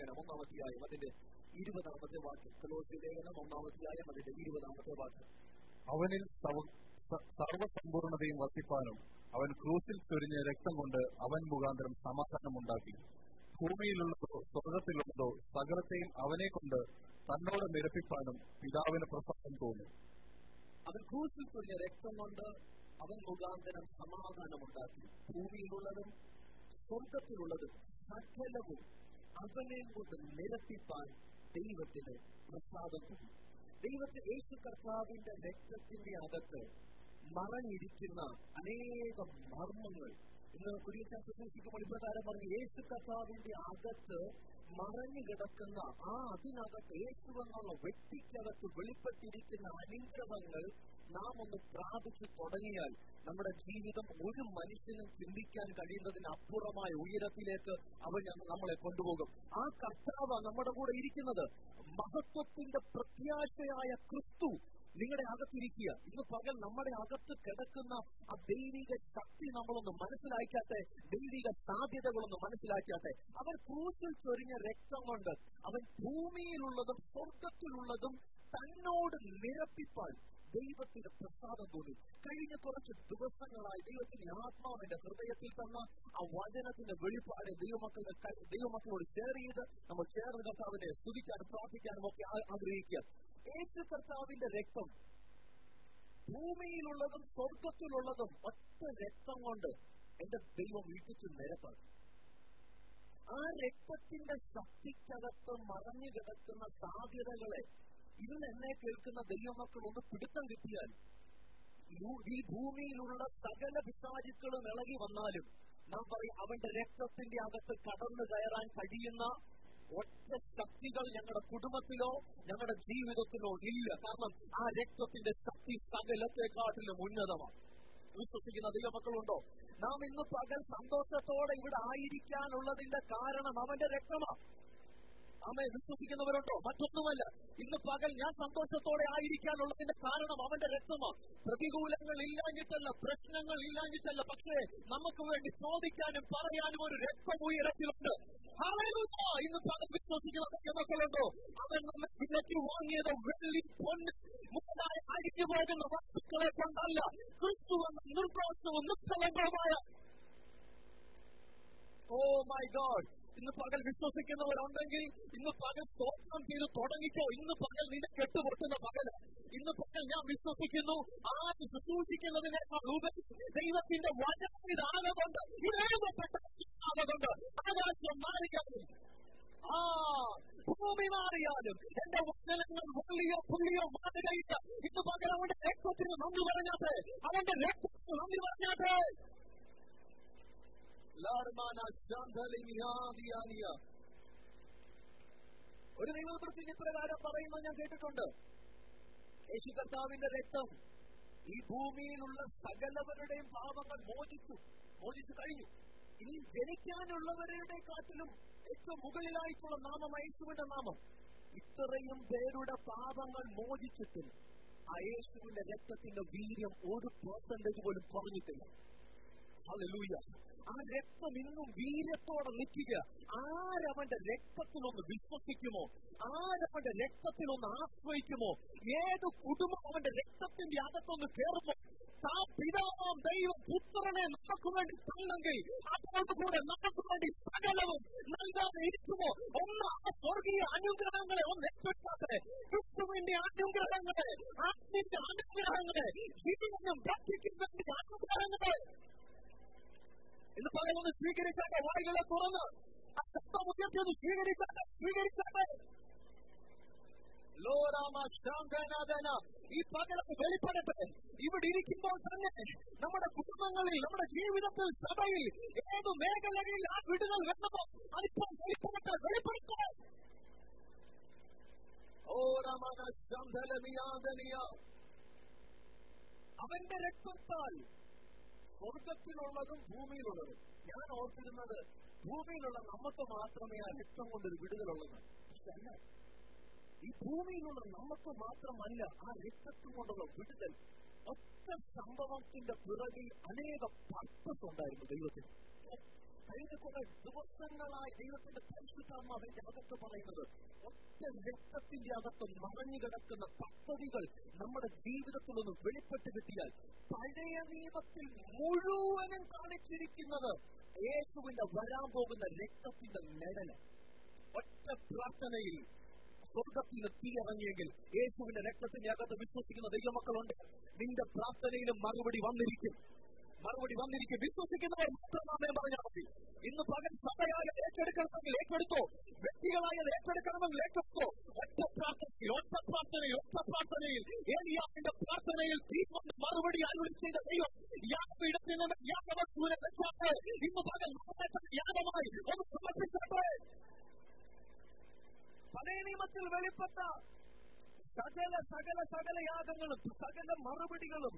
ലേഖനം ഒന്നാമത്തെയായും അതിന്റെ ഇരുപതാമത്തെ വാക്യം കൊലോസി ലേഖനം ഒന്നാമത്തെയായും അതിന്റെ ഇരുപതാമത്തെ വാക്യം അവനിൽ സവ- സ- സർവസമ്പൂർണതയും വസിപ്പാനും അവൻ ക്രൂസിൽ ചൊരിഞ്ഞ രക്തം കൊണ്ട് അവൻ മുഖാന്തരം സമാധാനമുണ്ടാക്കി ഭൂമിയിലുള്ളതോ സ്വർഗത്തിലുള്ളതോ സകലത്തെയും അവനെ കൊണ്ട് തന്നോട് നിരപ്പിപ്പാനും പിതാവിന് പ്രസാദം തോന്നി അവൻ ക്രൂശിൽ ചൊല്ലിയ രക്തം കൊണ്ട് അവൻ മുഖാന്തരം സമാധാനമുണ്ടാക്കി ഭൂമിയിലുള്ളതും സ്വർഗത്തിലുള്ളതും സകലവും അവനെ കൊണ്ട് നിരപ്പിപ്പാൻ ദൈവത്തിന് പ്രസാദം തോന്നി ദൈവത്തിന് യേശു കർത്താവിന്റെ രക്തത്തിന്റെ അകത്ത് മറഞ്ഞിരിക്കുന്ന അനേകം മർമ്മങ്ങൾ ഇന്ന് കുരിയച്ചാൻ ശുശ്രൂഷിക്കുമ്പോൾ ഇപ്രകാരം പറഞ്ഞു യേശു കർത്താവിന്റെ അകത്ത് മറഞ്ഞു കിടക്കുന്ന ആ അതിനകത്ത് യേശു എന്നുള്ള വ്യക്തിക്കകത്ത് വെളിപ്പെട്ടിരിക്കുന്ന അനുഗ്രഹങ്ങൾ നാം ഒന്ന് പ്രാപിച്ചു തുടങ്ങിയാൽ നമ്മുടെ ജീവിതം ഒരു മനുഷ്യനും ചിന്തിക്കാൻ കഴിയുന്നതിന് അപ്പുറമായ ഉയരത്തിലേക്ക് അവൻ ഞ- നമ്മളെ കൊണ്ടുപോകും ആ കർത്താവ് നമ്മുടെ കൂടെ ഇരിക്കുന്നത് മഹത്വത്തിന്റെ പ്രത്യാശയായ ക്രിസ്തു നിങ്ങളുടെ അകത്തിരിക്കുക ഇന്ന് പകൽ നമ്മുടെ അകത്ത് കിടക്കുന്ന ആ ദൈവിക ശക്തി നമ്മളൊന്ന് മനസ്സിലാക്കാട്ടെ ദൈവിക സാധ്യതകളൊന്ന് മനസ്സിലാക്കാട്ടെ അവൻ ക്രൂശിൽ ചൊരിഞ്ഞ രക്തം കൊണ്ട് അവൻ ഭൂമിയിലുള്ളതും സ്വർഗത്തിലുള്ളതും തന്നോട് നിരപ്പിപ്പാൻ ദൈവത്തിന്റെ പ്രസാദം തോന്നി കഴിഞ്ഞ കുറച്ച് ദിവസങ്ങളായി ദൈവത്തിന്റെ ആത്മാവ് എന്റെ ഹൃദയത്തിൽ തന്ന ആ വചനത്തിന്റെ വെളിപ്പാട് ദൈവമക്കളുടെ ക- ദൈവമക്കളോട് ഷെയർ ചെയ്ത് നമ്മൾ ചേർന്ന് കർത്താവിനെ സ്തുതിക്കാനും പ്രാർത്ഥിക്കാനും ഒക്കെ ആ- ആഗ്രഹിക്കുക യേശു കർത്താവിന്റെ രക്തം ഭൂമിയിലുള്ളതും സ്വർഗത്തിലുള്ളതും ഒറ്റ രക്തം കൊണ്ട് എന്റെ ദൈവം വീട്ടിച്ചു നിരപ്പാക്കി ആ രക്തത്തിന്റെ ശക്തിക്കകത്ത് മറഞ്ഞു കിടക്കുന്ന സാധ്യതകളെ ഇന്ന് എന്നെ കേൾക്കുന്ന ദൈവമക്കൾ ഒന്ന് പിടുത്തം കിട്ടിയാൽ ഭൂ- ഈ ഭൂമിയിലുള്ള സകല പിശാചുക്കളും ഇളകി വന്നാലും നാം പറയും അവന്റെ രക്തത്തിന്റെ അകത്ത് കടന്നു കയറാൻ കഴിയുന്ന ഒറ്റ ശക്തികൾ ഞങ്ങളുടെ കുടുംബത്തിലോ ഞങ്ങളുടെ ജീവിതത്തിലോ ഇല്ല കാരണം ആ രക്തത്തിന്റെ ശക്തി സകലത്തെക്കാട്ടിലും ഉന്നതമാണ് വിശ്വസിക്കുന്ന ദൈവമക്കളുണ്ടോ നാം ഇന്ന് പകൽ സന്തോഷത്തോടെ ഇവിടെ ആയിരിക്കാനുള്ളതിന്റെ കാരണം അവന്റെ രക്തമാണ് അമ്മയെ വിശ്വസിക്കുന്നവരുണ്ടോ മറ്റൊന്നുമല്ല ഇന്ന് പകൽ ഞാൻ സന്തോഷത്തോടെ ആയിരിക്കാനുള്ളതിന്റെ കാരണം അവന്റെ രക്തമാണ് പ്രതികൂലങ്ങൾ ഇല്ലാഞ്ഞിട്ടല്ല പ്രശ്നങ്ങൾ ഇല്ലാഞ്ഞിട്ടല്ല പക്ഷേ നമുക്ക് വേണ്ടി ചോദിക്കാനും പറയാനും ഒരു രക്തം ഉയരത്തിലുണ്ട് ഹല്ലേലൂയ! ഇന്ന് പകൽ വിശ്വസിക്കുന്ന മക്കളുണ്ടോ അവൻ നമ്മെ വിലയ്ക്ക് വാങ്ങിയത് വെള്ളി പൊന്ന് മുതലായ അഴിഞ്ഞു പോകുന്ന വസ്തുക്കളെ കൊണ്ടല്ല ക്രിസ്തു എന്ന നിർദോഷവും നിഷ്കളങ്കവുമായ ഓ മൈ ഗോഡ് ഇന്ന് പകൽ വിശ്വസിക്കുന്നവരുണ്ടെങ്കിൽ ഇന്ന് പകൽ സ്തോത്രം ചെയ്ത് തുടങ്ങിക്കോ ഇന്ന് പകൽ നിന്റെ കെട്ടുപൊട്ടുന്ന പകല് ഇന്ന് പകൽ ഞാൻ വിശ്വസിക്കുന്നു ആര് ശുശ്രൂഷിക്കുന്നതിനേക്കാൾ ഉപരി ദൈവത്തിന്റെ വചനം ഇതാകുകൊണ്ട് ഇതേകപ്പെട്ട ആകുകൊണ്ട് ആകാശം മാറിയാലും ആ ഭൂമി മാറിയാലും എന്റെ വചനങ്ങൾ പുള്ളിയോ പുള്ളിയോ മാറുകയില്ല ഇന്ന് പകൽ അവന്റെ രക്തത്തിന് നന്ദി പറഞ്ഞാട്ടെ അവന്റെ രക്തത്തിന് നന്ദി പറഞ്ഞാട്ടെ Larmana ശാന്തലിനിയാദിയാനിയ. ഒരു ദൈവപ്രതി ഇപ്രകാരം പറയുന്നത് ഞാൻ കേട്ടിട്ടുണ്ട് യേശു കർത്താവിന്റെ രക്തം ഈ ഭൂമിയിലുള്ള സകലവരുടെയും പാപങ്ങൾ മോചിച്ചു മോചിച്ചു കഴിഞ്ഞു ഇനി ജനിക്കാനുള്ളവരുടെ കാട്ടിലും ഏറ്റവും മുകളിലായിട്ടുള്ള നാമം യേശുവിന്റെ നാമം ഇത്രയും പേരുടെ പാപങ്ങൾ മോചിച്ചിട്ടും ആ യേശുവിന്റെ രക്തത്തിന്റെ വീര്യം ഒരു പെർസെന്റേജ് പോലും കുറഞ്ഞിട്ടില്ല ഹല്ലേലൂയ ആ രക്തം ഇന്നും വീര്യത്തോടെ നിൽക്കുക ആരവന്റെ രക്തത്തിലൊന്ന് വിശ്വസിക്കുമോ ആരവന്റെ രക്തത്തിലൊന്ന് ആശ്രയിക്കുമോ ഏത് കുടുംബം അവന്റെ രക്തത്തിന്റെ അകത്തൊന്ന് കയറുമോ ആ പിതാവാം ദൈവം പുത്രനെ നമുക്ക് വേണ്ടി തന്നെങ്കിൽ അതോടുകൂടെ നമുക്ക് വേണ്ടി സകലവും നൽകാതെ ഇരിക്കുമോ ഒന്ന് ആ സ്വർഗീയ അനുഗ്രഹങ്ങളെ ഒന്ന് എത്തിട്ടാട്ടെ ക്രിസ്തുവിന്റെ അനുഗ്രഹങ്ങളെ ആത്മിന്റെ അനുഗ്രഹങ്ങളെ ജീവനും ഭക്തിക്കും വേണ്ടി അനുഗ്രഹങ്ങളെ ഇന്ന് പറയുന്നത് സ്വീകരിച്ചാട്ടെ വായികളെ തുറന്ന് ആ ശബ്ദം ഉയർത്തിയത് സ്വീകരിച്ചാട്ടെ സ്വീകരിച്ചാട്ടെ ലോരാമ ശാന്തനാഥന ഈ പകലത്ത് വെളിപ്പെടട്ടെ ഇവിടെ ഇരിക്കുമ്പോൾ തന്നെ നമ്മുടെ കുടുംബങ്ങളിൽ നമ്മുടെ ജീവിതത്തിൽ സഭയിൽ ഏത് മേഖലകളിൽ ആ വിടുതൽ വേണമോ അതിപ്പോൾ വെളിപ്പെടട്ടെ വെളിപ്പെടുത്തേ ഓ രമണ ശാന്തലമിയാതനിയ അവന്റെ രക്തത്താൽ സ്വർഗത്തിലുള്ളതും ഭൂമിയിലുള്ളതും ഞാൻ ഓർത്തിരുന്നത് ഭൂമിയിലുള്ള നമുക്ക് മാത്രമേ ആ രക്തം കൊണ്ടൊരു വിടുതലുള്ളത് പക്ഷെ അല്ല ഈ ഭൂമിയിലുള്ള നമുക്ക് മാത്രമല്ല ആ രക്തത്തിൽ കൊണ്ടുള്ള വിടുതൽ ഒറ്റ സംഭവത്തിന്റെ പിറകിൽ അനേക പർപ്പസ് ഉണ്ടായിരുന്നു ദൈവത്തിന് കഴിഞ്ഞ കുറെ ദിവസങ്ങളായി ദൈവത്തിന്റെ പരിശുദ്ധാത്മാവിന്റെ അകത്ത് പറയുന്നത് ഒറ്റ രക്തത്തിന്റെ അകത്ത് മറഞ്ഞു കിടക്കുന്ന പദ്ധതികൾ നമ്മുടെ ജീവിതത്തിൽ ഒന്ന് വെളിപ്പെട്ട് കിട്ടിയാൽ പഴയ നിയമത്തിൽ മുഴുവനും കാണിച്ചിരിക്കുന്നത് യേശുവിന്റെ വരാൻ പോകുന്ന രക്തത്തിന്റെ നിഴല് ഒറ്റ പ്രാർത്ഥനയിൽ സ്വർഗത്തിൽ നിന്ന് തീ ഇറങ്ങിയെങ്കിൽ യേശുവിന്റെ രക്തത്തിന്റെ അകത്ത് വിശ്വസിക്കുന്ന ദൈവമക്കളുണ്ട് നിന്റെ പ്രാർത്ഥനയിലും മറുപടി വന്നിരിക്കും മറുപടി വന്നിരിക്കും വിശ്വസിക്കുന്നവർ മാത്രമാമേ പറഞ്ഞാൽ മതി ഇന്ന് പകൽ സഭയായ ഏറ്റെടുക്കണമെങ്കിൽ ഏറ്റെടുത്തോ വ്യക്തികളായ ഏറ്റെടുക്കണമെങ്കിൽ ഏറ്റെടുത്തോ ഒറ്റ പ്രാർത്ഥനയിൽ ഒറ്റ പ്രാർത്ഥനയിൽ ഒറ്റ പ്രാർത്ഥനയിൽ ഏലിയാവിന്റെ പ്രാർത്ഥനയിൽ തീ കൊണ്ട് മറുപടി അരുളി ചെയ്ത ദൈവം യാഗപീഠത്തിൽ നിന്ന് യാഗവസ്തുവിനെ വെച്ചാട്ട് ഇന്ന് പകൽ നമ്മളെ തന്നെ യാഗമായി ഒന്ന് സമർപ്പിച്ചാട്ടെ പഴയ നിയമത്തിൽ വെളിപ്പെട്ട സകല സകല സകല യാഗങ്ങളും സകല മറുപടികളും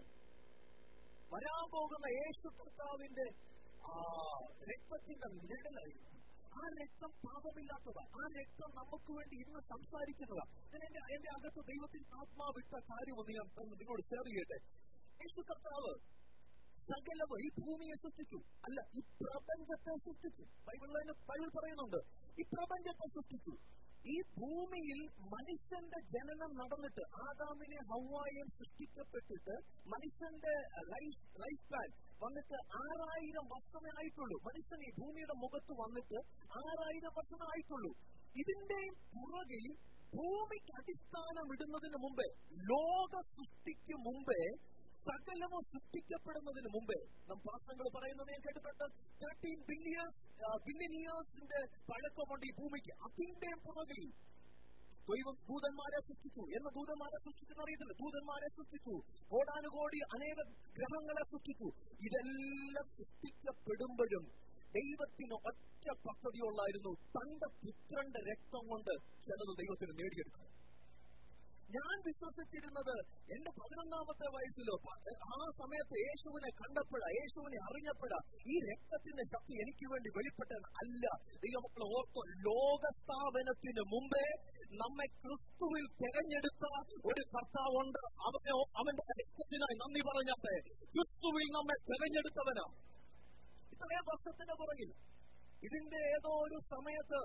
വരാൻ പോകുന്ന യേശു കർത്താവിന്റെ ആ രക്തത്തിന്റെ നിഴലായിരുന്നു ആ രക്തം പാപമില്ലാത്തതാ ആ രക്തം നമുക്ക് വേണ്ടി ഇന്ന് സംസാരിക്കുന്നതാ ഞാൻ എന്റെ എന്റെ അകത്ത് ദൈവത്തിന്റെ ആത്മാവിട്ട കാര്യം ഒന്ന് ഞാൻ ഒന്ന് നിങ്ങളോട് ഷെയർ ചെയ്യട്ടെ യേശു കർത്താവ് സകലവും ഈ ഭൂമിയെ സൃഷ്ടിച്ചു അല്ല ഈ പ്രപഞ്ചത്തെ സൃഷ്ടിച്ചു ബൈബിളിൽ ബൈബിൾ പറയുന്നുണ്ട് ഈ പ്രപഞ്ചത്തെ സൃഷ്ടിച്ചു ഈ ഭൂമിയിൽ മനുഷ്യന്റെ ജനനം നടന്നിട്ട് ആദാമിനെ ഹൗവായും സൃഷ്ടിക്കപ്പെട്ടിട്ട് മനുഷ്യന്റെ ലൈഫ് ലൈഫ് പ്ലാൻ വന്നിട്ട് ആറായിരം വർഷമേ ആയിട്ടുള്ളൂ മനുഷ്യൻ ഈ ഭൂമിയുടെ മുഖത്ത് വന്നിട്ട് ആറായിരം വർഷമേ ആയിട്ടുള്ളൂ ഇതിന്റെ പുറകിൽ ഭൂമിക്ക് അടിസ്ഥാനം ഇടുന്നതിന് മുമ്പേ ലോക സൃഷ്ടിക്ക് മുമ്പേ സകലവും സൃഷ്ടിക്കപ്പെടുന്നതിന് മുമ്പേ നാം പാത്രങ്ങൾ പറയുന്നത് ഞാൻ കേട്ടിട്ടുണ്ട് തേർട്ടീൻ ബില്യൺ ബില്യൺ ഇയേഴ്സിന്റെ പഴക്കമുണ്ട് ഈ ഭൂമിക്ക് അതിന്റെ പുറകിൽ ദൈവം ദൂതന്മാരെ സൃഷ്ടിച്ചു എന്ന് ദൂതന്മാരെ സൃഷ്ടിച്ചെന്ന് അറിയത്തില്ല ദൂതന്മാരെ സൃഷ്ടിച്ചു കോടാനുകോടി അനേക ഗ്രഹങ്ങളെ സൃഷ്ടിച്ചു ഇതെല്ലാം സൃഷ്ടിക്കപ്പെടുമ്പോഴും ദൈവത്തിന് ഒറ്റ പദ്ധതിയുള്ളായിരുന്നു തന്റെ പുത്രന്റെ രക്തം കൊണ്ട് ചിലത് ദൈവത്തിന് നേടിയെടുക്കണം ഞാൻ വിശ്വസിച്ചിരുന്നത് എന്റെ പതിനൊന്നാമത്തെ വയസ്സിലോ ആ സമയത്ത് യേശുവിനെ കണ്ടപ്പോഴാ യേശുവിനെ അറിഞ്ഞപ്പോഴാ ഈ രക്തത്തിന്റെ ശക്തി എനിക്ക് വേണ്ടി വെളിപ്പെട്ടത് അല്ല ദൈവമക്കൾ ഓർത്തോ ലോകസ്ഥാപനത്തിന് മുമ്പേ നമ്മെ ക്രിസ്തുവിൽ തെരഞ്ഞെടുത്ത ഒരു കർത്താവുണ്ട് അവനെ അവന്റെ രക്തത്തിനായി നന്ദി പറഞ്ഞാട്ടെ ക്രിസ്തുവിൽ നമ്മെ തെരഞ്ഞെടുത്തവനാ ഇത്രയും വർഷത്തിന്റെ പുറകിൽ ഇതിന്റെ ഏതോ ഒരു സമയത്ത്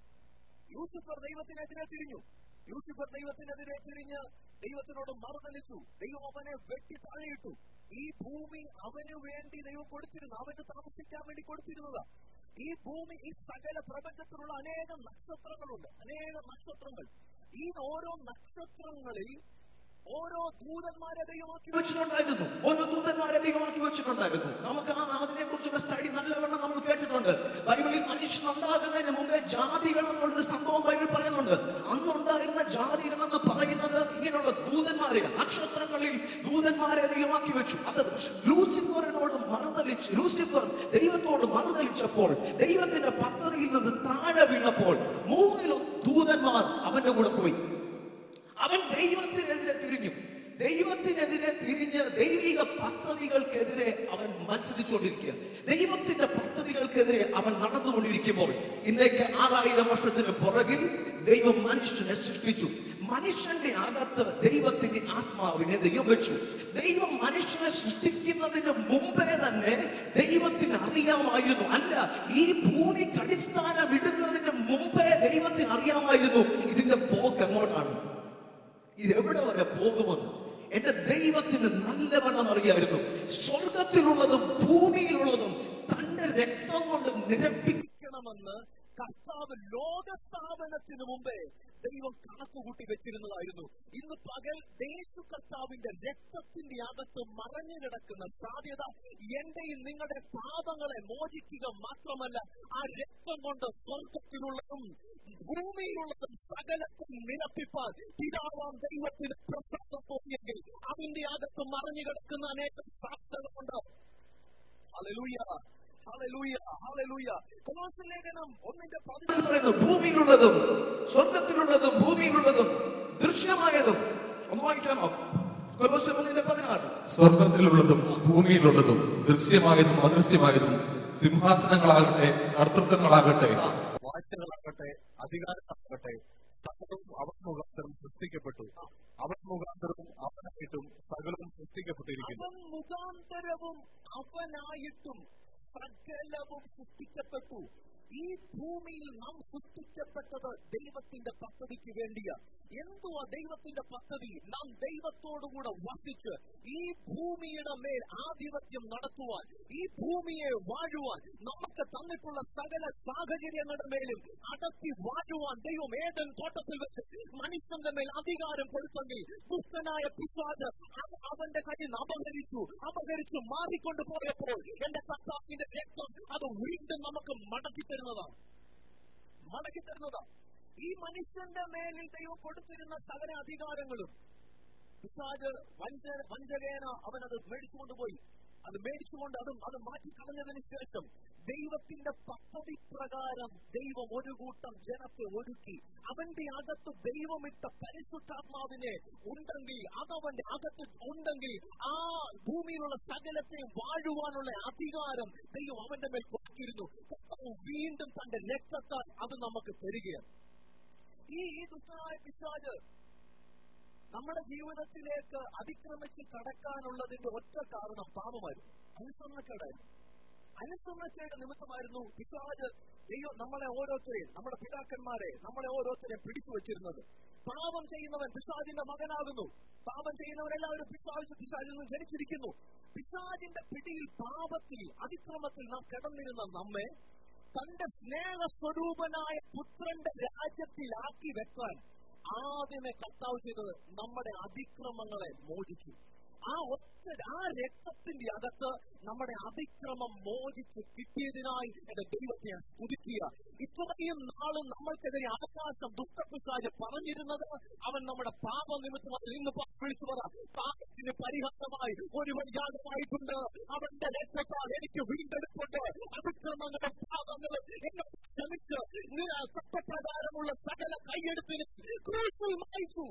യൂസുഫർ ദൈവത്തിനെതിരെ തിരിഞ്ഞു യൂസിഫർ ദൈവത്തിനെതിരെ തിരിഞ്ഞ് ദൈവത്തിനോട് മറുതലിച്ചു ദൈവം അവനെ വെട്ടി താഴെയിട്ടു ഈ ഭൂമി അവന് വേണ്ടി ദൈവം കൊടുത്തിരുന്നു അവന് താമസിക്കാൻ വേണ്ടി കൊടുത്തിരുന്നതാ ഈ ഭൂമി ഈ സകല പ്രപഞ്ചത്തിലുള്ള അനേകം നക്ഷത്രങ്ങളുണ്ട് അനേകം നക്ഷത്രങ്ങൾ ഈ ഓരോ നക്ഷത്രങ്ങളിൽ ഓരോ ദൂതന്മാരെ ദൈവമാക്കി വെച്ചിട്ടുണ്ടായിരുന്നു ഓരോ ദൂതന്മാരെ ദൈവമാക്കി വെച്ചിട്ടുണ്ടായിരുന്നു നമുക്ക് ആ അതിനെ കുറിച്ചുള്ള സ്റ്റഡി നല്ലവണ്ണം നമ്മൾ കേട്ടിട്ടുണ്ട് ബൈബിളിൽ മനുഷ്യൻ ഉണ്ടാകുന്നതിന് മുമ്പേ ജാതികൾ എന്നുള്ളൊരു സംഭവം ബൈബിൾ പറയുന്നുണ്ട് അന്നുണ്ടായിരുന്ന ജാതികൾ എന്ന് പറയുന്നത് ഇങ്ങനെയുള്ള ദൂതന്മാരെ നക്ഷത്രങ്ങളിൽ ദൂതന്മാരെ ദൈവമാക്കി വെച്ചു അത് ലൂസിഫറിനോട് മറുതലിച്ച് ലൂസിഫർ ദൈവത്തോട് മറുതലിച്ചപ്പോൾ ദൈവത്തിന്റെ പദ്ധതിയിൽ നിന്ന് താഴെ വീണപ്പോൾ മൂന്നിലും ദൂതന്മാർ അവന്റെ കൂടെ പോയി അവൻ ദൈവത്തിനെതിരെ തിരിഞ്ഞു ദൈവത്തിനെതിരെ തിരിഞ്ഞ് ദൈവിക പദ്ധതികൾക്കെതിരെ അവൻ മത്സരിച്ചുകൊണ്ടിരിക്കുക ദൈവത്തിന്റെ പദ്ധതികൾക്കെതിരെ അവൻ നടന്നുകൊണ്ടിരിക്കുമ്പോൾ ഇന്നേക്ക് ആറായിരം വർഷത്തിന് പുറകിൽ ദൈവം മനുഷ്യനെ സൃഷ്ടിച്ചു മനുഷ്യന്റെ അകത്ത് ദൈവത്തിന്റെ ആത്മാവിനെ ദൈവം വെച്ചു ദൈവം മനുഷ്യനെ സൃഷ്ടിക്കുന്നതിന് മുമ്പേ തന്നെ ദൈവത്തിന് അറിയാമായിരുന്നു അല്ല ഈ ഭൂമിക്ക് അടിസ്ഥാനം ഇടുന്നതിന് മുമ്പേ ദൈവത്തിന് അറിയാമായിരുന്നു ഇതിന്റെ പോക്ക് എങ്ങോട്ടാണ് ഇത് എവിടെ വരെ പോകുമെന്ന് എന്റെ ദൈവത്തിന് നല്ലവണ്ണം അറിയായിരുന്നു സ്വർഗത്തിലുള്ളതും ഭൂമിയിലുള്ളതും തന്റെ രക്തം കൊണ്ട് നിരപ്പിക്കണമെന്ന് കർത്താവ് ലോകസ്ഥാപനത്തിന് മുമ്പേ ദൈവം കണക്കുകൂട്ടി വെച്ചിരുന്നതായിരുന്നു ഇന്ന് പകൽ ദേശു കർത്താവിന്റെ രക്തത്തിന്റെ അകത്ത് മറഞ്ഞു കിടക്കുന്ന സാധ്യത എന്റെയും നിങ്ങളുടെ പാപങ്ങളെ മോചിക്കുക മാത്രമല്ല ആ രക്തം കൊണ്ട് സ്വർഗത്തിലുള്ളതും ഭൂമിയിലുള്ളതും സകലത്തും നിരപ്പിപ്പാൻ പിതാവാം ദൈവത്തിന് പ്രസാദം തോന്നിയെങ്കിൽ അതിന്റെ അകത്ത് മറഞ്ഞു കിടക്കുന്ന അനേകം സാധ്യതകളുണ്ട് ഹല്ലേലൂയ ഹല്ലേലൂയ ഹല്ലേലൂയ കൊലോസ്യ ലേഖനം ഒന്നിന്റെ പതിനാല് ബൈബിൾ പറയുന്നു ഭൂമിയിലുള്ളതും സ്വർഗത്തിലുള്ളതും ഭൂമിയിലുള്ളതും ദൃശ്യമായതും ഒന്ന് വായിക്കാമോ കൊലോസ്യം ഒന്നിന്റെ പതിനാറ് സ്വർഗത്തിലുള്ളതും ഭൂമിയിലുള്ളതും ദൃശ്യമായതും അദൃശ്യമായതും സിംഹാസനങ്ങളാകട്ടെ കർത്തൃത്വങ്ങളാകട്ടെ വാഴ്ചകളാകട്ടെ അധികാരങ്ങളാകട്ടെ സകലവും അവൻ മുഖാന്തരം സൃഷ്ടിക്കപ്പെട്ടു അവൻ മുഖാന്തരവും അവനായിട്ടും സകലവും സൃഷ്ടിക്കപ്പെട്ടിരിക്കുന്നു അവൻ മുഖാന്തരവും അവനായിട്ടും സകലവും സൃഷ്ടിക്കപ്പെട്ടു നാം സൃഷ്ടിക്കപ്പെട്ടത് ദൈവത്തിന്റെ പദ്ധതിക്ക് വേണ്ടിയാ എന്തുവാ ദൈവത്തിന്റെ പദ്ധതി നാം ദൈവത്തോടുകൂടെ വസിച്ച് ഈ ഭൂമിയുടെ മേൽ ആധിപത്യം നടത്തുവാൻ ഈ ഭൂമിയെ വാഴുവാൻ നമുക്ക് തന്നിട്ടുള്ള സകല സാഹചര്യങ്ങളുടെ മേലും അടക്കി വാഴുവാൻ ദൈവം ഏതൻ തോട്ടത്തിൽ വെച്ച് മനുഷ്യന്റെ മേൽ അധികാരം കൊടുത്തെങ്കിൽ ദുഷ്ടനായ പിശാച് അത് അവന്റെ കയ്യിൽ നിന്ന് അപഹരിച്ചു അപഹരിച്ചു മാറിക്കൊണ്ടു പോയപ്പോൾ എന്റെ കർത്താവിന്റെ രക്തം അത് വീണ്ടും നമുക്ക് മടക്കി തരുന്നതാണ് മടക്കി തരുന്നതാണ് ഈ മനുഷ്യന്റെ മേലിൽ ദൈവം കൊടുത്തിരുന്ന സകല അധികാരങ്ങളും പിശാജ് വഞ്ച വഞ്ചകേന അവൻ അത് മേടിച്ചുകൊണ്ടുപോയി അത് മേടിച്ചുകൊണ്ട് അതും അത് മാറ്റിക്കളഞ്ഞതിന് ശേഷം ദൈവത്തിന്റെ പദ്ധതി പ്രകാരം ദൈവം ഒരു കൂട്ടം ജനത്തെ ഒരുക്കി അവന്റെ അകത്ത് ദൈവമിട്ട പരിശുദ്ധാത്മാവിനെ ഉണ്ടെങ്കിൽ അതവന്റെ അകത്ത് ഉണ്ടെങ്കിൽ ആ ഭൂമിയിലുള്ള സകലത്തെ വാഴുവാനുള്ള അധികാരം ദൈവം അവന്റെ മേൽ കൊടുത്തിരുന്നു കർത്താവ് വീണ്ടും തന്റെ രക്തത്താൽ അത് നമുക്ക് തരികയാണ് ഈ ഈ ദുഷ്ടനായ പിശാജ് നമ്മുടെ ജീവിതത്തിലേക്ക് അതിക്രമിച്ച് കടക്കാനുള്ളതിന്റെ ഒറ്റ കാരണം പാപമായിരുന്നു അനുസരണക്കേടായിരുന്നു അനുസരണക്കേട് നിമിത്തമായിരുന്നു പിശാജ് ദൈവം നമ്മളെ ഓരോരുത്തരെയും നമ്മുടെ പിതാക്കന്മാരെ നമ്മളെ ഓരോരുത്തരെയും പിടിച്ചു വെച്ചിരുന്നത് പാപം ചെയ്യുന്നവൻ പിശാജിന്റെ മകനാകുന്നു പാപം ചെയ്യുന്നവരെല്ലാവരും പിശാജ് പിശാജിൽ നിന്ന് ജനിച്ചിരിക്കുന്നു പിശാജിന്റെ പിടിയിൽ പാപത്തിൽ അതിക്രമത്തിൽ നാം കിടന്നിരുന്ന നമ്മെ തന്റെ സ്നേഹസ്വരൂപനായ പുത്രന്റെ രാജ്യത്തിലാക്കി വെക്കാൻ ആദ്യമേ കർത്താവ് ചെയ്തത് നമ്മുടെ അതിക്രമങ്ങളെ മോചിച്ചു ആ ഒറ്റ ആ രക്തത്തിന്റെ അകത്ത് നമ്മുടെ അതിക്രമം മോചിച്ച് കിട്ടിയതിനായി എന്റെ ദൈവത്തെ ഞാൻ സ്തുതിക്കുക ഇത്രയും നാളും നമ്മൾക്കെതിരെ അവകാശം ദുഃഖപ്പിശാജ് പറഞ്ഞിരുന്നത് അവൻ നമ്മുടെ പാപ നിമിത്തമായി ഇന്ന് വിളിച്ചു പറ പാപത്തിന് പരിഹാരമായി ഒരുവൻ യാഗമായിട്ടുണ്ട് അവന്റെ രക്തത്താൽ എനിക്ക് വീണ്ടെടുപ്പുണ്ട് അതിക്രമങ്ങളും പാപങ്ങളും എന്നെ ക്ഷമിച്ച് സത്യപ്രകാരമുള്ള സകല കൈയെടുപ്പിന് ക്രൂശിൽ മായിച്ചു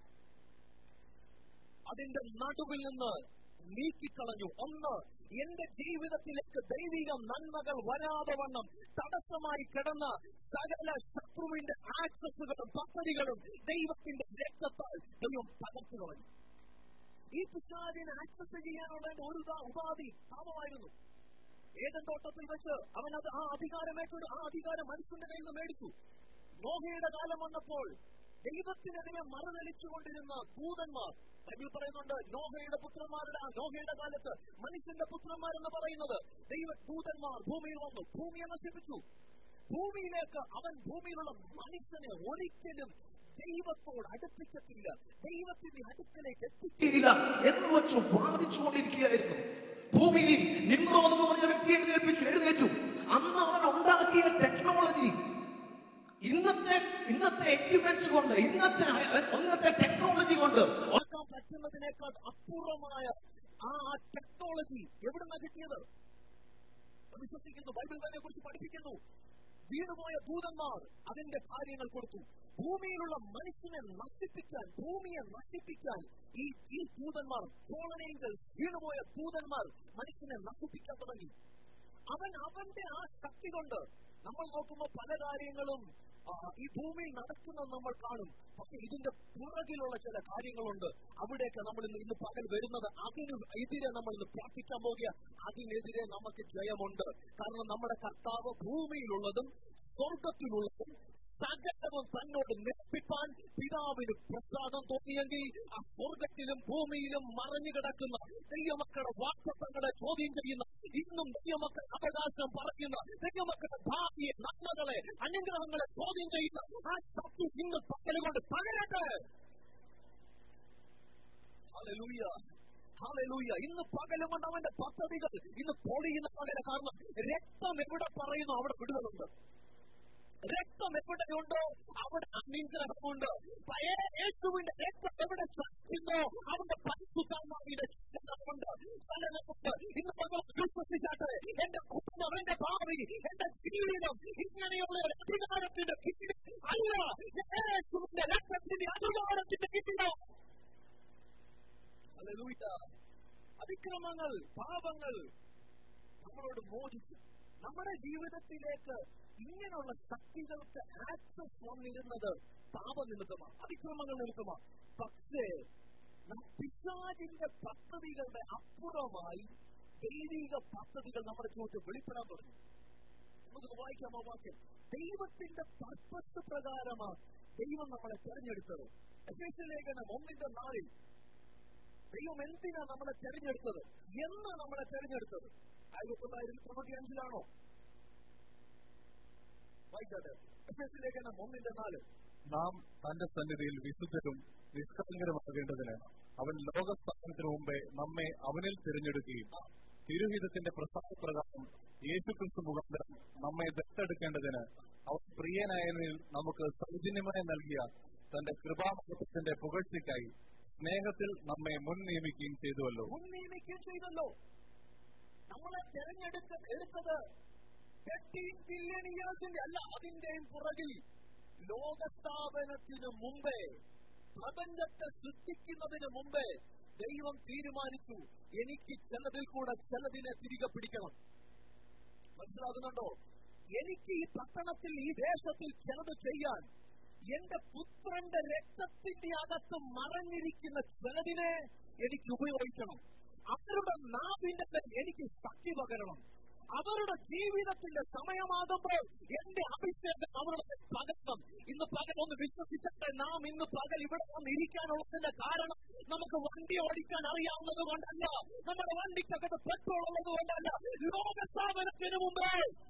അതിന്റെ നടുവിൽ നിന്ന് നീക്കിക്കളഞ്ഞു ഒന്ന് എന്റെ ജീവിതത്തിലേക്ക് ദൈവിക നന്മകൾ വരാതെ വണ്ണം തടസ്സമായി കിടന്ന സകല ശത്രുവിന്റെ ആക്സസുകളും പദ്ധതികളും ദൈവത്തിന്റെ രക്തത്താൽ ദൈവം തകർത്തു കളഞ്ഞു ഈ പിശാചിന് ആക്സസ് ചെയ്യാനുള്ള ഒരു ഉപാധി പാപമായിരുന്നു ഏതൻ തോട്ടത്തിൽ വെച്ച് അവൻ അത് ആ അധികാരമേറ്റൊരു ആ അധികാരം മനുഷ്യന്റെ കയ്യിൽ നിന്ന് മേടിച്ചു നോഹയുടെ കാലം വന്നപ്പോൾ ദൈവത്തിനെതിരെ മറുതലിച്ചുകൊണ്ടിരുന്ന ദൂതന്മാർ ബൈബിൾ പറയുന്നുണ്ട് നോഹയുടെ പുത്രന്മാരുടെ ആ നോഹയുടെ കാലത്ത് മനുഷ്യന്റെ പുത്രന്മാരെന്ന് പറയുന്നത് ദൈവ ദൂതന്മാർ ഭൂമിയിൽ വന്നു ഭൂമിയെ നശിപ്പിച്ചു ഭൂമിയിലേക്ക് അവൻ ഭൂമിയിലുള്ള മനുഷ്യനെ ഒരിക്കലും ദൈവത്തോട് അടുപ്പിച്ചിട്ടില്ല ദൈവത്തിന്റെ അടുക്കലേക്ക് എത്തിക്കില്ല എന്ന് വെച്ച് വാദിച്ചുകൊണ്ടിരിക്കുകയായിരുന്നു ഭൂമിയിൽ നിമ്രോദ് എന്ന് പറഞ്ഞ വ്യക്തി എഴുന്നേൽപ്പിച്ചു എഴുന്നേറ്റു അന്ന് അവൻ ഉണ്ടാക്കിയ ടെക്നോളജി ഇന്നത്തെ ഇന്നത്തെ എക്യുപ്മെന്റ്സ് കൊണ്ട് ഇന്നത്തെ ഇന്നത്തെ ടെക്നോളജി കൊണ്ട് ഓർക്കാൻ പറ്റുന്നതിനേക്കാൾ അപൂർവമായ ആ ടെക്നോളജി എവിടുന്ന കിട്ടിയത് വിശ്വസിക്കുന്നു ബൈബിൾ തന്നെ കുറിച്ച് പഠിപ്പിക്കുന്നു വീണുപോയ ദൂതന്മാർ അതിന്റെ കാര്യങ്ങൾ കൊടുത്തു ഭൂമിയിലുള്ള മനുഷ്യനെ നശിപ്പിക്കാൻ ഭൂമിയെ നശിപ്പിക്കാൻ ഈ ഈ ദൂതന്മാർ കോളനേങ്കൽ വീണുപോയ ദൂതന്മാർ മനുഷ്യനെ നശിപ്പിക്കാൻ തുടങ്ങി അവൻ അവന്റെ ആ ശക്തി കൊണ്ട് നമ്മൾ നോക്കുമ്പോൾ പല കാര്യങ്ങളും ആ, ഈ ഭൂമിയിൽ നടക്കുന്നത് നമ്മൾ കാണും പക്ഷെ ഇതിന്റെ പുറകിലുള്ള ചില കാര്യങ്ങളുണ്ട് അവിടേക്ക് നമ്മൾ ഇന്ന് ഇന്ന് പകൽ വരുന്നത് അതിന് എതിരെ നമ്മൾ ഇന്ന് പ്രാർത്ഥിക്കാൻ പോകുക അതിനെതിരെ നമുക്ക് ജയമുണ്ട് കാരണം നമ്മുടെ കർത്താവ് ഭൂമിയിലുള്ളതും സ്വർഗത്തിലുള്ളതും സകലവും തന്നോട് നിരപ്പിപ്പാൻ പിതാവിന് പ്രസാദം തോന്നിയെങ്കിൽ ആ സ്വർഗത്തിലും ഭൂമിയിലും മറഞ്ഞു കിടക്കുന്ന ദൈവമക്കളുടെ വാക്തത്വങ്ങളെ ചോദ്യം ചെയ്യുന്ന ഇന്നും ദൈവമക്കൾ അവകാശം പറയുന്ന ദൈവമക്കളുടെ ഭാവിയെ നന്മകളെ അനുഗ്രഹങ്ങളെ ചോദ്യം ചെയ്യുന്ന ആ ശക്തി ഇന്ന് പകലുകൊണ്ട് പകരട്ടെ ഹല്ലേലൂയ ഹല്ലേലൂയ ഇന്ന് പകലും കൊണ്ട് അവന്റെ പദ്ധതികൾ ഇന്ന് പൊളിയുന്ന പകല കാരണം രക്തം എവിടെ പറയുന്നു അവിടെ വിടുതലുണ്ട് രക്തം എവിടെയുണ്ടോ അവിടെ അനുഗ്രഹമുണ്ട് പഴയ യേശുവിന്റെ രക്തം എവിടെ ചലിക്കുന്നോ അവിടെ പരിശുദ്ധമാവിന്റെ ചലനമുണ്ട് ചലനമുണ്ട് ഇന്ന് നമ്മൾ വിശ്വസിച്ചാട്ടെ എന്റെ കുടുംബം എന്റെ ഭാവി എന്റെ ജീവിതം ഇങ്ങനെയുള്ള ഒരു അധികാരത്തിന്റെ കീഴിൽ അല്ല യേശുവിന്റെ രക്തത്തിന്റെ അധികാരത്തിന്റെ കീഴിലോ ഹല്ലേലൂയ അതിക്രമങ്ങൾ പാപങ്ങൾ നമ്മളോട് മോചിച്ചു നമ്മുടെ ജീവിതത്തിലേക്ക് ഇങ്ങനെയുള്ള ശക്തികൾക്ക് ആക്സസ് വന്നിരുന്നത് പാപനിമിത്തമാണ് അതിക്രമങ്ങൾ നിമിത്തമാണ് പക്ഷേ നം- പിശാചിന്റെ പദ്ധതികളുടെ അപ്പുറമായി ദൈവിക പദ്ധതികൾ നമ്മുടെ ജീവിതത്തിൽ വെളിപ്പെടാൻ തുടങ്ങി നമുക്ക് വായിക്കാം ആ വാക്യം ദൈവത്തിന്റെ പർപ്പസ് പ്രകാരമാണ് ദൈവം നമ്മളെ തെരഞ്ഞെടുത്തത് എഫേസ്യ ലേഖനം ഒന്നിന്റെ നാലിൽ ദൈവം എന്തിനാ നമ്മളെ തെരഞ്ഞെടുത്തത് എന്ന് നമ്മളെ തെരഞ്ഞെടുത്തത് ആയിരത്തി തൊള്ളായിരത്തി തൊണ്ണൂറ്റി അഞ്ചിലാണോ വായിച്ചാട്ടെ എഫേസ്യ ലേഖനം ഒന്നിന്റെ നാല് നാം തന്റെ സന്നിധിയിൽ വിശുദ്ധരും നിഷ്കളങ്കരുമാകേണ്ടതിന് അവൻ ലോകസ്ഥാപനത്തിനു മുമ്പേ നമ്മെ അവനിൽ തിരഞ്ഞെടുക്കുകയും തിരുഹിതത്തിന്റെ പ്രസാദപ്രകാരം യേശുക്രിസ്തു മുഖാന്തരം നമ്മെ ദത്തെടുക്കേണ്ടതിന് അവൻ പ്രിയനായതിൽ നമുക്ക് സൗജന്യമായി നൽകിയ തന്റെ കൃപാമഹത്വത്തിന്റെ പുകഴ്ചയ്ക്കായി സ്നേഹത്തിൽ നമ്മെ മുൻ നിയമിക്കുകയും ചെയ്തുവല്ലോ മുൻ നിയമിക്കുകയും ചെയ്തല്ലോ നമ്മളെ തെരഞ്ഞെടുക്ക എടുത്തത് തേർട്ടീൻ ബില്യൺ ഇയേഴ്സിന്റെ അല്ല അതിന്റെയും പുറകിൽ ലോകസ്ഥാപനത്തിന് മുമ്പേ പ്രപഞ്ചത്തെ സൃഷ്ടിക്കുന്നതിന് മുമ്പേ ദൈവം തീരുമാനിച്ചു എനിക്ക് ചിലതിൽ കൂടെ ചിലതിനെ തിരികെ പിടിക്കണം മനസ്സിലാകുന്നുണ്ടോ എനിക്ക് ഈ പട്ടണത്തിൽ ഈ ദേശത്തിൽ ചിലത് ചെയ്യാൻ എന്റെ പുത്രന്റെ രക്തത്തിന്റെ അകത്ത് മറഞ്ഞിരിക്കുന്ന ചിലതിനെ എനിക്ക് ഉപയോഗിക്കണം അവരുടെ നാവിന്റെ മേൽ എനിക്ക് ശക്തി പകരണം അവരുടെ ജീവിതത്തിന്റെ സമയമാകുമ്പോൾ എന്റെ അഭിഷേകം അവരുടെ മേൽ പകരണം ഇന്ന് പകൽ ഒന്ന് വിശ്വസിച്ചിട്ട് നാം ഇന്ന് പകൽ ഇവിടെ വന്ന് ഇരിക്കാനുള്ളതിന്റെ കാരണം നമുക്ക് വണ്ടി ഓടിക്കാൻ അറിയാവുന്നത് കൊണ്ടല്ല നമ്മുടെ വണ്ടിക്കകത്ത് പെട്രോൾ ഉള്ളത് കൊണ്ടല്ല ലോകസ്ഥാപനത്തിന് മുമ്പേ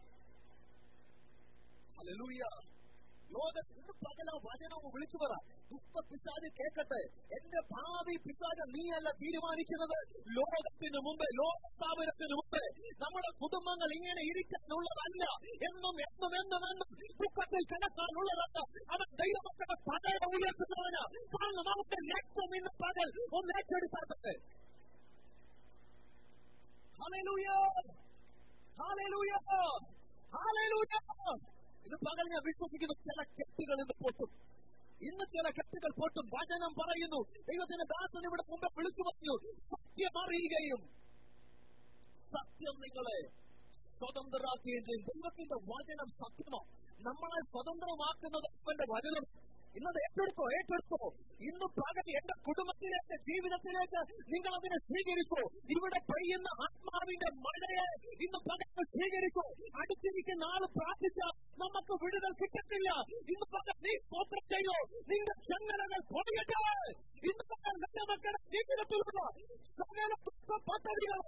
ഹല്ലേലൂയ ലോക ഇന്ന് പകല വചനവും വിളിച്ചു പറ ദുഷ്ട പിശാജ് കേൾക്കട്ടെ എന്റെ ഭാവി പിശാജ നീയല്ല തീരുമാനിക്കുന്നത് ലോകത്തിന് മുമ്പേ ലോകസ്ഥാപനത്തിന് മുമ്പേ നമ്മുടെ കുടുംബങ്ങൾ ഇങ്ങനെ ഇരിക്കാനുള്ളതല്ല എന്നും എന്നും എന്നും എന്നും ദുഃഖത്തിൽ കിടക്കാനുള്ളതല്ല അവൻ ദൈവമക്കളുടെ പകല ഉയർത്തുന്നവന് കാരണം നമുക്ക് ലക്ഷ്യം ഇന്ന് പകൽ ഒന്ന് ഏറ്റെടുത്താട്ടെ ഹല്ലേലൂയ ഹല്ലേലൂയ ഹല്ലേലൂയ ഇത് പകൽ ഞാൻ വിശ്വസിക്കുന്നു ചില കെട്ടുകൾ ഇന്ന് പൊട്ടും ഇന്ന് ചില കെട്ടുകൾ പൊട്ടും വചനം പറയുന്നു ദൈവത്തിന്റെ ദാസൻ ഇവിടെ മുമ്പ് വിളിച്ചു പറഞ്ഞു സത്യം അറിയുകയും സത്യം നിങ്ങളെ സ്വതന്ത്രരാക്കുകയും ചെയ്യും ദൈവത്തിന്റെ വചനം സത്യമോ നമ്മളെ സ്വതന്ത്രമാക്കുന്നത് അവന്റെ വചനം ഇന്നത് ഏറ്റെടുത്തോ ഏറ്റെടുത്തോ ഇന്ന് പകൽ എന്റെ കുടുംബത്തിലേക്ക് ജീവിതത്തിലേക്ക് നിങ്ങൾ അതിനെ സ്വീകരിച്ചു ഇവിടെ പെയ്യുന്ന ആത്മാവിന്റെ മഴയെ ഇന്ന് പകൽ സ്വീകരിച്ചു അടുത്തിരിക്കുന്ന ആള് പ്രാർത്ഥിച്ച നമുക്ക് വിടുതൽ കിട്ടത്തില്ല ഇന്ന് പകൽ നീ സ്തോത്രം ചെയ്യോ നിന്റെ ചങ്ങലകൾ പൊടിയട്ടെ ഇന്ന് പകൽ നിന്റെ മക്കളുടെ ജീവിതത്തിലുള്ള സകല ദുഃഖ പദ്ധതികളും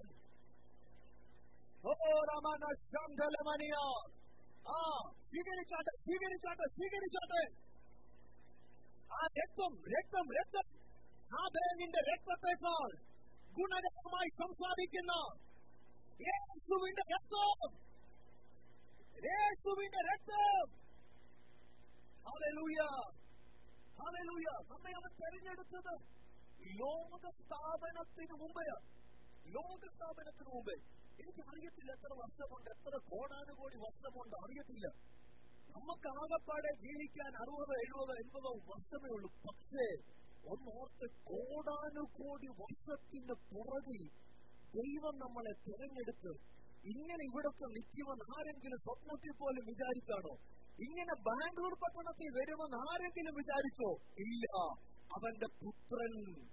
ഓ രമണ ശാന്തലമണിയ ആ സ്വീകരിച്ചാട്ടെ സ്വീകരിച്ചാട്ടെ സ്വീകരിച്ചാട്ടെ ആ രക്തം രക്തം രക്തം ആ ദേവിന്റെ രക്തത്തെക്കാൾ ഗുണകരമായി സംസാരിക്കുന്ന യേശുവിന്റെ രക്തം യേശുവിന്റെ രക്തം ഹല്ലേലൂയ ഹല്ലേലൂയ നമ്മെ അവൻ തെരഞ്ഞെടുത്തത് ലോക സ്ഥാപനത്തിന് മുമ്പേ ലോക സ്ഥാപനത്തിന് മുമ്പേ എനിക്ക് അറിയത്തില്ല എത്ര വർഷമുണ്ട് എത്ര കോടാനുകോടി വർഷമുണ്ട് അറിയത്തില്ല നമുക്ക് ആകപ്പാടെ ജീവിക്കാൻ അറുപത് എഴുപത് എൺപതോ വർഷമേ ഉള്ളൂ പക്ഷേ ഒന്നോർത്ത് കോടാനുകോടി വർഷത്തിന്റെ പുറകിൽ ദൈവം നമ്മളെ തിരഞ്ഞെടുത്ത് ഇങ്ങനെ ഇവിടൊക്കെ നിൽക്കുമെന്ന് ആരെങ്കിലും സ്വപ്നത്തിൽ പോലും വിചാരിച്ചാണോ ഇങ്ങനെ ബാംഗ്ലൂർ പട്ടണത്തിൽ വരുമെന്ന് ആരെങ്കിലും വിചാരിച്ചോ ഇല്ല അവന്റെ പുത്രൻ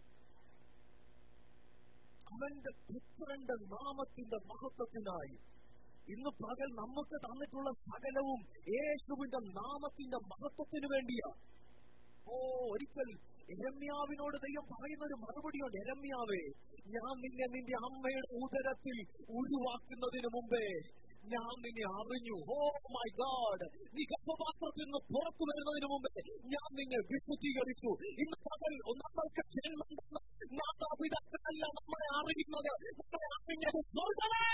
അവന്റെ പുത്രന്റെ നാമത്തിന്റെ മഹത്വത്തിനായി ഇന്ന് പകൽ നമുക്ക് തന്നിട്ടുള്ള സകലവും യേശുവിന്റെ നാമത്തിന്റെ മഹത്വത്തിന് വേണ്ടിയാ ഓ ഒരിക്കൽ എരമ്യാവിനോട് ദൈവം പറയുന്ന ഒരു മറുപടിയുണ്ട് എരമ്യാവേ ഞാൻ നിന്നെ നിന്റെ അമ്മയുടെ ഉദരത്തിൽ ഉരുവാക്കുന്നതിന് മുമ്പേ ഞാൻ നിന്നെ അറിഞ്ഞു ഓ മൈ ഗാഡ് നീ ഗർഭപാത്രത്തിൽ നിന്ന് പുറത്തു വരുന്നതിന് മുമ്പേ ഞാൻ നിന്നെ വിശുദ്ധീകരിച്ചു ഇന്ന് പകൽ നമ്മൾക്ക് ജന്മം തന്ന മാതാപിതാക്കളല്ല നമ്മളെ അറിയുന്നത് നമ്മളെ അറിഞ്ഞത് സ്വർഗമേ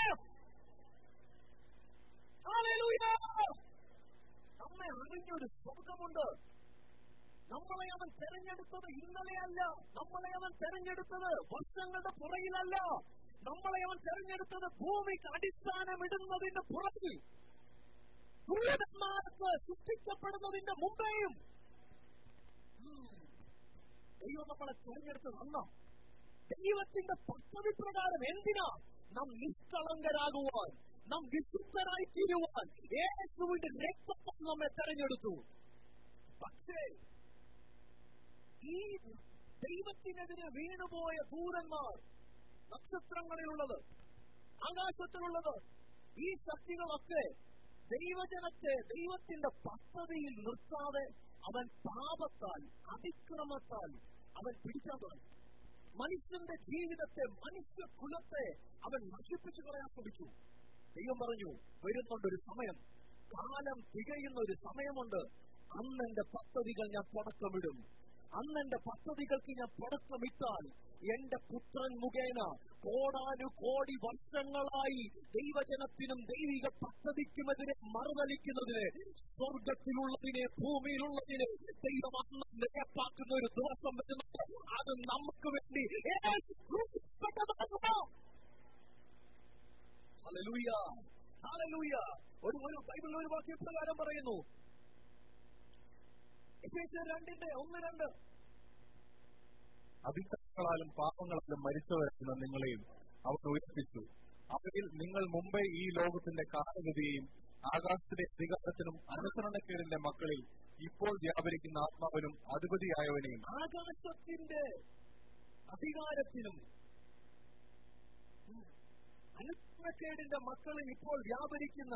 Hallelujah! നമ്മെ അറിഞ്ഞൊരു സ്വർഗമുണ്ട് നമ്മളെ അവൻ തെരഞ്ഞെടുത്തത് ഇന്നലെയല്ല നമ്മളെ അവൻ തെരഞ്ഞെടുത്തത് വർഷങ്ങളുടെ പുറകിലല്ല നമ്മളെ അവൻ തെരഞ്ഞെടുത്തത് ഭൂമിക്ക് അടിസ്ഥാനമിടുന്നതിന്റെ പുറകിൽ ദൂതന്മാർക്ക് സൃഷ്ടിക്കപ്പെടുന്നതിന്റെ മുമ്പേയും ഉം. ദൈവം നമ്മളെ തെരഞ്ഞെടുത്തത് അന്ന ദൈവത്തിന്റെ പദ്ധതി പ്രകാരം എന്തിനാ നാം നിഷ്കളങ്കരാകുവാൻ നാം വിശുദ്ധരായി തീരുവാൻ യേശുവിന്റെ രക്തത്തിൽ നമ്മെ തെരഞ്ഞെടുത്തു പക്ഷേ ഈ ദൈവത്തിനെതിരെ വീണുപോയ ദൂരന്മാർ നക്ഷത്രങ്ങളിലുള്ളത് ആകാശത്തിലുള്ളത് ഈ ശക്തികളൊക്കെ ദൈവജനത്തെ ദൈവത്തിന്റെ പദ്ധതിയിൽ നിർത്താതെ അവൻ പാപത്താൽ അതിക്രമത്താൽ അവൻ പിടിക്കാൻ തുടങ്ങി മനുഷ്യന്റെ ജീവിതത്തെ മനുഷ്യ കുലത്തെ അവൻ നശിപ്പിച്ചു കളയാൻ ശ്രമിച്ചു ദൈവം പറഞ്ഞു വരുന്നുണ്ട് ഒരു സമയം കാലം തികയുന്ന ഒരു സമയമുണ്ട് അന്ന് എന്റെ പദ്ധതികൾ ഞാൻ പടക്കമിടും അന്ന് എന്റെ പദ്ധതികൾക്ക് ഞാൻ പടക്കമിട്ടാൽ എന്റെ പുത്രൻ മുഖേന കോടാനു കോടി വർഷങ്ങളായി ദൈവജനത്തിനും ദൈവിക പദ്ധതിക്കുമെതിരെ മറുതലിക്കുന്നതിന് സ്വർഗത്തിലുള്ളതിനെ ഭൂമിയിലുള്ളതിനെ ദൈവം അന്ന് നിരപ്പാക്കുന്ന ഒരു ദിവസം വരുന്നുണ്ട് അത് നമുക്ക് വേണ്ടി യേശു ക്രൂശിക്കപ്പെട്ട ദിവസമാ. ഹല്ലേലൂയ. ഹല്ലേലൂയ. ഒരു ഒരു ബൈബിളിൽ ഒരു വാക്യം പ്രകാരം പറയുന്നു എഫേസ്യർ രണ്ടിന്റെ ഒന്ന് രണ്ട് അഭിപ്രായങ്ങളാലും പാപങ്ങളാലും മരിച്ചവരായിരുന്ന നിങ്ങളെയും അവർ ഉയർപ്പിച്ചു അവയിൽ നിങ്ങൾ മുമ്പേ ഈ ലോകത്തിന്റെ കാലഗതിയെയും ആകാശത്തിലെ അധികാരത്തിനും അനുസരണക്കേടിന്റെ മക്കളിൽ ഇപ്പോൾ വ്യാപരിക്കുന്ന ആത്മാവിനും അധിപതിയായവനെയും ആകാശത്തിന്റെ അധികാരത്തിനും ഉം, അനുസരണക്കേടിന്റെ മക്കളിൽ ഇപ്പോൾ വ്യാപരിക്കുന്ന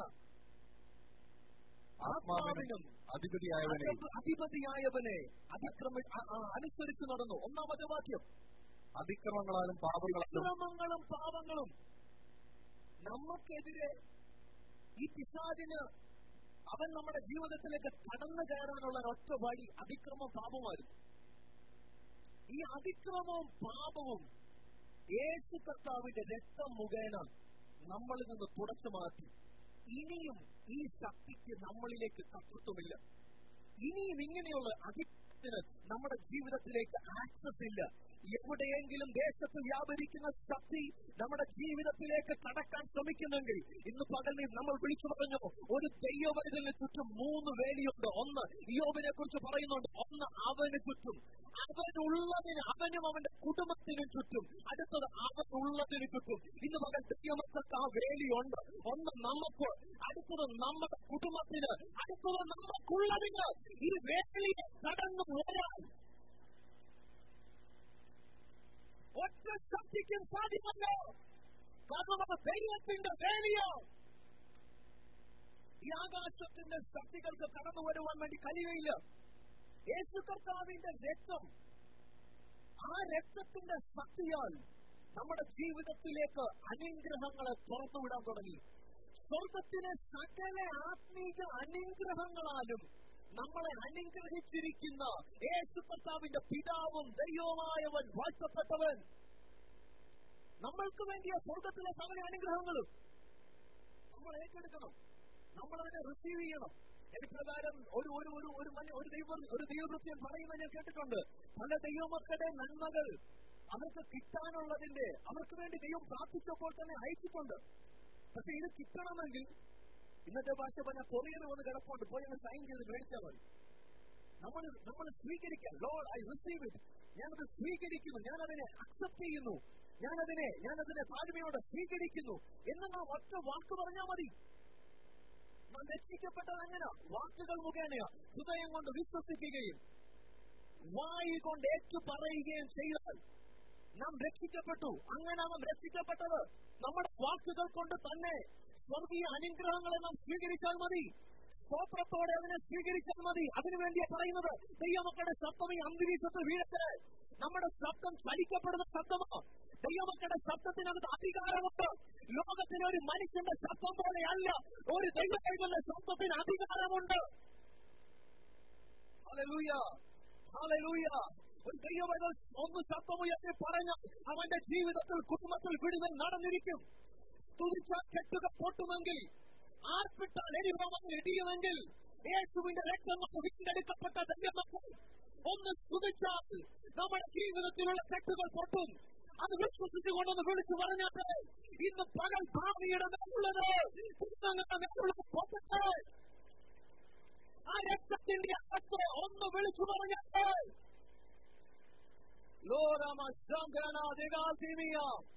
ആത്മാവിനും അധിപതിയായവനെയും അധിപതിയായവനെ അതിക്രമ അ- അ- അനുസരിച്ച് നടന്നു ഒന്നാമത്തെ വാക്യം അതിക്രമങ്ങളാലും പാപങ്ങളാലും അതിക്രമങ്ങളും പാപങ്ങളും നമുക്കെതിരെ ഈ പിശാദിന് അവൻ നമ്മുടെ ജീവിതത്തിലേക്ക് കടന്നു കയറാനുള്ള ഒറ്റ വഴി അതിക്രമം പാപമായിരുന്നു ഈ അതിക്രമവും പാപവും യേശു കർത്താവിന്റെ രക്തം മുഖേന നമ്മളിൽ നിന്ന് തുടച്ചു മാറ്റി ഇനിയും ഈ ശക്തിക്ക് നമ്മളിലേക്ക് കർത്തൃത്വമില്ല ഇനിയും ഇങ്ങനെയുള്ള അധികത്തിന് നമ്മുടെ ജീവിതത്തിലേക്ക് ആക്സസ് ഇല്ല എവിടെയെങ്കിലും ദേശത്ത് വ്യാപരിക്കുന്ന ശക്തി നമ്മുടെ ജീവിതത്തിലേക്ക് കടക്കാൻ ശ്രമിക്കുന്നെങ്കിൽ ഇന്ന് പകലിൽ നമ്മൾ വിളിച്ചു പറഞ്ഞു ഒരു ദൈവവൈതലിന് ചുറ്റും മൂന്ന് വേലിയുണ്ട് ഒന്ന് യോബിനെ കുറിച്ച് പറയുന്നുണ്ട് ഒന്ന് അവന് ചുറ്റും അവനുള്ളതിന് അവനും അവന്റെ കുടുംബത്തിനും ചുറ്റും അടുത്തത് അവനുള്ളതിന് ചുറ്റും ഇന്ന് പകൽ ദൈവമക്കൾക്ക് ആ വേലിയുണ്ട് ഒന്ന് നമുക്ക് അടുത്തത് നമ്മുടെ കുടുംബത്തിന് അടുത്തത് നമുക്കുള്ളതിന് ഈ വേലിയെ കടന്നു വരാൻ ഒറ്റ ശക്തിക്കും സാധ്യമല്ല കാരണം അത് ദൈവത്തിന്റെ വേലിയോ ഈ ആകാശത്തിന്റെ ശക്തികൾക്ക് കടന്നു വരുവാൻ വേണ്ടി കഴിയുകയില്ല യേശു കർത്താവിന്റെ രക്തം ആ രക്തത്തിന്റെ ശക്തിയാൽ നമ്മുടെ ജീവിതത്തിലേക്ക് അനുഗ്രഹങ്ങളെ തുറന്നുവിടാൻ തുടങ്ങി സ്വർഗത്തിലെ സകല ആത്മീക അനുഗ്രഹങ്ങളാലും നമ്മളെ അനുഗ്രഹിച്ചിരിക്കുന്ന യേശു കർത്താവിന്റെ പിതാവും ദൈവവുമായവൻ വാഴ്ത്തപ്പെട്ടവൻ നമ്മൾക്ക് വേണ്ടിയ സ്വർഗത്തിലെ സകല അനുഗ്രഹങ്ങളും നമ്മൾ ഏറ്റെടുക്കണം നമ്മൾ അതിനെ റിസീവ് ചെയ്യണം എനിപ്രകാരം ഒരു ഒരു ഒരു ഒരു മന- ഒരു ദൈവ ഒരു ദൈവകൃത്യം പറയുന്നത് ഞാൻ കേട്ടിട്ടുണ്ട് പല ദൈവമക്കളുടെ നന്മകൾ അവർക്ക് കിട്ടാനുള്ളതിന്റെ അവർക്ക് വേണ്ടി ദൈവം പ്രാർത്ഥിച്ചപ്പോൾ തന്നെ അയച്ചിട്ടുണ്ട് പക്ഷെ ഇത് കിട്ടണമെങ്കിൽ ഇന്നത്തെ ഭാഷ പറഞ്ഞ കൊറിയർ വന്ന് കിടപ്പുണ്ട് പോയി ഒന്ന് സൈൻ ചെയ്ത് മേടിച്ചാൽ മതി നമ്മൾ നമ്മൾ സ്വീകരിക്കാം ലോഡ് ഐ റിസീവ് ഇറ്റ് ഞാനത് സ്വീകരിക്കുന്നു ഞാൻ അതിനെ അക്സെപ്റ്റ് ചെയ്യുന്നു ഞാൻ അതിനെ ഞാൻ അതിനെ താഴ്മയോടെ സ്വീകരിക്കുന്നു എന്ന് നാം ഒറ്റ വാക്ക് പറഞ്ഞാൽ മതി നാം രക്ഷിക്കപ്പെട്ടത് എങ്ങനെ വാക്കുകൾ മുഖേനയാ ഹൃദയം കൊണ്ട് വിശ്വസിക്കുകയും വായി കൊണ്ട് ഏറ്റു പറയുകയും ചെയ്താൽ നാം രക്ഷിക്കപ്പെട്ടു അങ്ങനെ നാം രക്ഷിക്കപ്പെട്ടത് നമ്മുടെ വാക്കുകൾ കൊണ്ട് തന്നെ സ്വർഗീയ അനുഗ്രഹങ്ങളെ നാം സ്വീകരിച്ചാൽ മതി സ്തോത്രത്തോടെ അതിനെ സ്വീകരിച്ചാൽ മതി അതിനുവേണ്ടിയാ പറയുന്നത് ദൈവമക്കളുടെ ശബ്ദം ഈ അന്തരീക്ഷത്തിൽ വീഴട്ടെ നമ്മുടെ ശബ്ദം ചലിക്കപ്പെടുന്ന ശബ്ദമോ ദൈവമക്കളുടെ ശബ്ദത്തിനകത്ത് അധികാരമുണ്ട് ലോകത്തിലെ ഒരു മനുഷ്യന്റെ ശബ്ദം പോലെയല്ല ഒരു ദൈവത്തിന്റെ ശബ്ദത്തിന് അധികാരമുണ്ട് ഹല്ലേലൂയ ഹല്ലേലൂയ ഒരു ദൈവവേദ ഒന്ന് ശബ്ദമുയർത്തി പറഞ്ഞാൽ അവന്റെ ജീവിതത്തിൽ കുടുംബത്തിൽ വിടുതൽ നടന്നിരിക്കും സ്തുതിച്ചാൽ കെട്ടുക പൊട്ടുമെങ്കിൽ ആർപ്പിട്ടാൽ എരിവാമം ഇടിയുമെങ്കിൽ യേശുവിന്റെ രക്തം കൊണ്ട് വീണ്ടെടുക്കപ്പെട്ട ദൈവമക്കൾ ഒന്ന് സ്തുതിച്ചാൽ നമ്മുടെ ജീവിതത്തിലുള്ള കെട്ടുകൾ പൊട്ടും അത് വിശ്വസിച്ചുകൊണ്ടൊന്ന് വിളിച്ചു പറഞ്ഞാൽ ഇന്ന് പകൽ ഭാവിയുടെ മേലുള്ളത് കുടുംബങ്ങളുടെ മേലുള്ളത് പൊട്ടട്ടെ ആ രക്തത്തിന്റെ അകത്ത് ഒന്ന് വിളിച്ചു പറഞ്ഞാൽ ലോരമ ശങ്കരന ദിഗാതിമിയ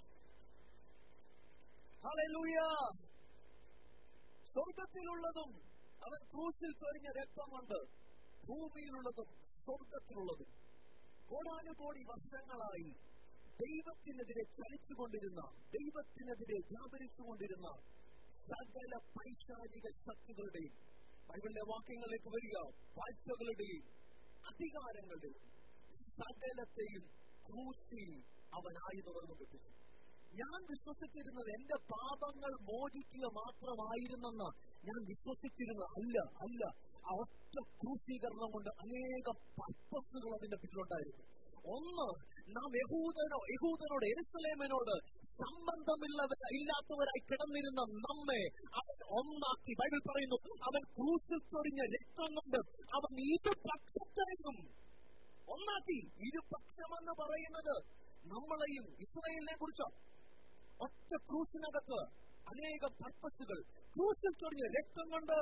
ഹല്ലേലൂയ സ്വർഗത്തിലുള്ളതും അവൻ ക്രൂശിൽ ചൊരിഞ്ഞ രക്തമുണ്ട് ഭൂമിയിലുള്ളതും സ്വർഗത്തിലുള്ളതും കോടാനുകോടി വർഷങ്ങളായി ദൈവത്തിനെതിരെ ചലിച്ചുകൊണ്ടിരുന്ന ദൈവത്തിനെതിരെ വ്യാപരിച്ചുകൊണ്ടിരുന്ന സകല പൈശാചിക ശക്തികളുടെയും ബൈബിളിലെ വാക്യങ്ങളിലേക്ക് വരിക വാഴ്ചകളുടെയും അധികാരങ്ങളുടെയും സകലത്തെയും ക്രൂശിൽ അവൻ ആയുധവർന്നു കിട്ടുന്നു ഞാൻ വിശ്വസിച്ചിരുന്നത് എന്റെ പാപങ്ങൾ മോചിക്കുക മാത്രമായിരുന്നെന്ന് ഞാൻ വിശ്വസിച്ചിരുന്ന അല്ല അല്ല ആ ഒറ്റ ക്രൂശീകരണം കൊണ്ട് അനേക പർപ്പസുകൾ അതിന്റെ പിന്നിലുണ്ടായിരുന്നു ഒന്ന് നാം യഹൂദനോ യഹൂദനോട് എരുസലേമനോട് സംബന്ധമില്ലവർ ഇല്ലാത്തവരായി കിടന്നിരുന്ന നമ്മെ അവൻ ഒന്നാക്കി ബൈബിൾ പറയുന്നു അവൻ ക്രൂശിൽ ചൊരിഞ്ഞ രക്തം കൊണ്ട് അവൻ ഇരുപക്ഷത്തെയും ഒന്നാക്കി ഇരുപക്ഷമെന്ന് പറയുന്നത് നമ്മളെയും ഇസ്രയേലിനെ കുറിച്ചോ ഒറ്റ ക്രൂശിനകത്ത് അനേക പർപ്പസുകൾ ക്രൂശിൽ ചൊരിഞ്ഞ രക്തം കൊണ്ട്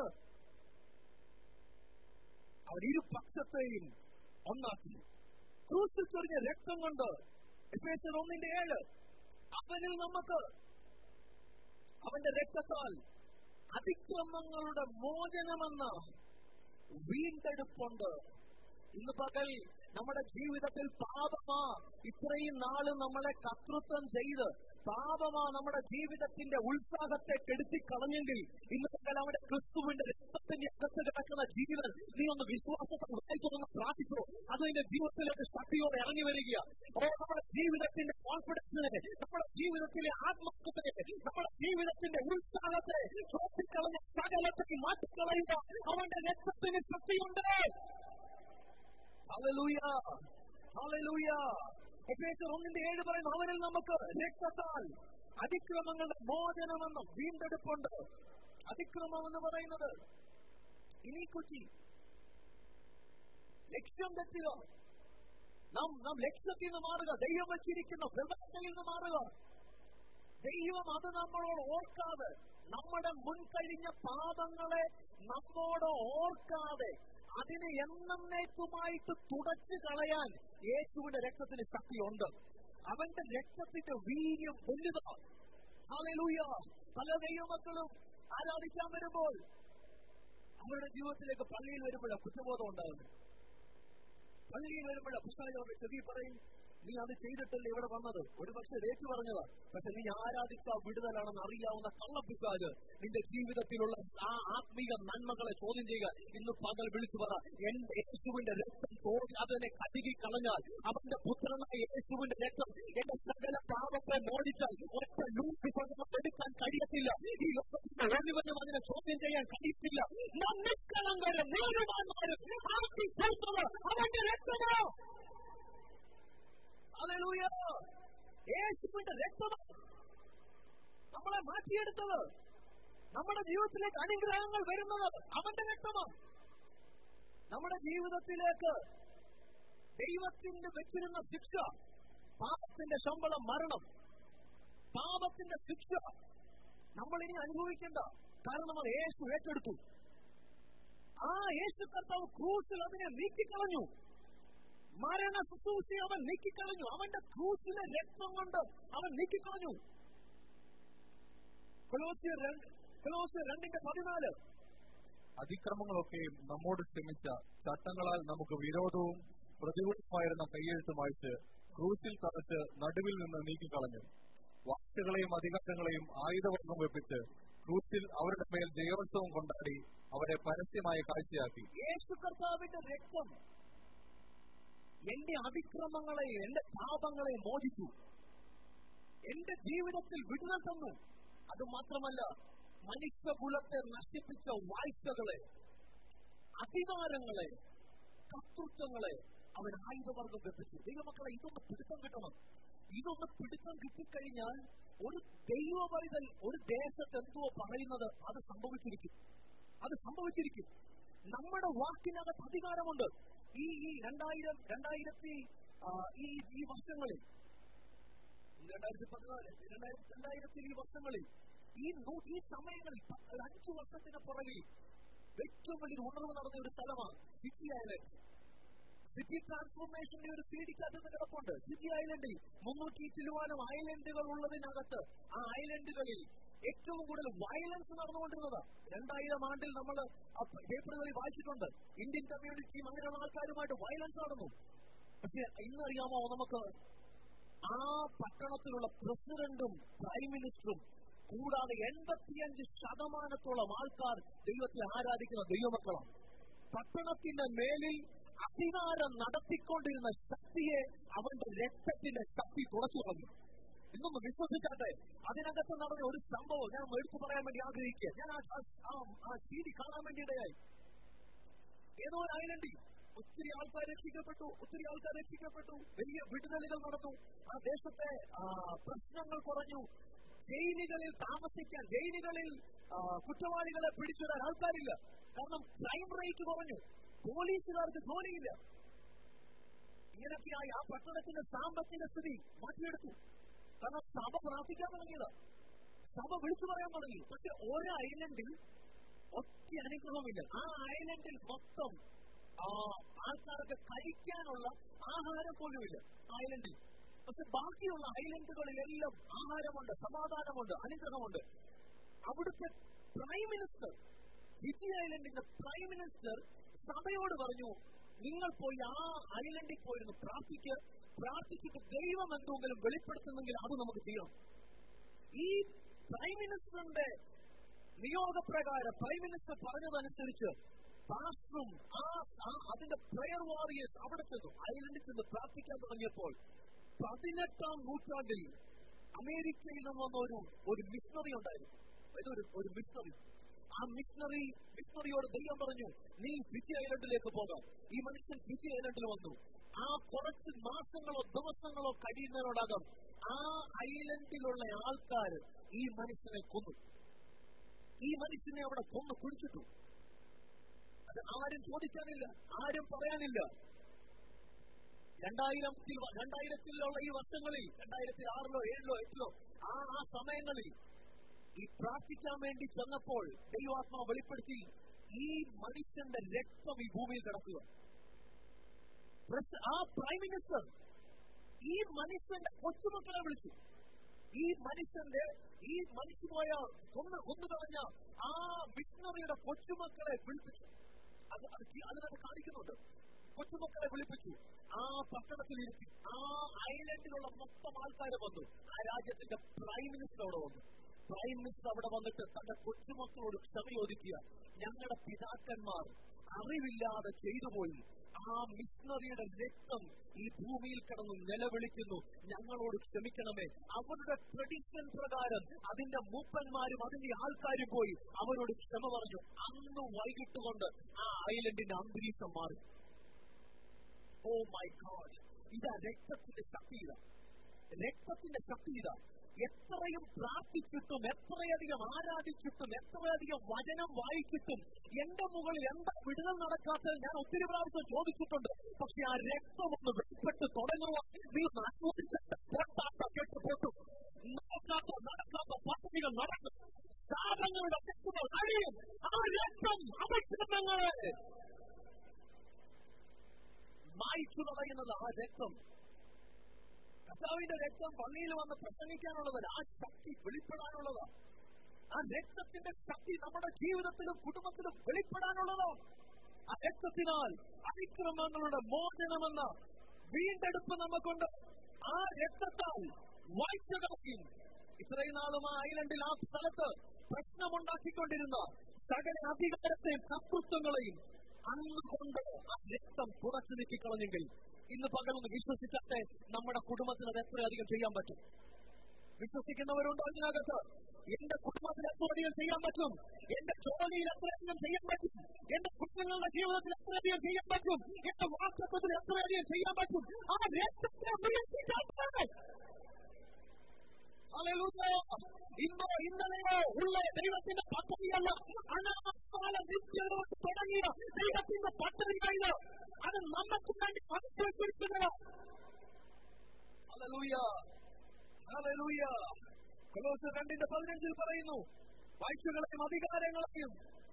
അവർ ഇരുപക്ഷത്തെയും ഒന്നാക്കി ക്രൂശിൽ ചൊരിഞ്ഞ രക്തം കൊണ്ട് എഫേസ്യർ ഒന്നിന്റെ ഏഴ് അവനിൽ നമുക്ക് അവന്റെ രക്തത്താൽ അതിക്രമങ്ങളുടെ മോചനമെന്ന വീണ്ടെടുപ്പുണ്ട് ഇന്ന് പകൽ നമ്മുടെ ജീവിതത്തിൽ പാപമാ ഇത്രയും നാള് നമ്മളെ കർത്തൃത്വം ചെയ്ത് പാപമാ നമ്മുടെ ജീവിതത്തിന്റെ ഉത്സാഹത്തെ കെടുത്തി കളഞ്ഞെങ്കിൽ ഇന്ന് പകൽ അവിടെ ക്രിസ്തുവിന്റെ രക്തത്തിന്റെ അകത്ത് കിടക്കുന്ന ജീവൻ നീ ഒന്ന് വിശ്വാസത്തെ വായിച്ചൊന്ന് പ്രാർത്ഥിച്ചോ അത് നിന്റെ ജീവിതത്തിലേക്ക് ശക്തിയോടെ ഇറങ്ങി വരിക ഓ നമ്മുടെ ജീവിതത്തിന്റെ കോൺഫിഡൻസിനെ നമ്മുടെ ജീവിതത്തിലെ ആത്മത്വത്തെ നമ്മുടെ ജീവിതത്തിന്റെ ഉത്സാഹത്തെ ചോട്ടിക്കളഞ്ഞ സകലത്തെ മാറ്റിക്കളയുക അവന്റെ രക്തത്തിന് ശക്തിയുണ്ട് ഹല്ലേലൂയ ഹല്ലേലൂയ എഫേസ്യർ ഒന്നിന്റെ ഏഴ് പറയുന്നു അവരിൽ നമുക്ക് രക്തത്താൽ അതിക്രമങ്ങളുടെ മോചനമെന്ന വീണ്ടെടുപ്പുണ്ട് അതിക്രമം എന്ന് പറയുന്നത് ഇനീക്വിറ്റി ലക്ഷ്യം തെറ്റുക നാം നാം ലക്ഷ്യത്തിൽ നിന്ന് മാറുക ദൈവം വച്ചിരിക്കുന്ന വ്യവസ്ഥയിൽ നിന്ന് മാറുക ദൈവം അത് നമ്മളോട് ഓർക്കാതെ നമ്മുടെ മുൻകഴിഞ്ഞ പാപങ്ങളെ നമ്മോട് ഓർക്കാതെ അതിനെ എന്നേക്കുമായിട്ട് തുടച്ചു കളയാൻ യേശുവിന്റെ രക്തത്തിന് ശക്തിയുണ്ട് അവന്റെ രക്തത്തിന്റെ വീര്യം വലുതാണ് ഹല്ലേലൂയ പല ദൈവമക്കളും ആരാധിക്കാൻ വരുമ്പോൾ അവരുടെ ജീവിതത്തിലേക്ക് പള്ളിയിൽ വരുമ്പോഴാണ് കുറ്റബോധം ഉണ്ടാകുന്നത് പള്ളിയിൽ വരുമ്പോഴാണ് പുസ്തകം ചെവി പറയും നീ അത് ചെയ്തിട്ടല്ലേ ഇവിടെ വന്നത് ഒരുപക്ഷെ ഏറ്റു പറഞ്ഞതാ പക്ഷെ നീ ആരാധിച്ച വിടുതലാണെന്ന് അറിയാവുന്ന കള്ളപ്പിക്കാര് നിന്റെ ജീവിതത്തിലുള്ള ആ ആത്മീയ നന്മകളെ ചോദ്യം ചെയ്യുക ഇന്ന് പകൽ വിളിച്ചു പറ എന്റെ യേശുവിന്റെ രക്തം തോന്നി അതിനെ കഴുകി കളഞ്ഞാൽ അവന്റെ പുത്രനായ യേശുവിന്റെ രക്തം എന്റെ സകല പാപത്തെ മോചിച്ചാൽ ഒറ്റ ലൂസിഫർ നമുക്ക് എടുക്കാൻ കഴിയത്തില്ല ഈ ലോകത്തിന്റെ ഒരുവനും അതിനെ ചോദ്യം ചെയ്യാൻ കഴിയത്തില്ല നാം നിഷ്കളങ്കരും നീതിമാന്മാരും ആർത്തി ചേർത്തത് അവന്റെ രക്തമോ ഹല്ലേലൂയ യേശുവിന്റെ രക്തമാണ് നമ്മളെ മാറ്റിയെടുത്തത് നമ്മുടെ ജീവിതത്തിലേക്ക് അനുഗ്രഹങ്ങൾ വരുന്നത് അവന്റെ രക്തമാണ് നമ്മുടെ ജീവിതത്തിലേക്ക് ദൈവത്തിന്റെ വെച്ചിരുന്ന ശിക്ഷ പാപത്തിന്റെ ശമ്പളം മരണം പാപത്തിന്റെ ശിക്ഷ നമ്മൾ ഇനി അനുഭവിക്കേണ്ട കാരണം അത് യേശു ഏറ്റെടുത്തു ആ യേശു കർത്താവ് ക്രൂശിൽ അതിനെ നീക്കിക്കളഞ്ഞു മരണ ശുശ്രൂഷ അവൻ നീക്കിക്കളഞ്ഞു അവന്റെ ക്രൂശിലെ രക്തം കൊണ്ട് അവൻ നീക്കിക്കളഞ്ഞു കൊലോസിയർ രണ്ട് കൊലോസിയർ രണ്ടിന്റെ പതിനാല് അതിക്രമങ്ങളൊക്കെയും നമ്മോട് ക്ഷമിച്ച ചട്ടങ്ങളാൽ നമുക്ക് വിരോധവും പ്രതികൂലമായിരുന്ന കയ്യെഴുത്തും അയച്ച് ക്രൂസിൽ തറച്ച് നടുവിൽ നിന്ന് നീക്കിക്കളഞ്ഞു വാക്കുകളെയും അധികാരങ്ങളെയും ആയുധവർഗം വെപ്പിച്ച് ക്രൂസിൽ അവരുടെ മേൽ ജയോത്സവം കൊണ്ടാടി അവരെ പരസ്യമായ കാഴ്ചയാക്കി യേശു കർത്താവിന്റെ രക്തം എന്റെ അതിക്രമങ്ങളെ എന്റെ പാപങ്ങളെ മോചിച്ചു എന്റെ ജീവിതത്തിൽ വിടുതൽ തന്നു അത് മാത്രമല്ല മനുഷ്യകുലത്തെ നശിപ്പിച്ച വായ്പകളെ അധികാരങ്ങളെ കർത്തൃത്വങ്ങളെ അവൻ ആയുധവർഗം വെപ്പിച്ചു ദൈവമക്കളെ ഇതൊന്ന് പിടുത്തം കിട്ടണം ഇതൊന്ന് പിടുത്തം കിട്ടിക്കഴിഞ്ഞാൽ ഒരു ദൈവപൈതൽ ഒരു ദേശത്ത് എന്തോ പറയുന്നത് അത് സംഭവിച്ചിരിക്കും അത് സംഭവിച്ചിരിക്കും നമ്മുടെ വാക്കിനകത്ത് അധികാരമുണ്ട് ഈ ഈ രണ്ടായിരം രണ്ടായിരത്തി ആ, ഈ ഈ വർഷങ്ങളിൽ രണ്ടായിരത്തി പതിനാല് രണ്ടായിരത്തി രണ്ടായിരത്തി ഈ വർഷങ്ങളിൽ ഈ നൂ- ഈ സമയങ്ങളിൽ പ- ഒരു അഞ്ചു വർഷത്തിന് പുറകിൽ ഏറ്റവും വലിയ ഉണർവ് നടന്ന ഒരു സ്ഥലമാണ് സിറ്റി ഐലൻഡ് സിറ്റി ട്രാൻസ്ഫോർമേഷന്റെ ഒരു സീഡിക്കകത്ത് കിടപ്പുണ്ട് സിറ്റി ഐലൻഡിൽ മുന്നൂറ്റി ചില്ലുവാനും ഐലൻഡുകൾ ഉള്ളതിനകത്ത് ആ ഐലൻഡുകളിൽ ഏറ്റവും കൂടുതൽ വയലൻസ് നടന്നുകൊണ്ടിരുന്നത് രണ്ടായിരം ആണ്ടിൽ നമ്മൾ പേപ്പറുകളിൽ വായിച്ചിട്ടുണ്ട് ഇന്ത്യൻ കമ്മ്യൂണിറ്റിയും അങ്ങനെയുള്ള ആൾക്കാരുമായിട്ട് വയലൻസ് നടന്നു പക്ഷെ ഇന്നറിയാമോ നമുക്ക് ആ പട്ടണത്തിലുള്ള പ്രസിഡന്റും പ്രൈം മിനിസ്റ്ററും കൂടാതെ എൺപത്തിയഞ്ച് ശതമാനത്തോളം ആൾക്കാർ ദൈവത്തെ ആരാധിക്കുന്ന ദൈവമക്കളാണ് പട്ടണത്തിന്റെ മേലിൽ അധികാരം നടത്തിക്കൊണ്ടിരുന്ന ശക്തിയെ അവന്റെ രക്തത്തിന്റെ ശക്തി തുറച്ചു കളഞ്ഞു ഇന്നൊന്ന് വിശ്വസിച്ചാട്ടെ അതിനകത്ത് നടന്ന ഒരു സംഭവം ഞാൻ എടുത്തു പറയാൻ വേണ്ടി ആഗ്രഹിക്കുക ഞാൻ ആ- ആ- ആ- ആ രീതി കാണാൻ വേണ്ടി ഇടയായി ഏതോ ഒരു ഐലൻഡിൽ ഒത്തിരി ആൾക്കാർ രക്ഷിക്കപ്പെട്ടു ഒത്തിരി ആൾക്കാർ രക്ഷിക്കപ്പെട്ടു വലിയ വിടുതലുകൾ നടന്നു ആ ദേശത്തെ ആ, പ്രശ്നങ്ങൾ കുറഞ്ഞു ജയിലുകളിൽ താമസിക്കാൻ ജയിലുകളിൽ ആ, കുറ്റവാളികളെ പിടിച്ചിടാൻ ആൾക്കാരില്ല കാരണം ക്രൈം റേറ്റ് കുറഞ്ഞു പോലീസുകാർക്ക് ജോലിയില്ല ഇങ്ങനെയൊക്കെയായി ആ പട്ടണത്തിന്റെ സാമ്പത്തിക സ്ഥിതി മാറ്റിയെടുത്തു കാരണം സഭ പ്രാർത്ഥിക്കാൻ തുടങ്ങിയത് സഭ വിളിച്ചു പറയാൻ തുടങ്ങി പക്ഷെ ഒരു ഐലൻഡിൽ ഒറ്റ അനുഗ്രഹമില്ല ആ ഐലൻഡിൽ മൊത്തം ആ ആൾക്കാർക്ക് കഴിക്കാനുള്ള ആഹാരം പോലുമില്ല ഐലൻഡിൽ പക്ഷെ ബാക്കിയുള്ള ഐലൻഡുകളിലെല്ലാം ആഹാരമുണ്ട് സമാധാനമുണ്ട് അനുഗ്രഹമുണ്ട് അവിടുത്തെ പ്രൈം മിനിസ്റ്റർ ഫിജി ഐലൻഡിന്റെ പ്രൈം മിനിസ്റ്റർ സഭയോട് പറഞ്ഞു നിങ്ങൾ പോയി ആ ഐലൻഡിൽ പോയിരുന്നു പ്രാർത്ഥിക്ക് പ്രാർത്ഥിച്ചിട്ട് ദൈവം എന്തെങ്കിലും വെളിപ്പെടുത്തുന്നെങ്കിൽ അത് നമുക്ക് ചെയ്യണം ഈ പ്രൈം മിനിസ്റ്ററിന്റെ നിയോഗപ്രകാരം പ്രൈം മിനിസ്റ്റർ പറഞ്ഞതനുസരിച്ച് പാസ്റ്ററും ആ ആ- അതിന്റെ പ്രയർ വാറിയേഴ്സ് അവിടെ ചെന്നു ഐലൻഡിൽ ചെന്ന് പ്രാർത്ഥിക്കാൻ തുടങ്ങിയപ്പോൾ പതിനെട്ടാം നൂറ്റാണ്ടിൽ അമേരിക്കയിൽ നിന്ന് വന്ന ഒരു ഒരു മിഷണറി ഉണ്ടായിരുന്നു ഇതൊരു ഒരു മിഷണറി ആ മിഷണറി മിഷണറിയോട് ദൈവം പറഞ്ഞു നീ ഫിജി ഐലൻഡിലേക്ക് പോകാം ഈ മനുഷ്യൻ ഫിജി ഐലൻഡിൽ വന്നു ആ കുറച്ച് മാസങ്ങളോ ദിവസങ്ങളോ കഴിയുന്നതിനോടകം ആ ഐലൻഡിലുള്ള ആൾക്കാർ ഈ മനുഷ്യനെ കൊന്നു ഈ മനുഷ്യനെ അവിടെ കൊന്നു കുഴിച്ചിട്ടു അത് ആരും ചോദിക്കാനില്ല ആരും പറയാനില്ല രണ്ടായിരത്തിൽ രണ്ടായിരത്തിലുള്ള ഈ വർഷങ്ങളിൽ രണ്ടായിരത്തി ആറിലോ ഏഴിലോ എട്ടിലോ ആ ആ സമയങ്ങളിൽ ഈ പ്രാർത്ഥിക്കാൻ വേണ്ടി ചെന്നപ്പോൾ ദൈവാത്മാവ് വെളിപ്പെടുത്തി ഈ മനുഷ്യന്റെ രക്തം ഈ ഭൂമിയിൽ കിടക്കുക പ്രസ്- ആ പ്രൈം മിനിസ്റ്റർ ഈ മനുഷ്യന്റെ കൊച്ചുമക്കളെ വിളിച്ചു ഈ മനുഷ്യന്റെ ഈ മനുഷ്യപോയ കൊന്നു കൊന്നു കളഞ്ഞ ആ മിഷണറിയുടെ കൊച്ചുമക്കളെ വിളിപ്പിച്ചു അത് അത് ഈ- അതിനകത്ത് കാണിക്കുന്നുണ്ട് കൊച്ചുമക്കളെ വിളിപ്പിച്ചു ആ പട്ടണത്തിൽ ഇരുത്തി ആ ഐലൻഡിലുള്ള മൊത്തം ആൾക്കാർ വന്നു ആ രാജ്യത്തിന്റെ പ്രൈം മിനിസ്റ്റർ അവിടെ വന്നു പ്രൈം മിനിസ്റ്റർ അവിടെ വന്നിട്ട് തന്റെ കൊച്ചുമക്കളോട് ക്ഷമ ചോദിക്കുക ഞങ്ങളുടെ പിതാക്കന്മാർ അറിവില്ലാതെ ചെയ്തു പോയി ആ മിഷണറിയുടെ രക്തം ഈ ഭൂമിയിൽ കിടന്ന് നിലവിളിക്കുന്നു ഞങ്ങളോട് ക്ഷമിക്കണമേ അവരുടെ ട്രഡീഷൻ പ്രകാരം അതിന്റെ മൂപ്പന്മാരും അതിന്റെ ആൾക്കാരും പോയി അവരോട് ക്ഷമ പറഞ്ഞു അന്ന് വൈകിട്ട് കൊണ്ട് ആ ഐലൻഡിന്റെ അന്തരീക്ഷം മാറി ഓ മൈ ഗോഡ് ഇതാ രക്തത്തിന്റെ ശക്തി ഇതാ രക്തത്തിന്റെ ശക്തി ഇതാ എത്രയും പ്രാർത്ഥിച്ചിട്ടും എത്രയധികം ആരാധിച്ചിട്ടും എത്രയധികം വചനം വായിച്ചിട്ടും എന്റെ മുകളിൽ എന്താ വിടുതൽ നടക്കാത്തത് ഞാൻ ഒത്തിരി പ്രാവശ്യം ചോദിച്ചിട്ടുണ്ട് പക്ഷെ ആ രക്തം ഒന്ന് വെളിപ്പെട്ട് തുടങ്ങുക നീ അനുഭവിച്ചിട്ട് പൊട്ടാത്ത കെട്ട് പൊട്ടും നടക്കാത്ത നടക്കാത്ത പദ്ധതികൾ നടക്കും ശാപങ്ങളുടെ തെറ്റുകൾ അഴിയും ആ രക്തം അപക്ഷണങ്ങളെ മായിച്ചു കളയുന്നത് ആ രക്തം കർത്താവിന്റെ രക്തം പള്ളിയിൽ വന്ന് പ്രസംഗിക്കാനുള്ളതല്ല ആ ശക്തി വെളിപ്പെടാനുള്ളതാ ആ രക്തത്തിന്റെ ശക്തി നമ്മുടെ ജീവിതത്തിലും കുടുംബത്തിലും വെളിപ്പെടാനുള്ളതാ ആ രക്തത്തിനാൽ അതിക്രമങ്ങളുടെ മോചനമെന്ന വീണ്ടെടുപ്പ് നമുക്കുണ്ട് ആ രക്തത്താൽ വായിച്ച കളയും ഇത്രയും നാളും ആ ഐലൻഡിൽ ആ സ്ഥലത്ത് പ്രശ്നമുണ്ടാക്കിക്കൊണ്ടിരുന്ന സകല അധികാരത്തെയും കർത്തൃത്വങ്ങളെയും അന്ന് കൊണ്ട് ആ രക്തം തുടച്ചു നീക്കിക്കളഞ്ഞെങ്കിൽ ഇന്ന് പകലൊന്ന് വിശ്വസിച്ചാട്ടെ നമ്മുടെ കുടുംബത്തിന് അത് എത്രയധികം ചെയ്യാൻ പറ്റും വിശ്വസിക്കുന്നവരുണ്ടോ ഇതിനകത്ത് എന്റെ കുടുംബത്തിൽ എത്രയധികം ചെയ്യാൻ പറ്റും എന്റെ ജോലിയിൽ എത്രയധികം ചെയ്യാൻ പറ്റും എന്റെ കുഞ്ഞുങ്ങളുടെ ജീവിതത്തിൽ എത്രയധികം ചെയ്യാൻ പറ്റും എന്റെ വാക്തത്വത്തിൽ എത്രയധികം ചെയ്യാൻ പറ്റും ആ രക്തത്തെ ഉയർത്തിക്കാട്ടെ ഹല്ലേലൂയ. ഇന്നോ ഇന്നലെയോ ഉള്ള ദൈവത്തിന്റെ പദ്ധതിയല്ല അനാകാല നിത്യതോട് തുടങ്ങിയ ദൈവത്തിന്റെ പദ്ധതികളില് അത് നമുക്ക് വേണ്ടി പങ്കുവച്ചിരിക്കുന്നത് ഹല്ലേലൂയ. ഹല്ലേലൂയ. കൊലോസ്യർ രണ്ടിന്റെ പതിനഞ്ചിൽ പറയുന്നു വാഴ്ചകളെയും അധികാരങ്ങളെയും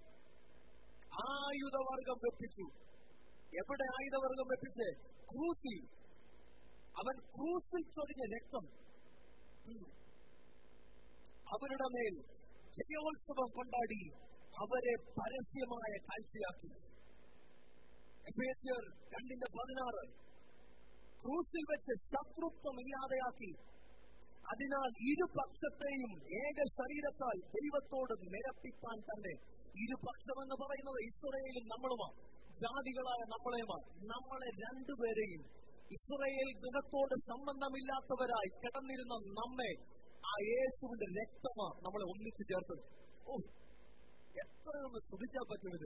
ആയുധവർഗം വെപ്പിച്ചു എവിടെ ആയുധവർഗം വെപ്പിച്ച് ക്രൂസിൽ അവൻ ക്രൂസിൽ ചൊരിഞ്ഞ രക്തം ഉം. അവരുടെ മേൽ ജയോത്സവം കൊണ്ടാടി അവരെ പരസ്യമായ കാഴ്ചയാക്കി എഫേസ്യർ രണ്ടിന്റെ പതിനാറ് ക്രൂസിൽ വെച്ച് ശത്രുത്വം ഇല്ലാതെയാക്കി അതിനാൽ ഇരുപക്ഷത്തെയും ഏക ശരീരത്താൽ ദൈവത്തോട് നിരപ്പിപ്പാൻ തന്നെ ഇരുപക്ഷം എന്ന് പറയുന്നത് ഇസ്രയേലും നമ്മളുമാണ് ജാതികളായ നമ്മളെയുമാണ് നമ്മളെ രണ്ടുപേരെയും ഇസ്രയേൽ ഗൃഹത്തോട് സംബന്ധമില്ലാത്തവരായി കിടന്നിരുന്ന നമ്മെ ആ യേശുവിന്റെ രക്തമാണ് നമ്മളെ ഒന്നിച്ചു ചേർത്തത് ഓ എത്രയൊന്ന് സ്തുതിച്ചാൽ പറ്റുന്നത്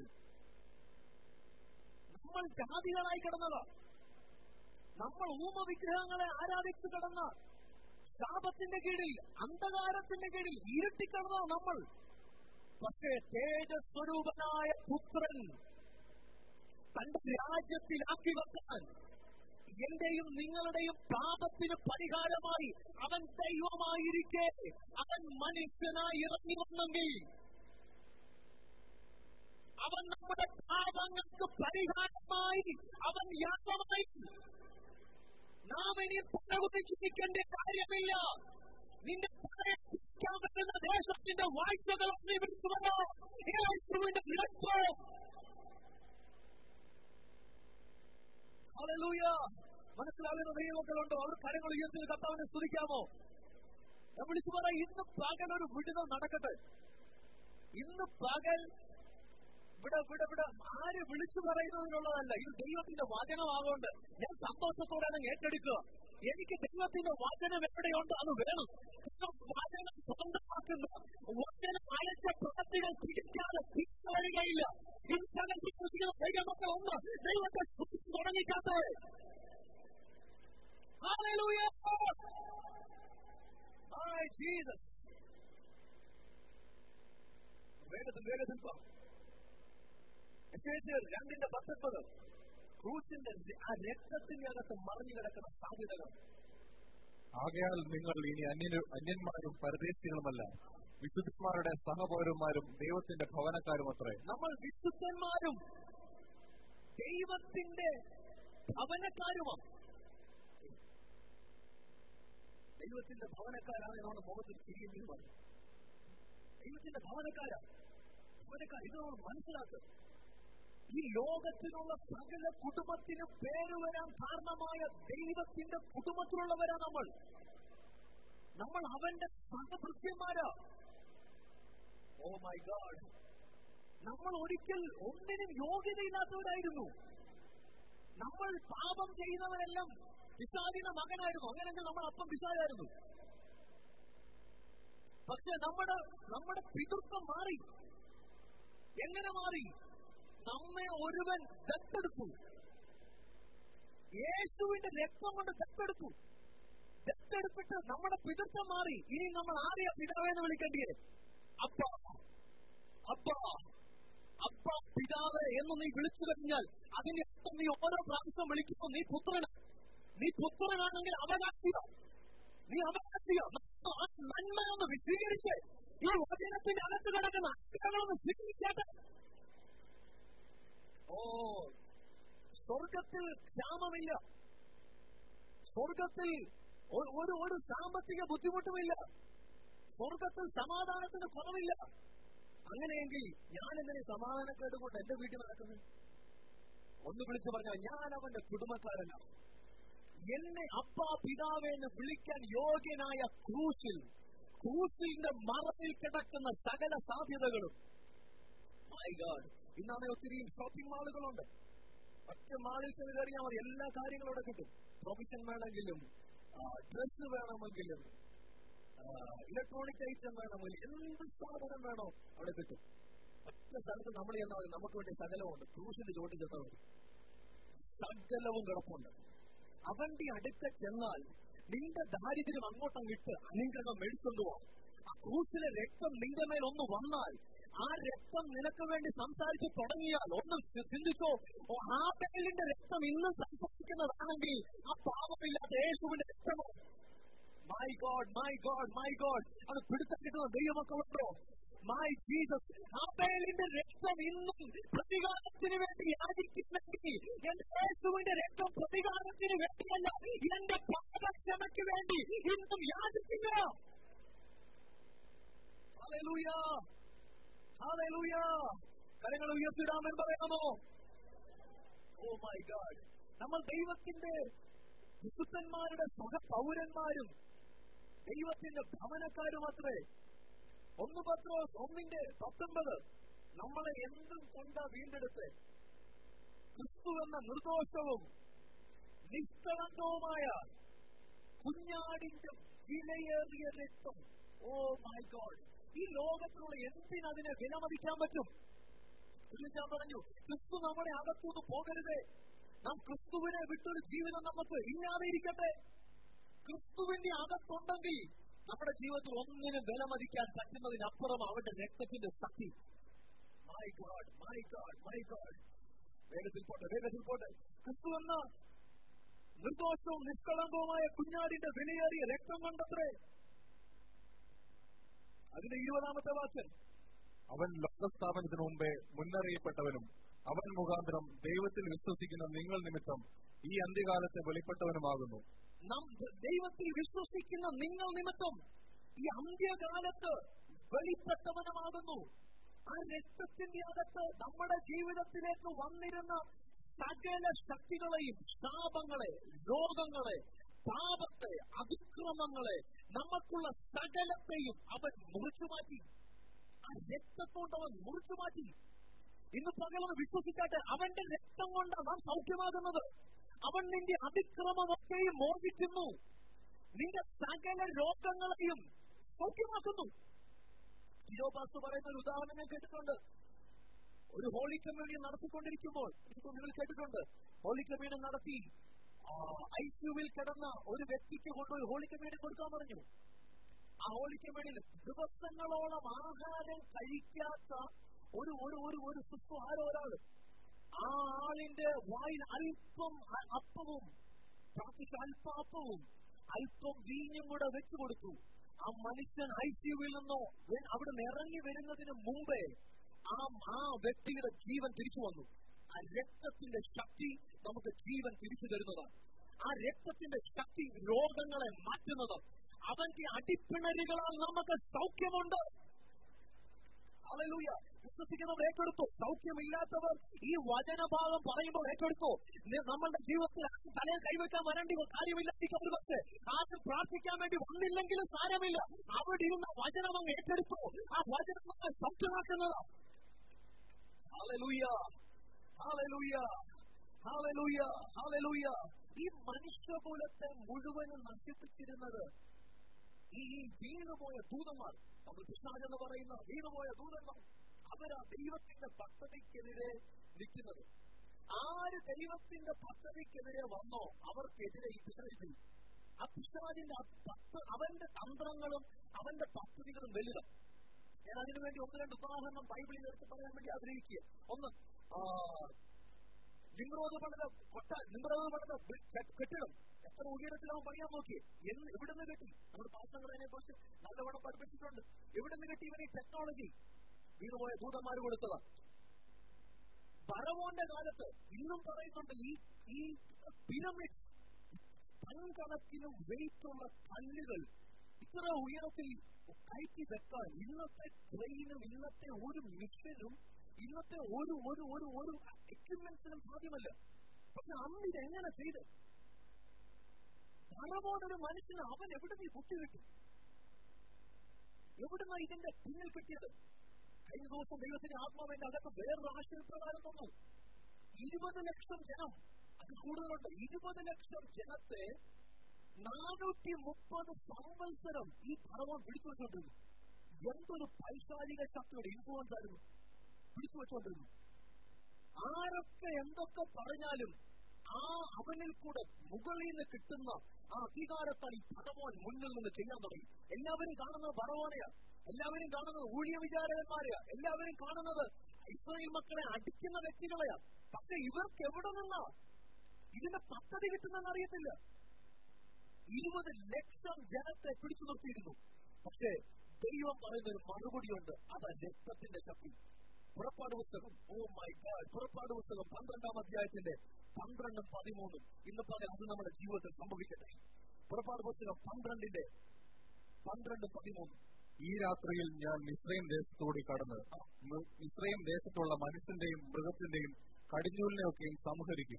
നമ്മൾ ജാതികളായി കിടന്നതാ നമ്മൾ ഊമ വിഗ്രഹങ്ങളെ ആരാധിച്ചു കിടന്ന ശാപത്തിന്റെ കീഴിൽ അന്ധകാരത്തിന്റെ കീഴിൽ ഇരുട്ടിക്കിടന്ന നമ്മൾ പക്ഷേ തേജസ്വരൂപനായ പുത്രൻ തന്റെ രാജ്യത്തിലാക്കി വെക്കാൻ എന്റെയും നിങ്ങളുടെയും പാപത്തിന് പരിഹാരമായി അവൻ ദൈവമായിരിക്കെ അവൻ മനുഷ്യനായി ഇറങ്ങി വന്നെങ്കിൽ അവൻ നമ്മുടെ പാപങ്ങൾക്ക് പരിഹാരമായി അവൻ യാത്രമായി നാം ഇനി പുനരുദ്ധിച്ചിരിക്കേണ്ട കാര്യമില്ല നിന്റെ പറയാൻ പറ്റുന്ന ദേശത്തിന്റെ വാഴ്ചകൾ നീ വിളിച്ചു വന്നോ യേശുവിന്റെ രക്തം ഹല്ലേലൂയ മനസ്സിലാകുന്ന ദൈവമക്കളുണ്ടോ അവർ കരങ്ങൾ ഉയർത്തി കർത്താവിനെ സ്തുതിക്കാമോ ഞാൻ വിളിച്ചു പറ ഇന്ന് പകൽ ഒരു വിടുതൽ നടക്കട്ടെ ഇന്ന് പകൽ ഇവിടെ ഇവിടെ ഇവിടെ ആര് വിളിച്ചു പറയുന്നതിനുള്ളതല്ല ഇത് ദൈവത്തിന്റെ വചനമാകൊണ്ട് ഞാൻ സന്തോഷത്തോടെ അങ്ങ് ഏറ്റെടുക്കുക എനിക്ക് ദൈവത്തിന്റെ വചനം എവിടെയുണ്ട് അത് വേണം കാരണം വചനം സ്വന്തമാക്കുന്ന വചനം അയച്ച പ്രവൃത്തികൾ പിടിക്കാതെ തിരിച്ചു വരികയില്ല ഇത് പകൽ വിശ്വസിക്കുന്ന ദൈവമക്കൾ ഒന്ന് ദൈവത്തെ സ്തുതിച്ചു തുടങ്ങിക്കാത്തേ Hallelujah! My Jesus! വേഗത്തിൽ വേഗത്തിൽ പോ എഫേസ്യർ രണ്ടിന്റെ പത്തൊൻപത് ക്രൂസിന്റെ ആ രക്തത്തിന്റെ അകത്ത് മറിഞ്ഞു കിടക്കുന്ന സാധ്യതകൾ ആകയാൽ നിങ്ങൾ ഇനി അന്യന് അന്യന്മാരും പരദേശികളുമല്ല വിശുദ്ധന്മാരുടെ സഹപൗരന്മാരും ദൈവത്തിന്റെ ഭവനക്കാരും അത്രേ നമ്മൾ വിശുദ്ധന്മാരും ദൈവത്തിന്റെ ഭവനക്കാരുമാണ് ദൈവത്തിന്റെ ഭവനക്കാരാണ് എന്നോട് മുഖത്തിൽ ചിരിയെന്ന് പറഞ്ഞു ദൈവത്തിന്റെ ഭവനക്കാരാ ഭവനക്കാർ ഇത് നമ്മൾ മനസ്സിലാക്കുക ഈ ലോകത്തിനുള്ള സകല കുടുംബത്തിന് പേര് വരാൻ കാരണമായ ദൈവത്തിന്റെ കുടുംബത്തിലുള്ളവരാ നമ്മൾ നമ്മൾ അവന്റെ സഹഭൃത്യന്മാരാ ഓ മൈ ഗാഡ് നമ്മൾ ഒരിക്കൽ ഒന്നിനും യോഗ്യതയില്ലാത്തവരായിരുന്നു നമ്മൾ പാപം ചെയ്യുന്നവരെല്ലാം പിശാദിന്റെ മകനായിരുന്നു അങ്ങനെങ്കിൽ നമ്മൾ അപ്പം പിശാലായിരുന്നു പക്ഷെ നമ്മുടെ നമ്മുടെ പിതൃത്വം മാറി എങ്ങനെ മാറി നമ്മെ ഒരുവൻ ദത്തെടുത്തു യേശുവിന്റെ രക്തം കൊണ്ട് ദത്തെടുത്തു ദത്തെടുത്തിട്ട് നമ്മുടെ പിതൃത്വം മാറി ഇനി നമ്മൾ ആരെയാ പിതാവെന്ന് വിളിക്കേണ്ടിയേ അപ്പ അപ്പ അപ്പ പിതാവ് എന്ന് നീ വിളിച്ചു കഴിഞ്ഞാൽ അതിന്റെ അർത്ഥം നീ ഓരോ പ്രാവശ്യം വിളിക്കുമ്പോൾ നീ പുത്രന് നീ പുത്രനാണെങ്കിൽ അവകാശിയ നീ അവകാശിയ ആ നന്മയൊന്ന് സ്വീകരിച്ച് ഈ വചനത്തിന്റെ അകത്ത് കിടക്കുന്ന അക്ഷരങ്ങളൊന്ന് സ്വീകരിച്ചാട്ടെ ഓ സ്വർഗത്തിൽ ക്ഷാമമില്ല സ്വർഗത്തിൽ ഒ- ഒരു ഒരു സാമ്പത്തിക ബുദ്ധിമുട്ടുമില്ല സ്വർഗത്തിൽ സമാധാനത്തിന് കുറവില്ല അങ്ങനെയെങ്കിൽ ഞാൻ എങ്ങനെ സമാധാനക്കേട് കൊണ്ട് എന്റെ വീട്ടിൽ നടക്കുന്നത് ഒന്ന് വിളിച്ചു പറഞ്ഞാൽ ഞാൻ അവന്റെ കുടുംബക്കാരനാണ് എന്നെ അപ്പാ പിതാവേ എന്ന് വിളിക്കാൻ യോഗ്യനായ ക്രൂസിൽ ക്രൂസിന്റെ മറവിൽ കിടക്കുന്ന സകല സാധ്യതകളും മൈ ഗാഡ് ഇന്നാണ് ഒത്തിരി ഷോപ്പിംഗ് മാളുകളുണ്ട് ഒറ്റ മാളിൽ ചെന്ന് കയറിയാൽ മതി എല്ലാ കാര്യങ്ങളും അവിടെ കിട്ടും പ്രൊഫഷൻ വേണമെങ്കിലും ഡ്രസ് വേണമെങ്കിലും ഇലക്ട്രോണിക് ഐറ്റം വേണമെങ്കിലും എന്ത് സാധനം വേണോ അവിടെ കിട്ടും ഒറ്റ സ്ഥലത്ത് നമ്മൾ ചെന്നാൽ മതി നമുക്ക് വേണ്ടി സകലമുണ്ട് ക്രൂസിന്റെ ചോട്ടിൽ ചെന്നാൽ മതി സകലവും കിടപ്പുണ്ട് അവന്റെ അടുക്ക ചെന്നാൽ നിന്റെ ദാരിദ്ര്യം അങ്ങോട്ടം വിട്ട് അനുഗ്രഹം മേടിച്ചോണ്ട് പോവാം ആ ക്രൂസിലെ രക്തം നിന്റെ മേൽ ഒന്ന് വന്നാൽ ആ രക്തം നിനക്ക് വേണ്ടി സംസാരിച്ച് തുടങ്ങിയാൽ ഒന്ന് ചി- ചിന്തിച്ചോ ഓ, ആ പേലിന്റെ രക്തം ഇന്നും സംസാരിക്കുന്നതാണെങ്കിൽ ആ പാപമില്ലാത്ത യേശുവിന്റെ രക്തമോ my God my God my God അത് പിടുത്തം കിട്ടുന്ന ദൈവമക്കളുണ്ടോ മൈ ജീസസ് ആബേലിന്റെ രക്തം ഇന്നും പ്രതികാരത്തിന് വേണ്ടി യാചിക്കുന്നെങ്കിൽ എന്റെ യേശുവിന്റെ രക്തം പ്രതികാരത്തിന് വേണ്ടിയല്ല എന്റെ പാപക്ഷമയ്ക്ക് വേണ്ടി ഇന്നും യാചിക്കുക ഹല്ലേലൂയ ഹല്ലേലൂയ കരങ്ങൾ ഉയർത്തിടാമെന്ന് പറയാമോ ഓ മൈ ഗാഡ് നമ്മൾ ദൈവത്തിന്റെ വിശുദ്ധന്മാരുടെ സഹപൗരന്മാരും ദൈവത്തിന്റെ ഭവനക്കാരും അത്രേ ഒന്ന് പത്രോസ് ഒന്നിന്റെ പത്തൊൻപത് നമ്മളെ എന്തും കൊണ്ട വീണ്ടെടുത്ത് ക്രിസ്തു എന്ന നിർദോഷവും നിഷ്കളങ്കവുമായ കുഞ്ഞാടിന്റെ വിലയേറിയ രക്തം ഓ മൈ ഗോഡ് ഈ ലോകത്തിലുള്ള എന്തിനതിനെ വിലമതിക്കാൻ പറ്റും എന്ന് ഞാൻ പറഞ്ഞു ക്രിസ്തു നമ്മുടെ അകത്തുനിന്ന് പോകരുതേ നാം ക്രിസ്തുവിനെ വിട്ടൊരു ജീവിതം നമുക്ക് ഇല്ലാതെ ഇരിക്കട്ടെ ക്രിസ്തുവിന്റെ അകത്തുണ്ടെങ്കിൽ നമ്മുടെ ജീവിതത്തിൽ ഒന്നിനും വിലമതിക്കാൻ പറ്റുന്നതിനപ്പുറം അവന്റെ രക്തത്തിന്റെ ശക്തി my God my God my God വേഗത്തിൽ പോട്ടെ വേഗത്തിൽ പോട്ടെ ക്രിസ്തു എന്ന നിർദോഷവും നിഷ്കളങ്കവുമായ കുഞ്ഞാടിന്റെ വിലയേറിയ രക്തം കണ്ടത്രേ അതിന്റെ ഇരുപതാമത്തെ വാക്യം അവൻ ലോകസ്ഥാപനത്തിനു മുമ്പേ മുന്നറിയപ്പെട്ടവനും അവൻ മുഖാന്തരം ദൈവത്തിൽ വിശ്വസിക്കുന്ന നിങ്ങൾ നിമിത്തം ഈ അന്ത്യകാലത്തെ വെളിപ്പെട്ടവനുമാകുന്നു നാം ദൈവത്തിൽ വിശ്വസിക്കുന്ന നിങ്ങൾ നിമിത്തം ഈ അന്ത്യകാലത്ത് വെളിപ്പെട്ടവനുമാകുന്നു ആ രക്തത്തിന്റെ അകത്ത് നമ്മുടെ ജീവിതത്തിലേക്ക് വന്നിരുന്ന സകല ശക്തികളെയും ശാപങ്ങളെ രോഗങ്ങളെ പാപത്തെ അതിക്രമങ്ങളെ നമുക്കുള്ള സകലത്തെയും അവൻ മുറിച്ചു മാറ്റി ആ രക്തത്തോണ്ട് അവൻ മുറിച്ചു മാറ്റി ഇന്ന് പകലൊന്ന് വിശ്വസിച്ചാട്ടെ അവന്റെ രക്തം കൊണ്ട് നാം സൗഖ്യമാകുന്നത് അവൻ നിന്റെ അതിക്രമമൊക്കെയും മോചിക്കുന്നു നിന്റെ സകല രോഗങ്ങളെയും സൗഖ്യമാക്കുന്നു ജിയോപാസ് പറയുന്ന ഒരു ഉദാഹരണം ഞാൻ കേട്ടിട്ടുണ്ട് ഒരു ഹോളി കമ്മ്യൂണിയൻ നടത്തിക്കൊണ്ടിരിക്കുമ്പോൾ എനിക്ക് നിങ്ങൾ കേട്ടിട്ടുണ്ട് ഹോളി കമ്മ്യൂണിയൻ നടത്തി ഐ സിയുവിൽ കിടന്ന ഒരു വ്യക്തിക്ക് കൊണ്ടുപോയി ഹോളി കമ്മ്യൂണിയൻ കൊടുക്കാൻ പറഞ്ഞു ആ ഹോളി കമ്മ്യൂണിയൻ ദിവസങ്ങളോളം ആഹാരം കഴിക്കാത്ത ഒരു ഒരു ഒരു ഒരു സിസ്റ്റം ആരോ ഒരാള് ആ ആളിന്റെ വായിൽ അല്പം അ- അപ്പവും പ്രാർത്ഥിച്ച അല്പ അപ്പവും അല്പം വീഞ്ഞും കൂടെ വെച്ചു കൊടുത്തു ആ മനുഷ്യൻ ഐ സിയുവിൽ നിന്നോ വെ- അവിടെ നിന്ന് ഇറങ്ങി വരുന്നതിന് മുമ്പേ ആ ആ വ്യക്തിയുടെ ജീവൻ തിരിച്ചു വന്നു ആ രക്തത്തിന്റെ ശക്തി നമുക്ക് ജീവൻ തിരിച്ചു തരുന്നതാണ് ആ രക്തത്തിന്റെ ശക്തി രോഗങ്ങളെ മാറ്റുന്നത് അവന്റെ അടിപ്പിണരുകളാൽ നമുക്ക് സൗഖ്യമുണ്ട് ഹല്ലേലൂയ വിശ്വസിക്കുന്നവർ ഏറ്റെടുത്തു സൗഖ്യമില്ലാത്തവർ ഈ വചനഭാഗം പറയുമ്പോൾ ഏറ്റെടുത്തു നി- നമ്മളുടെ ജീവിതത്തിൽ ആരും തലയിൽ കൈവയ്ക്കാൻ വരേണ്ടി കാര്യമില്ലായിരിക്കും ഒരു പക്ഷേ ആരും പ്രാർത്ഥിക്കാൻ വേണ്ടി വന്നില്ലെങ്കിലും സാരമില്ല അവിടെ ഇരുന്ന വചനം അങ്ങ് ഏറ്റെടുത്തു ആ വചനം നമ്മെ സൗഖ്യമാക്കുന്നതാണ് ഹല്ലേലൂയ ഹല്ലേലൂയ ഹല്ലേലൂയ ഹല്ലേലൂയ ഈ മനുഷ്യകുലത്തെ മുഴുവനും നശിപ്പിച്ചിരുന്നത് ഈ വീണുപോയ ദൂതന്മാർ നമ്മൾ പിശാച് എന്ന് പറയുന്ന വീണുപോയ ദൂതന്മാർ അവരാ ദൈവത്തിന്റെ പദ്ധതിക്കെതിരെ നിൽക്കുന്നത് ആര് ദൈവത്തിന്റെ പദ്ധതിക്കെതിരെ വന്നോ അവർക്കെതിരെ ഈ പിശാചിൽ ആ പിശാചിന്റെ ആ പത്ത് അവന്റെ തന്ത്രങ്ങളും അവന്റെ പദ്ധതികളും വലുതാണ് ഞാൻ അതിനുവേണ്ടി ഒന്ന് രണ്ട് ഉദാഹരണം ബൈബിളിൽ എടുത്ത് പറയാൻ വേണ്ടി ആഗ്രഹിക്കുക ഒന്ന് ആ, നിമ്രോദ് പണിത കൊട്ട നിമ്രോദ് പണിത കെ- കെട്ടിടം എത്ര ഉയരത്തിൽ അവൻ പണിയാൻ നോക്കി എന്ന് എവിടുന്ന് കിട്ടി നമ്മുടെ പാത്രങ്ങളതിനെ കുറിച്ച് നല്ലവണ്ണം പഠിപ്പിച്ചിട്ടുണ്ട് എവിടുന്ന് കിട്ടി ഇവന് ഈ ടെക്നോളജി വീണുപോയ ദൂതന്മാർ കൊടുത്തതാ ബറവോന്റെ കാലത്ത് ഇന്നും പറയുന്നുണ്ട് ഈ ഈ പിരമിഡ് ടൺകണക്കിന് വെയിറ്റ് ഉള്ള കല്ലുകൾ ഇത്ര ഉയരത്തിൽ കയറ്റി വെക്കാൻ ഇന്നത്തെ ട്രെയിനും ഇന്നത്തെ ഒരു മിഷനും ഇന്നത്തെ ഒരു ഒരു ഒരു ഒരു എക്യുപ്മെന്റ്സിനും സാധ്യമല്ല പക്ഷെ അന്ന് ഇത് എങ്ങനെ ചെയ്ത് പണപോലൊരു മനുഷ്യന് അവൻ എവിടെ നീ ബുദ്ധി കിട്ടി എവിടുന്ന ഇതിന്റെ പിന്നിൽ കിട്ടിയത് കഴിഞ്ഞ ദിവസം ദൈവത്തിന്റെ ആത്മാവിന്റെ അകത്ത് വേറൊരു ആശയപ്രകാരം വന്നു ഇരുപത് ലക്ഷം ജനം അത് കൂടുതലുണ്ട് ഇരുപത് ലക്ഷം ജനത്തെ നാനൂറ്റി മുപ്പത് സംവത്സരം ഈ പർവം പിടിച്ചു വെച്ചോണ്ടിരുന്നു എന്തൊരു പൈശാലിക ശക്തിയുടെ ഇൻഫ്ലുവൻസ് ആയിരുന്നു പിടിച്ചു വെച്ചോണ്ടിരുന്നു ആരൊക്കെ എന്തൊക്കെ പറഞ്ഞാലും ആ അവനിൽ കൂടെ മുകളിൽ നിന്ന് കിട്ടുന്ന ആ അധികാരത്താൽ ഈ ഭഗവാൻ മുന്നിൽ നിന്ന് ചെയ്യാൻ തുടങ്ങി എല്ലാവരും കാണുന്നത് ഭഗവാനെയാ എല്ലാവരും കാണുന്നത് ഊഴിയ വിചാരകന്മാരെയാ എല്ലാവരും കാണുന്നത് ഇസ്രായേൽ മക്കളെ അടിക്കുന്ന വ്യക്തികളെയാ പക്ഷെ ഇവർക്ക് എവിടെ നിന്നാ ഇതിന്റെ പദ്ധതി കിട്ടുന്നെന്ന് അറിയത്തില്ല ഇരുപത് ലക്ഷം ജനത്തെ പിടിച്ചു നിർത്തിയിരുന്നു പക്ഷേ ദൈവം പറയുന്ന ഒരു മറുപടിയുണ്ട് അതാ രക്തത്തിന്റെ ശക്തി പുറപ്പാട് പുസ്തകം ഓ മൈ ഗാഡ് പുറപ്പാട് പുസ്തകം പന്ത്രണ്ടാം അധ്യായത്തിന്റെ പന്ത്രണ്ടും പതിമൂന്നും ഇന്ന് പറയാം അത് നമ്മുടെ ജീവിതത്തിൽ സംഭവിക്കട്ടെ പുറപ്പാട് പുസ്തകം പന്ത്രണ്ടിന്റെ പന്ത്രണ്ടും പതിമൂന്നും ഈ രാത്രിയിൽ ഞാൻ മിശ്രയും ദേശത്തോടി കടന്ന് മി- മിശ്രയും ദേശത്തുള്ള മനുഷ്യന്റെയും മൃഗത്തിന്റെയും കടിഞ്ഞൂലിനെയൊക്കെയും സംഹരിക്കും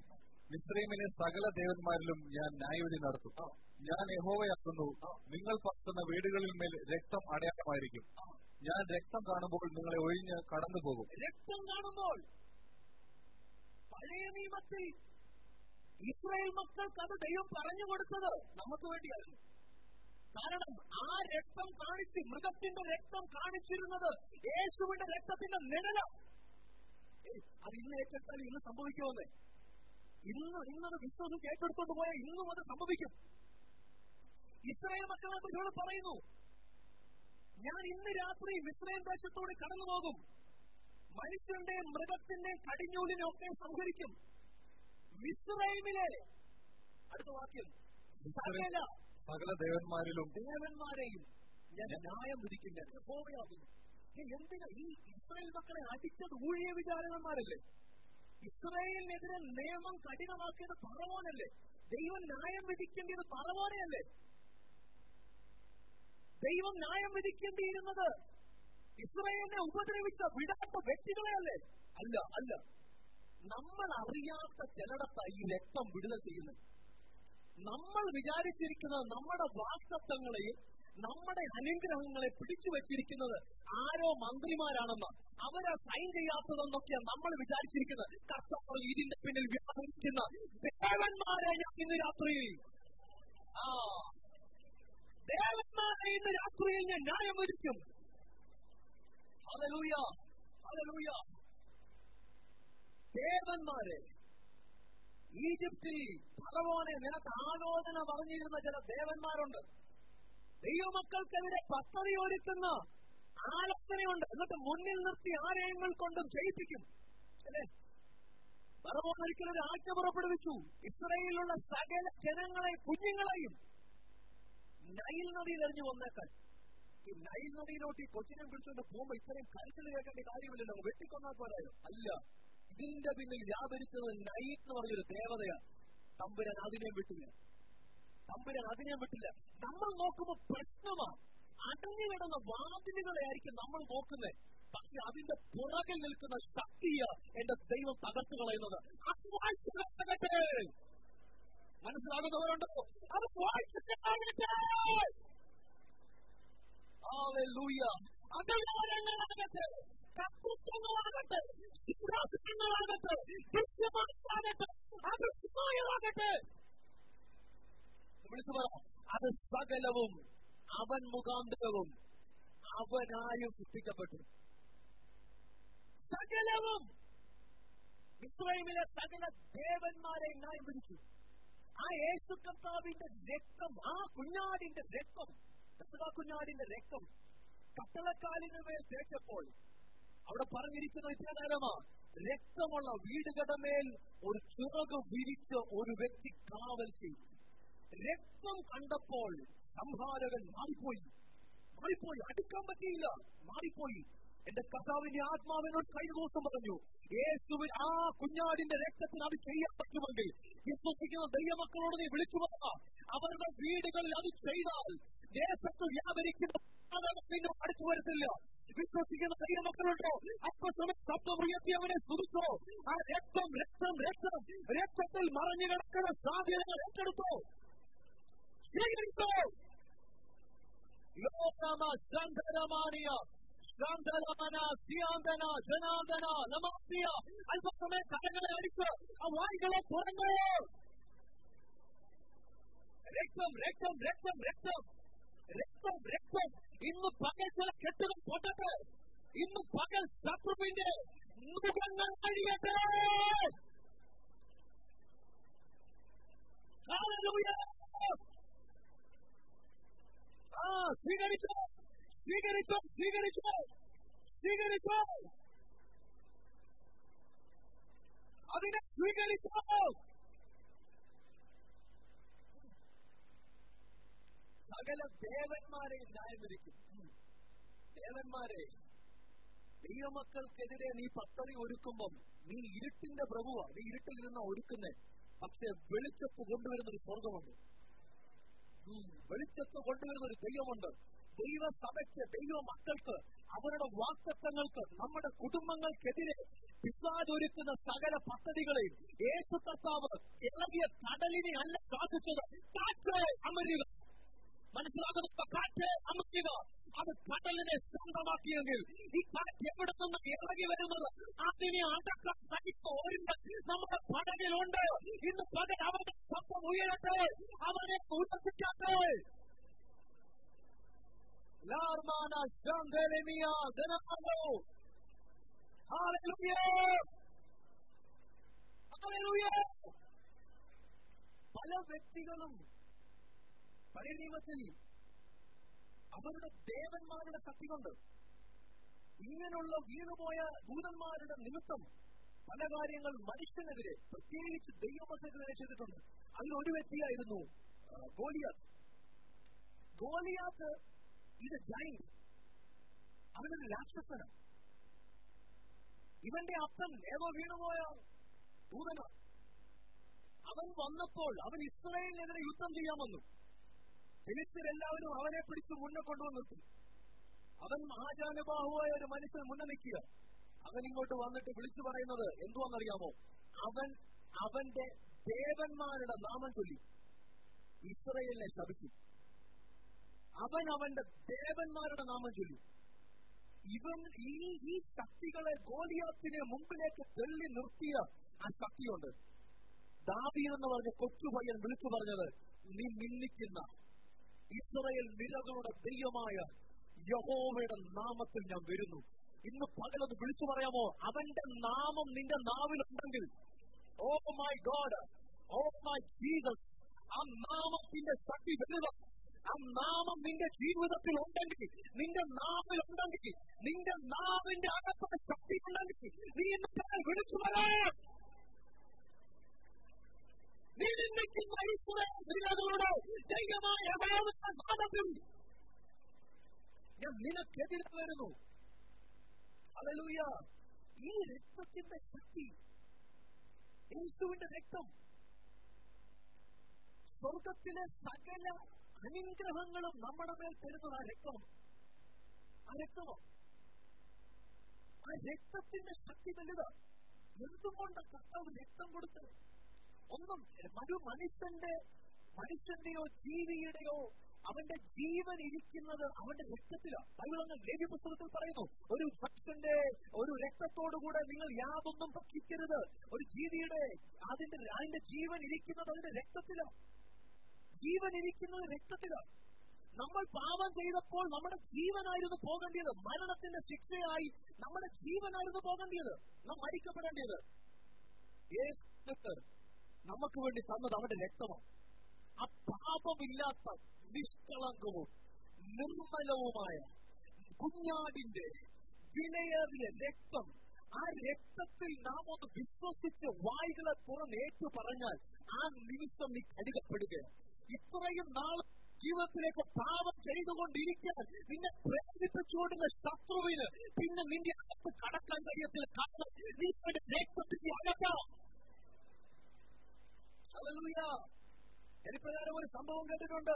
മിസ്രൈമിലെ സകല ദേവന്മാരിലും ഞാൻ ന്യായവിധി നടത്തും ഞാൻ യഹോവയാക്കുന്നു നിങ്ങൾ പാർക്കുന്ന വീടുകളിൽ മേൽ രക്തം അടയാളമായിരിക്കും ഞാൻ രക്തം കാണുമ്പോൾ നിങ്ങളെ ഒഴിഞ്ഞ് കടന്നു പോകും രക്തം കാണുമ്പോൾ പഴയ നിയമത്തിൽ ഇസ്രായേൽ മക്കൾക്ക് അത് ദൈവം പറഞ്ഞു കൊടുത്തത് നമുക്ക് വേണ്ടിയായിരുന്നു കാരണം ആ രക്തം കാണിച്ച് മൃഗത്തിന്റെ രക്തം കാണിച്ചിരുന്നത് യേശുവിന്റെ രക്തത്തിന്റെ നിഴല അത് ഇന്ന് ഏറ്റെടുത്താൽ ഇന്ന് സംഭവിക്കുമെന്നേ ഇന്ന് ഇന്നത് വിശ്വാസം ഏറ്റെടുത്തോണ്ട് പോയാൽ ഇന്നും അത് സംഭവിക്കും ഇസ്രായേൽ മക്കളെ ഇവിടെ പറയുന്നു ഞാൻ ഇന്ന് രാത്രി മിശ്രയും ദേശത്തോട് കടന്നു പോകും മനുഷ്യന്റെയും മൃഗത്തിന്റെയും കടിഞ്ഞൂലിനെ ഒക്കെ സംഹരിക്കും മിശ്രൈമിലെ അടുത്ത വാക്യം സകല സകല ദേവന്മാരിലും ദേവന്മാരെയും ഞാൻ ന്യായം വിധിക്കും ഞാൻ യഹോവയാകുന്നു ഏയ് എന്തിനാ ഈ ഇസ്രായേൽ മക്കളെ അടിച്ചത് ഊഴിയ വിചാരകന്മാരല്ലേ ഇസ്രായേലിനെതിരെ നിയമം കഠിനമാക്കിയത് പറവോനല്ലേ ദൈവം ന്യായം വിധിക്കേണ്ടത് പറവോനെയല്ലേ ദൈവം ന്യായം വിധിക്കേണ്ടിയിരുന്നത് ഇസ്രായേലിനെ ഉപദ്രവിച്ച വിടാത്ത വ്യക്തികളെയല്ലേ അല്ല അല്ല നമ്മൾ അറിയാത്ത ചിലടത്ത ഈ രക്തം വിടുതൽ ചെയ്യുന്നത് നമ്മൾ വിചാരിച്ചിരിക്കുന്നത് നമ്മുടെ വാക്തത്വങ്ങളെയും നമ്മുടെ അനുഗ്രഹങ്ങളെ പിടിച്ചു വെച്ചിരിക്കുന്നത് ആരോ മന്ത്രിമാരാണെന്ന് അവരെ സൈൻ ചെയ്യാത്തതെന്നൊക്കെയാണ് നമ്മൾ വിചാരിച്ചിരിക്കുന്നത് കർത്താവ് ഇതിന്റെ പിന്നിൽ വ്യാപരിക്കുന്ന ദേവന്മാരെ ഞാൻ ഇന്ന് രാത്രിയിൽ ആ ദേവന്മാരെ ഇന്ന് രാത്രിയിൽ ഞാൻ ന്യായം വിധിക്കും ഹല്ലേലൂയ ഹല്ലേലൂയ ദേവന്മാരെ ഈജിപ്തിൽ ഫറവോനെ നിനക്ക് ആലോചന പറഞ്ഞിരുന്ന ചില ദേവന്മാരുണ്ട് ദൈവമക്കൾക്കെതിരെ പദ്ധതി ഒരുക്കുന്ന ആലോചനയുണ്ട് എന്നിട്ട് മുന്നിൽ നിർത്തി ആരെയങ്ങൾ കൊണ്ടും ചെയ്യിപ്പിക്കും അല്ലേ ഫറവോൻ ഒരിക്കലും ഒരു ആജ്ഞ പുറപ്പെടുവിച്ചു ഇസ്രയേലിലുള്ള സകല ജനങ്ങളെ കുഞ്ഞുങ്ങളെയും നൈൽ നദിയിൽ എറിഞ്ഞു വന്നേക്കാൻ ഈ നൈൽ നദിയിലോട്ട് ഈ കൊച്ചിനെ പിടിച്ചുകൊണ്ട് പോകുമ്പോ ഇത്രയും കരുതൽ കേൾക്കേണ്ട കാര്യമില്ലല്ലോ അങ്ങ് വെട്ടിക്കൊന്നാൽ പോരായോ അല്ല ഇതിന്റെ പിന്നിൽ വ്യാപരിച്ചത് നൈൽ എന്ന് പറഞ്ഞൊരു ദേവതയാണ് തമ്പുരാൻ അതിനെയും വിട്ടില്ല തമ്പുരാൻ അതിനെയും വിട്ടില്ല നമ്മൾ നോക്കുമ്പോൾ പ്രശ്നമാണ് അടഞ്ഞു കിടന്ന വാതിലുകളെ ആയിരിക്കും നമ്മൾ നോക്കുന്നത് പക്ഷെ അതിന്റെ പുറകിൽ നിൽക്കുന്ന ശക്തിയ എന്റെ ദൈവം തകർത്തു കളയുന്നത് അത് വായിച്ചു കേൾക്കട്ടെ. മനസ്സിലാകുന്നവരുണ്ടോ അത് വായിച്ചു കേൾക്കട്ടെ. Hallelujah. അധികാരങ്ങളാകട്ടെ കർത്തൃത്വങ്ങളാകട്ടെ സിംഹാസനങ്ങളാകട്ടെ ദൃശ്യമാകട്ടെ അദൃശ്യമായതാകട്ടെ വിളിച്ചു പറ അത് സകലവും അവൻ മുഖാന്തരവും അവനായും സൃഷ്ടിക്കപ്പെട്ടു സകലവും ഇസ്രായേലിലെ സകല ദേവന്മാരെ ന്യായം വിധിച്ചു ആ യേശു കർത്താവിന്റെ രക്തം ആ കുഞ്ഞാടിന്റെ രക്തം ആ കുഞ്ഞാടിന്റെ രക്തം കട്ടളക്കാലിന് മേൽ തേച്ചപ്പോൾ അവിടെ പറഞ്ഞിരിക്കുന്ന ഇപ്രകാരമാ രക്തമുള്ള വീടുകളുടെ മേൽ ഒരു ചിറക് വിരിച്ച് ഒരു വ്യക്തി കാവൽ ചെയ്തു രക്തം കണ്ടപ്പോൾ സംഹാരകൻ മാറിപ്പോയി മാറിപ്പോയി അടുക്കാൻ പറ്റിയില്ല മാറിപ്പോയി എന്റെ കർത്താവിന്റെ ആത്മാവിനോട് കഴിഞ്ഞ ദിവസം പറഞ്ഞു യേശുവിൻ ആ കുഞ്ഞാടിന്റെ രക്തത്തിന് അത് ചെയ്യാൻ പറ്റുമെങ്കിൽ വിശ്വസിക്കുന്ന ദൈവമക്കളോട് നീ വിളിച്ചു പറ അവരുടെ വീടുകളിൽ അത് ചെയ്താൽ ദേശത്ത് വ്യാപരിക്കുന്ന പാപം നിന്നോട് അടുത്തു വരത്തില്ല വിശ്വസിക്കുന്ന ദൈവമക്കളുണ്ടോ അല്പസമയം ശബ്ദം ഉയർത്തി അവനെ സ്തുതിച്ചോ ആ രക്തം രക്തം രക്തം രക്തത്തിൽ മറഞ്ഞു കിടക്കുന്ന സാധ്യതകൾ ഏറ്റെടുത്തോ സ്വീകരിച്ചോ ലോകമ ശങ്കരമാണിയ ശാന്തലമന സിയാന്തന ജനാന്തന ലമാസിയ അല്പസമയം കരങ്ങളെ അടിച്ച് ആ വായികളെ തുറന്നു രക്തം രക്തം രക്തം രക്തം രക്തം രക്തം ഇന്ന് പകൽ ചില കെട്ടുകൾ പൊട്ടട്ടെ ഇന്ന് പകൽ ശത്രുവിന്റെ മുഖങ്ങൾ അഴിയട്ടെ Hallelujah! ആ സ്വീകരിച്ചോ സ്വീകരിച്ചോ സ്വീകരിച്ചോ സ്വീകരിച്ചോ അതിനെ സ്വീകരിച്ചോ സകല ദേവന്മാരെ ന്യായം വിധിക്കും ദേവന്മാരെ ദൈവമക്കൾക്കെതിരെ നീ പദ്ധതി ഒരുക്കുമ്പം നീ ഇരുട്ടിന്റെ പ്രഭുവാ നീ ഇരുട്ടിൽ നിന്ന് ഒരുക്കുന്നേ പക്ഷെ വെളിച്ചത്ത് കൊണ്ടുവരുന്ന ഒരു സ്വർഗമുണ്ട് ഉം, വെളിച്ചത്ത് കൊണ്ടുവരുന്ന ഒരു ദൈവമുണ്ട് ദൈവസഭയ്ക്ക് ദൈവ മക്കൾക്ക് അവരുടെ വാക്തത്വങ്ങൾക്ക് നമ്മുടെ കുടുംബങ്ങൾക്കെതിരെ പിസാദൊരുക്കുന്ന സകല പദ്ധതികളെയും യേശു കർത്താവ് ഇളകിയ കടലിനെ അല്ല ശാസിച്ചത് കാറ്റ് അമരുക മനസ്സിലാകുന്ന കാറ്റ് അമർത്തുക അത് കടലിനെ സ്വന്തമാക്കിയെങ്കിൽ ഈ കാറ്റ് എവിടെ നിന്ന് ഇറങ്ങി വരുന്നത് അതിനെ അടക്കാൻ കഴിയുന്ന ഒരുവൻ നമ്മുടെ പടകിലുണ്ട് ഇന്ന് പകൽ അവന്റെ ശബ്ദം ഉയരട്ടെ അവനെ ഉയർത്തിക്കട്ടെ ലാർമാന ശാന്തലമിയ ധനമോ Hallelujah! Hallelujah! പല വ്യക്തികളും പഴയ നിയമത്തിൽ അവരുടെ ദേവന്മാരുടെ ശക്തി കൊണ്ട് ഇങ്ങനെയുള്ള വീണുപോയ ദൂതന്മാരുടെ നിമിത്തം പല കാര്യങ്ങൾ മനുഷ്യനെതിരെ പ്രത്യേകിച്ച് ദൈവമക്കെതിരെ ചെയ്തിട്ടുണ്ട് അതിൽ ഒരു വ്യക്തിയായിരുന്നു ആ, ഗോലിയാത്ത് ഗോലിയാത്ത് ഇത് ജൈൻ അവനൊരു രാക്ഷസനാണ് ഇവന്റെ അപ്പൻ ഏതോ വീണുപോയ ദൂതന അവൻ വന്നപ്പോൾ അവൻ ഇസ്രായേലിനെതിരെ യുദ്ധം ചെയ്യാൻ വന്നു ഫിലിസ്തീരെല്ലാവരും അവനെ പിടിച്ച് മുന്നേ കൊണ്ടുവന്നു നിർത്തി അവൻ ആചാനുബാഹുവായ ഒരു മനുഷ്യൻ മുന്നേ നിൽക്കുക അവൻ ഇങ്ങോട്ട് വന്നിട്ട് വിളിച്ചു പറയുന്നത് എന്തുവാണെന്നറിയാമോ അവൻ അവന്റെ ദേവന്മാരുടെ നാമം ചൊല്ലി ഇസ്രയേലിനെ ശപിച്ചു അവൻ അവന്റെ ദേവന്മാരുടെ നാമം ചൊല്ലി ഇവൻ ഈ ഈ ശക്തികളെ ഗോലിയാത്തിനെ മുമ്പിലേക്ക് തെള്ളി നിർത്തിയ ആ ശക്തിയുണ്ട് ദാവീദ് എന്ന് പറഞ്ഞ കൊച്ചു പയ്യൻ വിളിച്ചു പറഞ്ഞത് നീ നിന്ദിക്കുന്ന ഇസ്രയേൽ നിരകളുടെ ദൈവമായ യഹോവയുടെ നാമത്തിൽ ഞാൻ വരുന്നു ഇന്ന് പകലൊന്ന് വിളിച്ചു പറയാമോ അവന്റെ നാമം നിന്റെ നാവിലുണ്ടെങ്കിൽ oh my God oh my Jesus ആ നാമത്തിന്റെ ശക്തി വലുത് ആ നാമം നിന്റെ ജീവിതത്തിൽ ഉണ്ടെങ്കിൽ നിന്റെ നാവിലുണ്ടെങ്കിൽ നിന്റെ നാവിന്റെ അകത്തുള്ള ശക്തി ഉണ്ടെങ്കിൽ നീ ഇന്ന് പകൽ വിളിച്ചു പറയാം നീ നിന്ദിക്കുന്ന ഈശ്വരൻ നിലകളുടെ ദൈവമായ യഹോവയുടെ നാമത്തിൽ ഞാൻ നിനക്കെതിരെ വരുന്നു ഹല്ലേലൂയ ഈ രക്തത്തിന്റെ ശക്തി യേശുവിന്റെ രക്തം സ്വർഗത്തിലെ സകല അനുഗ്രഹങ്ങളും നമ്മുടെ മേൽ തരുന്നത് ആ രക്തമാണ് ആ രക്തമാണ് ആ രക്തത്തിന്റെ ശക്തി വലുത് എന്തുകൊണ്ട് കർത്താവ് രക്തം കൊടുത്തത് ഒന്നും ഒരു മനുഷ്യന്റെ മനുഷ്യന്റെയോ ജീവിയുടെയോ അവന്റെ ജീവൻ ഇരിക്കുന്നത് അവന്റെ രക്തത്തിലാണ് ബൈബിൾ അങ്ങ് ലേവ്യ പുസ്തകത്തിൽ പറയുന്നു ഒരു ഭക്തന്റെ ഒരു രക്തത്തോടുകൂടെ നിങ്ങൾ യാതൊന്നും ഭക്ഷിക്കരുത് ഒരു ജീവിയുടെ അതിന്റെ അതിന്റെ ജീവൻ ഇരിക്കുന്നത് അതിന്റെ രക്തത്തിലാണ് ജീവൻ ഇരിക്കുന്നത് രക്തത്തിലാണ് നമ്മൾ പാപം ചെയ്തപ്പോൾ നമ്മുടെ ജീവനായിരുന്നു പോകേണ്ടത് മരണത്തിന്റെ ശിക്ഷയായി നമ്മുടെ ജീവനായിരുന്നു പോകേണ്ടത് നാം മരിക്കപ്പെടേണ്ടത് യേശു നമുക്ക് വേണ്ടി തന്നത് അവന്റെ രക്തമാണ് ആ പാപമില്ലാത്ത നിഷ്കളങ്കവും നിർമ്മലവുമായ കുഞ്ഞാടിന്റെ വിലയേറിയ രക്തം ആ രക്തത്തിൽ നാം ഒന്ന് വിശ്വസിച്ച് വായികളെ തുറന്നേറ്റു പറഞ്ഞാൽ ആ നിമിഷം നീ കരുകപ്പെടുകയാണ് ഇത്രയും നാൾ ജീവിതത്തിലേക്ക് പാപം ചെയ്തുകൊണ്ടിരിക്കാൻ നിന്നെ പ്രേരിപ്പിച്ചുകൊണ്ടുള്ള ശത്രുവിന് പിന്നെ നിന്റെ അകത്ത് കടക്കാൻ കഴിയത്തില്ല കാരണം നീ അവന്റെ രക്തത്തിന്റെ അകത്താണ് ഹല്ലേലൂയ എനിപ്രകാരം ഒരു സംഭവം കേട്ടിട്ടുണ്ട്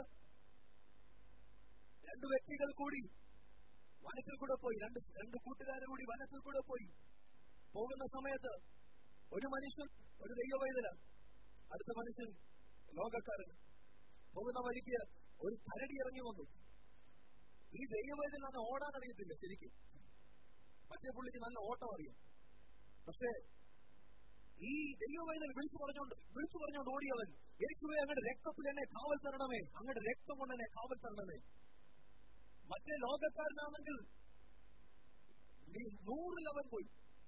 രണ്ടു വ്യക്തികൾ കൂടി വനത്തിൽ കൂടെ പോയി രണ്ട് രണ്ട് കൂട്ടുകാർ കൂടി വനത്തിൽ കൂടെ പോയി പോകുന്ന സമയത്ത് ഒരു മനുഷ്യൻ ഒരു ദൈവവൈതല അടുത്ത മനുഷ്യൻ ലോകക്കാരൻ പോകുന്ന വഴിക്ക് ഒരു കരടി ഇറങ്ങി വന്നു ഈ ദൈവവൈതൽ അന്ന് ഓടാൻ അറിയത്തില്ല ശരിക്കും മറ്റേ പുള്ളിക്ക് നല്ല ഓട്ടം അറിയാം പക്ഷേ ഈ ദൈവവൈതൽ വിളിച്ചു പറഞ്ഞോണ്ട് വിളിച്ചു പറഞ്ഞോണ്ട് ഓടിയവൻ യേശുവെ അങ്ങയുടെ രക്തത്തിൽ എന്നെ കാവൽ തരണമേ അങ്ങയുടെ രക്തം കൊണ്ട് എന്നെ കാവൽ തരണമേ മറ്റേ ലോകക്കാരനാണെങ്കിൽ നീ നൂറിൽ അവൻ പോയി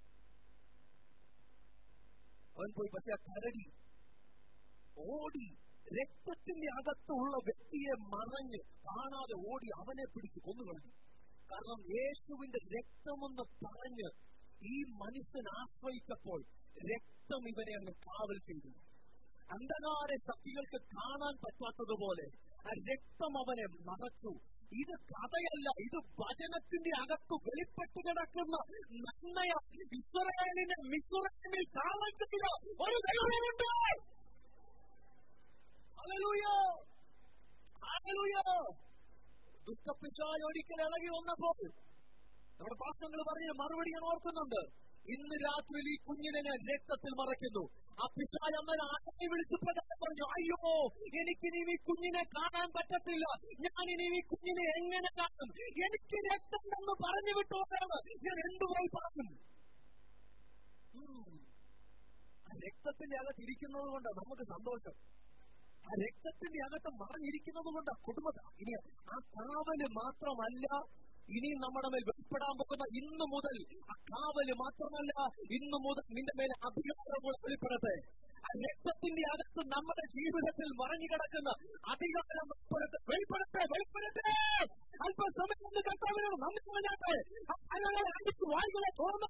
അവൻ പോയി പക്ഷെ ആ കരടി ഓടി രക്തത്തിന്റെ അകത്തുള്ള വ്യക്തിയെ മറഞ്ഞ് കാണാതെ ഓടി അവനെ പിടിച്ച് കൊന്നുകളഞ്ഞു കാരണം യേശുവിന്റെ രക്തമെന്ന് പറഞ്ഞ് ഈ മനുഷ്യൻ ആശ്രയിച്ചപ്പോൾ രക്തം ഇവനെ അങ്ങ് കാവൽ ചെയ്തു അന്ധകാര ശക്തികൾക്ക് കാണാൻ പറ്റാത്തതുപോലെ ആ രക്തം അവനെ മറച്ചു ഇത് കഥയല്ല ഇത് വചനത്തിന്റെ അകത്ത് വെളിപ്പെട്ട് കിടക്കുന്ന നന്മയ ഇസ്രായേലിനെ മിസ്രൈമിൽ കാവൽ ചെയ്ത ഒരു ദൈവമുണ്ട് ഹല്ലേലൂയ ഹല്ലേലൂയ ദുഷ്ടപ്പിശാൽ ഒരിക്കൽ ഇളകി വന്നപ്പോൾ നമ്മുടെ പാത്രങ്ങൾ പറഞ്ഞ മറുപടി ഞാൻ ഓർക്കുന്നുണ്ട് ഇന്ന് രാത്രിയിൽ ഈ കുഞ്ഞിനെ ഞാൻ രക്തത്തിൽ മറയ്ക്കുന്നു ആ പിശാൽ അന്നേരം ആശയെ വിളിച്ചു പ്രകാരം പറഞ്ഞു അയ്യോ എനിക്കിനി ഈ കുഞ്ഞിനെ കാണാൻ പറ്റത്തില്ല ഞാൻ ഇനി ഈ കുഞ്ഞിനെ എങ്ങനെ കാണും എനിക്ക് രക്തം എന്ന് പറഞ്ഞു വിട്ടോട്ടാണ് ഞാൻ എന്തുപോയി പറയും ഉം. ആ രക്തത്തിന്റെ അകത്ത് ഇരിക്കുന്നത് കൊണ്ട് നമുക്ക് സന്തോഷം ആ രക്തത്തിന്റെ അകത്ത് മറഞ്ഞിരിക്കുന്നത് കൊണ്ട് ആ കുടുംബ ഇനി ആ കാവല് മാത്രമല്ല ഇനി നമ്മുടെ മേൽ വെളിപ്പെടാൻ പോകുന്ന ഇന്ന് മുതൽ ആ കാവല് മാത്രമല്ല ഇന്ന് മുതൽ നിന്റെ മേലെ അധികാരങ്ങൾ വെളിപ്പെടട്ടെ ആ രക്തത്തിന്റെ അകത്ത് നമ്മുടെ ജീവിതത്തിൽ മറഞ്ഞു കിടക്കുന്ന അധികാരം വെളിപ്പെടട്ടെ വെളിപ്പെടട്ടെ വെളിപ്പെടട്ടെ അല്പസമയം കൊണ്ട് കർത്താവിനോട് നന്ദി പറഞ്ഞാട്ടെ ആ കലകളെ അടിച്ചു വായികളെ തുറന്ന്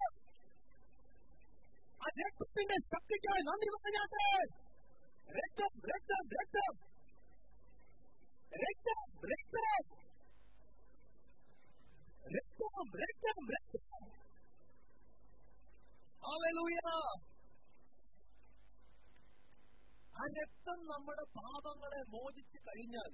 ആ രക്തത്തിന്റെ ശക്തിക്കായി നന്ദി പറഞ്ഞാട്ടെ രക്തം രക്തം രക്തം രക്തം രക്തം രക്തം രക്തം രക്തം ഹല്ലേലൂയ ആ രക്തം നമ്മുടെ പാപങ്ങളെ മോചിച്ച് കഴിഞ്ഞാൽ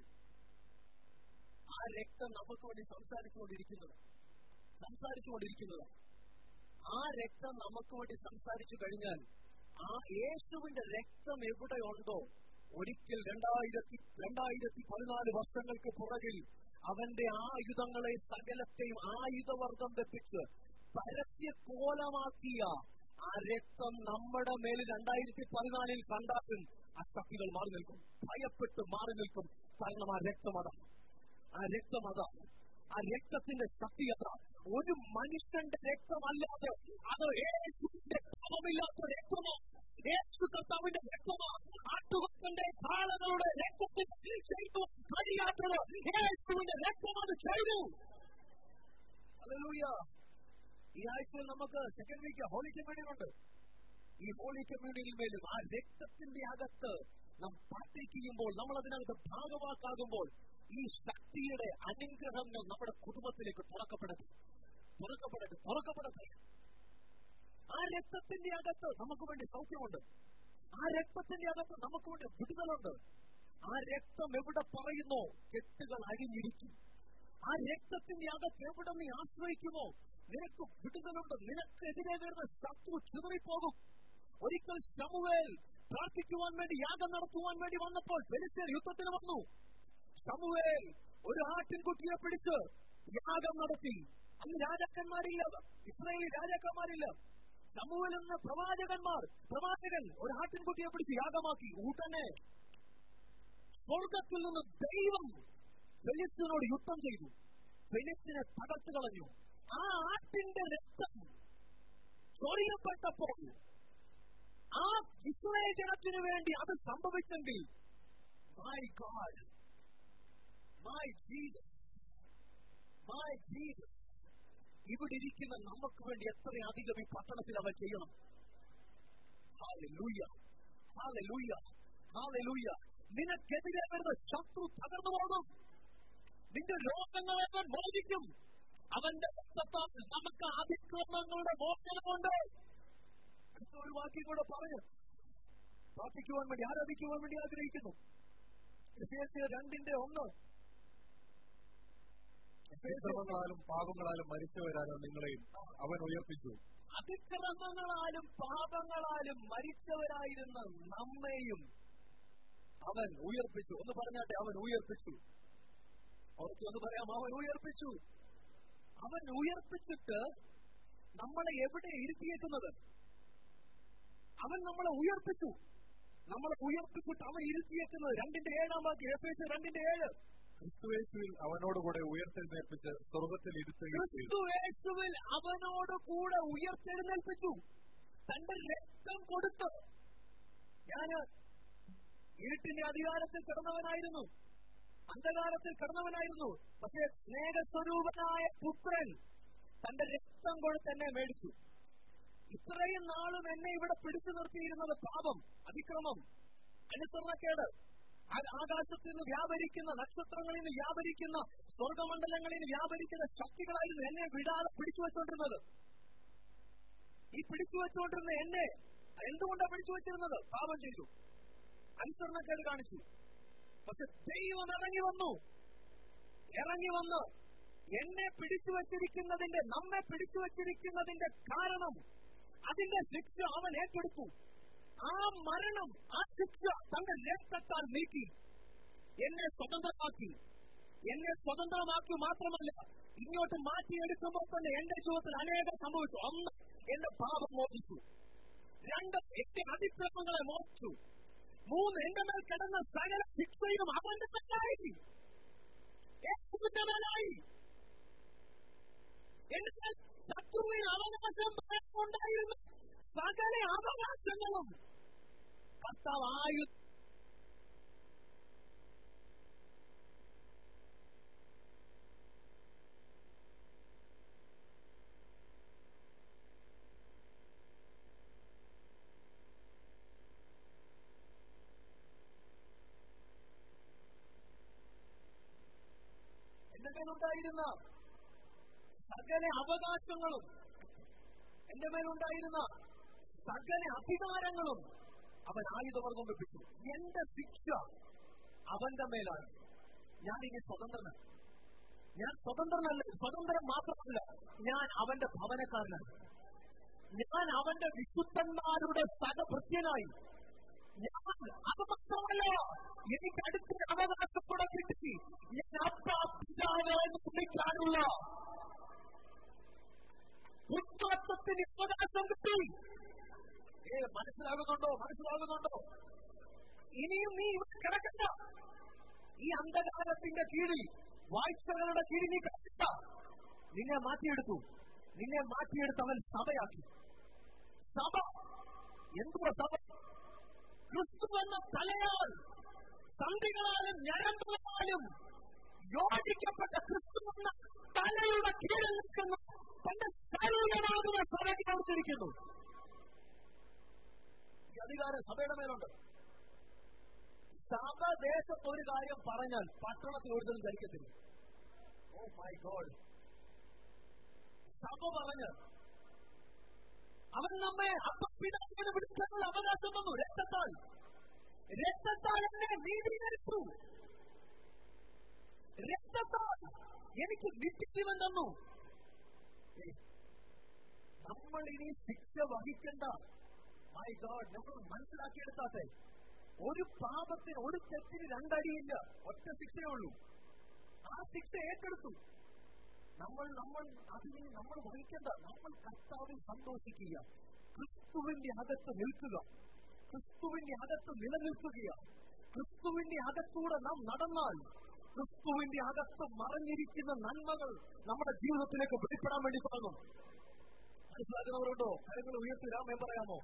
ആ രക്തം നമുക്ക് വേണ്ടി സംസാരിച്ചുകൊണ്ടിരിക്കുന്നത് സംസാരിച്ചുകൊണ്ടിരിക്കുന്നത് ആ രക്തം നമുക്ക് വേണ്ടി സംസാരിച്ചു കഴിഞ്ഞാൽ ആ യേശുവിന്റെ രക്തം എവിടെയുണ്ടോ ഒരിക്കൽ രണ്ടായിരത്തി രണ്ടായിരത്തി പതിനാല് വർഷങ്ങൾക്ക് പുറകിൽ അവന്റെ ആയുധങ്ങളെ സകലത്തെയും ആയുധവർഗം വെപ്പിച്ച് പരസ്യ കോലമാക്കിയ ആ രക്തം നമ്മുടെ മേൽ രണ്ടായിരത്തി പതിനാലിൽ കണ്ടാലും ആ ശക്തികൾ മാറി നിൽക്കും ഭയപ്പെട്ട് മാറി നിൽക്കും കാരണം ആ രക്തം അതാണ് ആ രക്തം അതാണ് ആ രക്തത്തിന്റെ ശക്തി അതാ ഒരു മനുഷ്യന്റെ രക്തമല്ലാതെ അത് യേശുവിന്റെ പാപമില്ലാത്ത രക്തമാണ് യേശു കർത്താവിന്റെ രക്തമാണ് ആട്ടുകൊത്തന്റെ കാളകളുടെ രക്തത്തിൽ ചെയ്തു കഴിയാത്തത് യേശുവിന്റെ രക്തം അത് ചെയ്തു ഹല്ലേലൂയ ഈ ആഴ്ചയിൽ നമുക്ക് സെക്കൻഡ് വീക്ക് ഹോളി കമ്മ്യൂണിയുണ്ട് ഈ ഹോളി കമ്മ്യൂണിയിൽ മേലും ആ രക്തത്തിന്റെ അകത്ത് നാം പ്രാർത്ഥിക്കുമ്പോൾ നമ്മൾ അതിനകത്ത് ഭാഗവാക്കാകുമ്പോൾ ഈ ശക്തിയുടെ അനുഗ്രഹങ്ങൾ നമ്മുടെ കുടുംബത്തിലേക്ക് തുറക്കപ്പെടട്ടെ തുറക്കപ്പെടട്ടെ തുറക്കപ്പെടട്ടെ ആ രക്തത്തിന്റെ അകത്ത് നമുക്ക് വേണ്ടി സൗഖ്യമുണ്ട് ആ രക്തത്തിന്റെ അകത്ത് നമുക്ക് വേണ്ടി വിടുതലുണ്ട് ആ രക്തം എവിടെ പറയുന്നോ കെട്ടുകൾ അഴിഞ്ഞിരിക്കും ആ രക്തത്തിന്റെ അകത്ത് എവിടെ നീ ആശ്രയിക്കുമോ നിനക്ക് വിടുതലുണ്ട് നിനക്കെതിരെ വരുന്ന ശത്രു ചിതറിപ്പോകും ഒരിക്കൽ ശമുവേൽ പ്രാർത്ഥിക്കുവാൻ വേണ്ടി യാഗം നടത്തുവാൻ വേണ്ടി വന്നപ്പോൾ ഫെലിസ്തീൻ യുദ്ധത്തിന് വന്നു ശമുവേൽ ഒരു ആട്ടിൻകുട്ടിയെ പിടിച്ച് യാഗം നടത്തി അന്ന് രാജാക്കന്മാരില്ല ഇസ്രായേലി രാജാക്കന്മാരില്ല ശമുവേൽ എന്ന പ്രവാചകന്മാർ പ്രവാചകൻ ഒരു ആട്ടിൻകുട്ടിയെ പിടിച്ച് യാഗമാക്കി ഉടനെ സ്വർഗത്തിൽ നിന്ന് ദൈവം ഫെലിസ്തീനോട് യുദ്ധം ചെയ്തു ഫെലിസ്തീനെ തകർത്ത് കളഞ്ഞു ആ ആട്ടിന്റെ രക്തം ചൊറിയപ്പെട്ടപ്പോൾ ആ ഇസ്രായേൽ ജനത്തിനു വേണ്ടി അത് സംഭവിച്ചെങ്കിൽ my God my Jesus my Jesus ഇവിടെ ഇരിക്കുന്ന നമുക്ക് വേണ്ടി എത്രയധികം ഈ പട്ടണത്തിൽ അവൻ ചെയ്യണം ഹാലൂയ ഹാലൂയ ഹാലൂയ നിനക്കെതിരെ വരുന്ന ശത്രു തകർന്നു പോകും നിന്റെ രോഗങ്ങളെ അവൻ മോചിക്കും അവന്റെ രക്തത്താൽ നമുക്ക് അതിക്രമങ്ങളുടെ മോചനമുണ്ട് അടുത്ത ഒരു വാക്യം കൂടെ പറഞ്ഞു പ്രാർത്ഥിക്കുവാൻ വേണ്ടി ആരാധിക്കുവാൻ വേണ്ടി ആഗ്രഹിക്കുന്നു എഫേസ്യർ രണ്ടിന്റെ ഒന്ന് അതിക്രമങ്ങളാലും പാപങ്ങളാലും മരിച്ചവരാരോ നിങ്ങളെയും അവൻ ഉയർപ്പിച്ചു അതിക്രമങ്ങളാലും പാപങ്ങളാലും മരിച്ചവരായിരുന്ന നമ്മെയും അവൻ ഉയർപ്പിച്ചു ഒന്ന് പറഞ്ഞാട്ടെ അവൻ ഉയർപ്പിച്ചു അവർക്ക് ഒന്ന് പറയാം അവൻ ഉയർപ്പിച്ചു അവൻ ഉയർപ്പിച്ചിട്ട് നമ്മളെ എവിടെ ഇരുത്തിയേക്കുന്നത് അവൻ നമ്മളെ ഉയർപ്പിച്ചു നമ്മളെ ഉയർപ്പിച്ചിട്ട് അവൻ ഇരുത്തിയേക്കുന്നത് രണ്ടിന്റെ ഏഴാം വാക്യം എഫ് എസ് രണ്ടിന്റെ ഏഴ് ക്രിസ്തുവേശുവിൽ അവനോടുകൂടെ ഉയർത്തെഴുന്നേൽപ്പിച്ച് സ്വർഗത്തിൽ ഇരുത്തുകയും ചെയ്തു ക്രിസ്തു യേശുവിൽ അവനോട് കൂടെ ഉയർത്തെഴുന്നേൽപ്പിച്ചു തന്റെ രക്തം കൊടുത്ത് ഞാന് ഇരുട്ടിന്റെ അധികാരത്തിൽ കിടന്നവനായിരുന്നു അന്ധകാരത്തിൽ കിടന്നവനായിരുന്നു പക്ഷേ സ്നേഹസ്വരൂപനായ പുത്രൻ തന്റെ രക്തം കൊടുത്ത് എന്നെ മേടിച്ചു ഇത്രയും നാളും എന്നെ ഇവിടെ പിടിച്ചു നിർത്തിയിരുന്നത് പാപം അതിക്രമം അനുസരണക്കേട് ആ- ആകാശത്തിൽ നിന്ന് വ്യാപരിക്കുന്ന നക്ഷത്രങ്ങളിൽ നിന്ന് വ്യാപരിക്കുന്ന സ്വർഗമണ്ഡലങ്ങളിൽ നിന്ന് വ്യാപരിക്കുന്ന ശക്തികളായിരുന്നു എന്നെ വിടാതെ പിടിച്ചു വെച്ചുകൊണ്ടിരുന്നത് ഈ പിടിച്ചു വെച്ചുകൊണ്ടിരുന്ന എന്നെ എന്തുകൊണ്ടാണ് പിടിച്ചു വെച്ചിരുന്നത് പാപം ചെയ്തു അനുസരണക്കേട് കാണിച്ചു പക്ഷെ ദൈവം ഇറങ്ങി വന്നു ഇറങ്ങി വന്ന് എന്നെ പിടിച്ചു വച്ചിരിക്കുന്നതിന്റെ നമ്മെ പിടിച്ചു വച്ചിരിക്കുന്നതിന്റെ കാരണം അതിന്റെ ശിക്ഷ അവൻ ഏറ്റെടുത്തു ആ മരണം ആ ശിക്ഷ തന്റെ രക്തത്താൽ നീക്കി എന്നെ സ്വതന്ത്രമാക്കി എന്നെ സ്വതന്ത്രമാക്കി മാത്രമല്ല ഇങ്ങോട്ട് മാറ്റിയെടുക്കുമ്പോൾ തന്നെ എന്റെ ജീവിതത്തിൽ അനേകം സംഭവിച്ചു ഒന്ന് എന്റെ പാപം മോചിച്ചു രണ്ട് എന്റെ അതിക്രമങ്ങളെ മോചിച്ചു മൂന്ന് എന്റെ മേൽ കിടന്ന സകല ശിക്ഷയും അവന്റെ മേലായി യേശുവിന്റെ മേലായി എന്റെ മേൽ ശത്രുവിന് അവകാശം ഉണ്ടായിരുന്ന സകല അവകാശങ്ങളും കർത്താവ് ആയു എന്റെ മേലുണ്ടായിരുന്ന സകല അവകാശങ്ങളും എന്റെ മേലുണ്ടായിരുന്ന സകല അധികാരങ്ങളും അവൻ ആയുധവർഗം വെപ്പിച്ചു എന്റെ ശിക്ഷ അവന്റെ മേലാണ് ഞാൻ ഇനി സ്വതന്ത്രനാണ് ഞാൻ സ്വതന്ത്രനല്ല സ്വതന്ത്രൻ മാത്രമല്ല ഞാൻ അവന്റെ ഭവനക്കാരനാണ് ഞാൻ അവന്റെ വിശുദ്ധന്മാരുടെ സഹഭൃത്യനായി ഞാൻ അത് മാത്രമല്ല എനിക്ക് അടുത്തൊരു അവകാശം കൂടെ കിട്ടി ഞാൻ അപ്പ പിതാവ് എന്ന് വിളിക്കാനുള്ള ഉത്തരത്വത്തിന് അവകാശം കിട്ടി ഏ മനസ്സിലാകുന്നുണ്ടോ മനസ്സിലാകുന്നുണ്ടോ ഇനിയും നീ ഇവിടെ കിടക്കണ്ട ഈ അന്ധകാരത്തിന്റെ കീഴിൽ വാഴ്ചകളുടെ കീഴിൽ നീ കിടക്കണ്ട നിന്നെ മാറ്റിയെടുത്തു നിന്നെ മാറ്റിയെടുത്ത് അവൻ സഭയാക്കി സഭ എന്തുവാ സഭ ക്രിസ്തു എന്ന തലയാൽ സന്ധികളാലും ഞരമ്പുകളാലും യോജിക്കപ്പെട്ട ക്രിസ്തു എന്ന തലയുടെ കീഴിൽ നിൽക്കുന്ന തന്റെ ശരീരമാകുന്ന സഭയ്ക്ക് കൊടുത്തിരിക്കുന്നു ഈ അധികാരം സഭയുടെ മേലുണ്ട് സഭ ദേശത്ത് ഒരു കാര്യം പറഞ്ഞാൽ പട്ടണത്തിൽ ഒരുത്തരും ധരിക്കത്തില്ല ഓ മൈ ഗോഡ് സഭ പറഞ്ഞ് അവൻ നമ്മെ അപ്പപ്പിതാവിനെ വിളിക്കാനുള്ള അവകാശം തന്നു രക്തത്താൽ രക്തത്താൽ എന്നെ നീതീകരിച്ചു രക്തത്താൽ എനിക്ക് നിത്യജീവൻ തന്നു ഏയ്, നമ്മൾ ഇനി ശിക്ഷ വഹിക്കണ്ട മൈ ഗോഡ് നമ്മൾ മനസ്സിലാക്കിയെടുത്താട്ടെ ഒരു പാപത്തിന് ഒരു തെറ്റിന് രണ്ടടിയില്ല ഒറ്റ ശിക്ഷയേ ഉള്ളൂ ആ ശിക്ഷ ഏറ്റെടുത്തു നമ്മൾ നമ്മൾ അതിനെ നമ്മൾ വഹിക്കേണ്ട നമ്മൾ കർത്താവിൽ സന്തോഷിക്കുക ക്രിസ്തുവിന്റെ അകത്ത് നിൽക്കുക ക്രിസ്തുവിന്റെ അകത്ത് നിലനിൽക്കുകയാണ് ക്രിസ്തുവിന്റെ അകത്തൂടെ നാം നടന്നാൽ ക്രിസ്തുവിന്റെ അകത്ത് മറഞ്ഞിരിക്കുന്ന നന്മകൾ നമ്മുടെ ജീവിതത്തിലേക്ക് വെളിപ്പെടാൻ വേണ്ടി തുടങ്ങും മനസ്സിലാക്കുന്നവരുണ്ടോ കാര്യങ്ങൾ ഉയർത്തിരാമേ പറയാമോ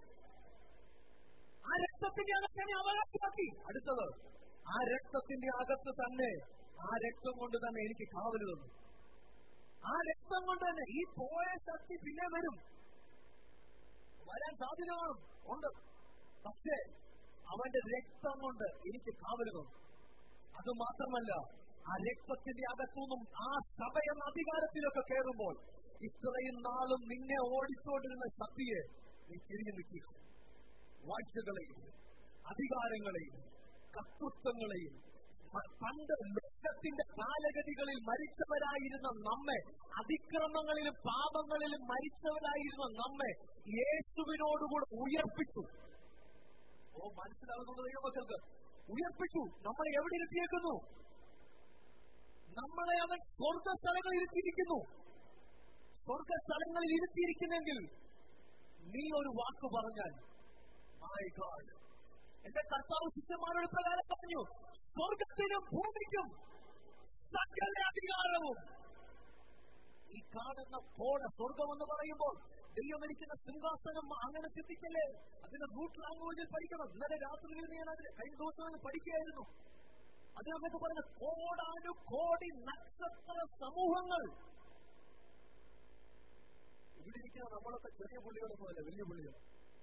ആ രക്തത്തിന്റെ അകത്ത് തന്നെ അവകാശമാക്കി അടുത്തത് ആ രക്തത്തിന്റെ അകത്ത് തന്നെ ആ രക്തം കൊണ്ട് തന്നെ എനിക്ക് കാവല് തന്നു ആ രക്തം കൊണ്ട് തന്നെ ഈ പോയ ശക്തി പിന്നെ വരും വരാൻ സാധ്യത കാണും ഉണ്ട് പക്ഷേ അവന്റെ രക്തം കൊണ്ട് എനിക്ക് കാവല് തന്നു അത് മാത്രമല്ല ആ രക്തത്തിന്റെ അകത്തുനിന്നും ആ സഭ എന്ന അധികാരത്തിലൊക്കെ കയറുമ്പോൾ ഇത്രയും നാളും നിന്നെ ഓടിച്ചോണ്ടിരുന്ന ശക്തിയെ നീ തിരിഞ്ഞു നിൽക്കുക വാഴ്ചകളെയും അധികാരങ്ങളെയും കർത്തൃത്വങ്ങളെയും മ- പണ്ട് ലോകത്തിന്റെ കാലഗതികളിൽ മരിച്ചവരായിരുന്ന നമ്മെ അതിക്രമങ്ങളിലും പാപങ്ങളിലും മരിച്ചവരായിരുന്ന നമ്മെ യേശുവിനോടുകൂടെ ഉയർപ്പിച്ചു ഓ മനസ്സിലാകുന്നുണ്ട് ദൈവമക്കൾക്ക് ഉയർപ്പിച്ചു നമ്മളെ എവിടെ ഇരുത്തിയേക്കുന്നു നമ്മളെ അവൻ സ്വർഗസ്ഥലങ്ങളിൽ ഇരുത്തിയിരിക്കുന്നു സ്വർഗസ്ഥലങ്ങളിൽ ഇരുത്തിയിരിക്കുന്നെങ്കിൽ നീ ഒരു വാക്ക് പറഞ്ഞാൽ മൈ ഗാഡ് എന്റെ കർത്താവ് ശിഷ്യന്മാരോട് പ്രകാരം പറഞ്ഞു സ്വർഗത്തിനും ഭൂമിക്കും സകല അധികാരവും ഈ കാണുന്ന കോട സ്വർഗം എന്ന് പറയുമ്പോൾ ദൈവം ഇരിക്കുന്ന സിംഹാസനം അങ്ങനെ ചിന്തിക്കല്ലേ അതിന്റെ റൂട്ട് ലാംഗ്വേജിൽ പഠിക്കണം ഇന്നലെ രാത്രിയിൽ ഞാൻ അതിന് കഴിഞ്ഞ ദിവസം അത് പഠിക്കുകയായിരുന്നു അതിനകത്ത് പറഞ്ഞ കോടാനു കോടി നക്ഷത്ര സമൂഹങ്ങൾ ഇവിടെ ഇരിക്കുന്ന നമ്മളൊക്കെ ചെറിയ പുള്ളികളെ പോലെ വലിയ പുള്ളികൾ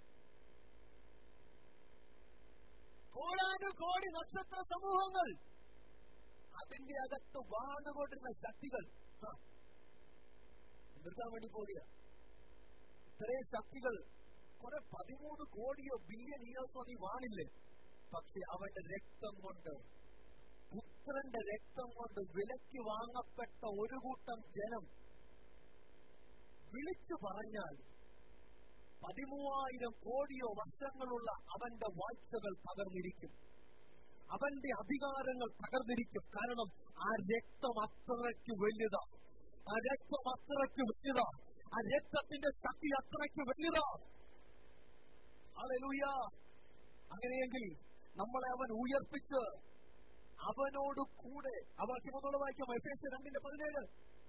കോടാനു കോടി നക്ഷത്ര സമൂഹങ്ങൾ അതിന്റെ അകത്ത് വാണ്ടുകൊണ്ടിരുന്ന ശക്തികൾ ആ, നിർത്താൻ വേണ്ടി പോവുക ഇത്രയും ശക്തികൾ കുറെ പതിമൂന്ന് കോടിയോ ബില്യൺ ഇയേഴ്സോ നീ വാണില്ലേ പക്ഷെ അവന്റെ രക്തം കൊണ്ട് പുത്രന്റെ രക്തം കൊണ്ട് വിലയ്ക്ക് വാങ്ങപ്പെട്ട ഒരു കൂട്ടം ജനം വിളിച്ചു പറഞ്ഞാൽ പതിമൂവായിരം കോടിയോ വർഷങ്ങളുള്ള അവന്റെ വാഴ്ചകൾ തകർന്നിരിക്കും അവന്റെ അധികാരങ്ങൾ തകർന്നിരിക്കും കാരണം ആ രക്തം അത്രയ്ക്ക് വലുതാ ആ രക്തം അത്രയ്ക്ക് വലുതാ ആ രക്തത്തിന്റെ ശക്തി അത്രയ്ക്ക് വലുതാ ഹല്ലേലൂയ അങ്ങനെയെങ്കിൽ നമ്മളെ അവൻ ഉയർപ്പിച്ച് അവനോട് കൂടെ ആ വാക്യം ഒന്നുകൂടെ വായിക്കാം എഫേസ് രണ്ടിന്റെ പതിനേഴ്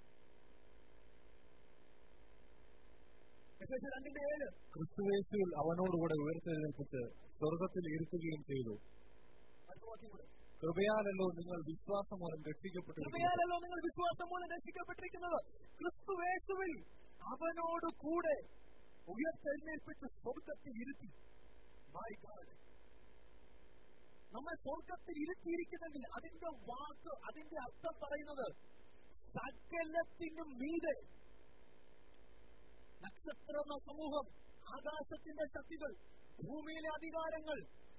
എഫേസ് രണ്ടിന്റെ ഏഴ് ക്രിസ്തുവേശുവിൽ അവനോടുകൂടെ ഉയർത്തെഴുന്നേൽപ്പിച്ച് സ്വർഗത്തിൽ ഇരുത്തുകയും ചെയ്തു അടുത്ത വാക്യം കൂടെ കൃപയാലല്ലോ നിങ്ങൾ വിശ്വാസം മൂലം രക്ഷിക്കപ്പെട്ടിരിക്കുന്നു കൃപയാലല്ലോ നിങ്ങൾ വിശ്വാസം മൂലം രക്ഷിക്കപ്പെട്ടിരിക്കുന്നത് ക്രിസ്തുവേശുവിൽ അവനോട് കൂടെ ഉയർത്തെഴുന്നേൽപ്പിച്ച് സ്വർഗത്തിൽ ഇരുത്തി My God. നമ്മൾ സ്വർഗത്തിൽ ഇരുത്തിയിരിക്കുന്നെങ്കിൽ അതിന്റെ വാക്ക് അതിന്റെ അർത്ഥം പറയുന്നത് സകലത്തിനും മീതെ നക്ഷത്ര സമൂഹം ആകാശത്തിന്റെ ശക്തികൾ ഭൂമിയിലെ അധികാരങ്ങൾ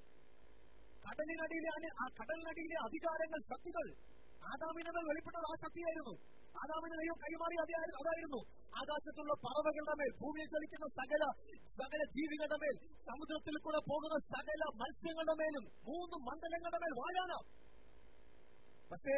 കടലിനടിയിലെ അനി- ആ കടലിനടിയിലെ അധികാരങ്ങൾ ശക്തികൾ ആദാമിനെ മേൽ വെളിപ്പെട്ടത് ആ ശക്തിയായിരുന്നു ആദാമിന് ദൈവം കൈമാറി അതായിരുന്നു അതായിരുന്നു ആകാശത്തുള്ള പറവകളുടെ മേൽ ഭൂമിയിൽ ചലിക്കുന്ന സകല സകല ജീവികളുടെ മേൽ സമുദ്രത്തിൽ കൂടെ പോകുന്ന സകല മത്സ്യങ്ങളുടെ മേലും മൂന്ന് മണ്ഡലങ്ങളുടെ മേൽ വാഴാന പക്ഷേ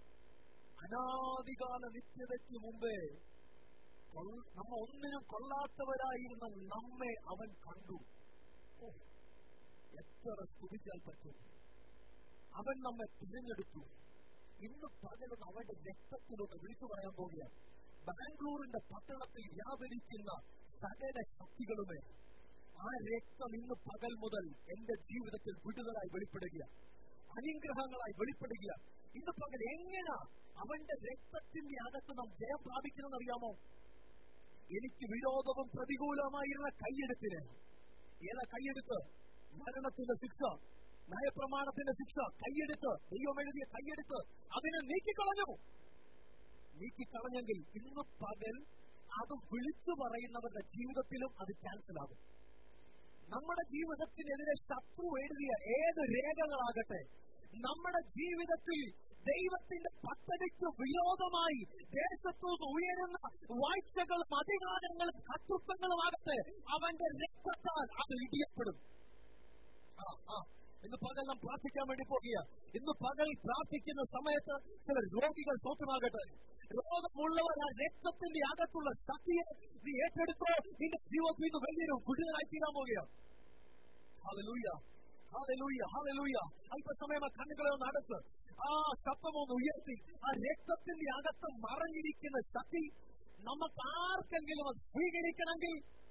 അനാദികാല നിത്യതയ്ക്ക് മുമ്പേ കൊള്ള- നമ്മ ഒന്നിനും കൊള്ളാത്തവരായിരുന്ന നമ്മെ അവൻ കണ്ടു ഓ, എത്ര സ്തുതിച്ചാൽ പറ്റും അവൻ നമ്മെ തിരഞ്ഞെടുത്തു ഇന്ന് പകലും അവന്റെ രക്തത്തിലൊന്ന് വിളിച്ചു പറയാൻ പോകുകയാണ് ബാംഗ്ലൂരിന്റെ പട്ടണത്തിൽ വ്യാപരിക്കുന്ന സകല ശക്തികളുമേ ആ രക്തം ഇന്ന് പകൽ മുതൽ എന്റെ ജീവിതത്തിൽ വിടുതലായി വെളിപ്പെടുകയാണ് അനുഗ്രഹങ്ങളായി വെളിപ്പെടുക ഇന്ന് പകൽ എങ്ങനെ അവന്റെ രക്തത്തിന്റെ അകത്ത് നാം ജയം പ്രാപിക്കണമെന്ന് അറിയാമോ എനിക്ക് വിരോധവും പ്രതികൂലമായിരുന്ന കൈയെടുത്തിന് ഏതാ കൈയെടുത്ത് മരണത്തിന്റെ ശിക്ഷ നയപ്രമാണത്തിന്റെ ശിക്ഷ കൈയെടുത്ത് ദൈവം എഴുതിയ കൈയെടുത്ത് അതിനെ നീക്കിക്കളഞ്ഞു നീക്കിക്കളഞ്ഞെങ്കിൽ ഇന്ന് പകൽ അത് വിളിച്ചു പറയുന്നവരുടെ ജീവിതത്തിലും അത് ക്യാൻസൽ ആകും നമ്മുടെ ജീവിതത്തിനെതിരെ ശത്രു എഴുതിയ ഏത് രേഖകളാകട്ടെ നമ്മുടെ ജീവിതത്തിൽ ദൈവത്തിന്റെ പദ്ധതിക്ക് വിരോധമായി ദേശത്തുനിന്ന് ഉയരുന്ന വാഴ്ചകളും അധികാരങ്ങളും കർത്തൃത്വങ്ങളുമാകട്ടെ അവന്റെ രക്തത്താൽ അത് ഇടിയപ്പെടും ആ ആ ഇന്ന് പകൽ നാം പ്രാർത്ഥിക്കാൻ വേണ്ടി പോകുക ഇന്ന് പകൽ പ്രാർത്ഥിക്കുന്ന സമയത്ത് ചില രോഗികൾ സ്വന്തമാകട്ടെ രോഗമുള്ളവർ ആ രക്തത്തിന്റെ അകത്തുള്ള ശക്തിയെ നീ ഏറ്റെടുത്തോ നിന്റെ ജീവിതത്തിൽ നിന്ന് വലിയൊരു വിടുതലായി തീരാൻ പോകുക Hallelujah. Hallelujah. Hallelujah. അല്പസമയം ആ കണ്ണുകളെ ഒന്ന് അടച്ച് ആ ശബ്ദമൊന്ന് ഉയർത്തി ആ രക്തത്തിന്റെ അകത്ത് മറഞ്ഞിരിക്കുന്ന ശക്തി നമുക്ക് ആർക്കെങ്കിലും അത് സ്വീകരിക്കണമെങ്കിൽ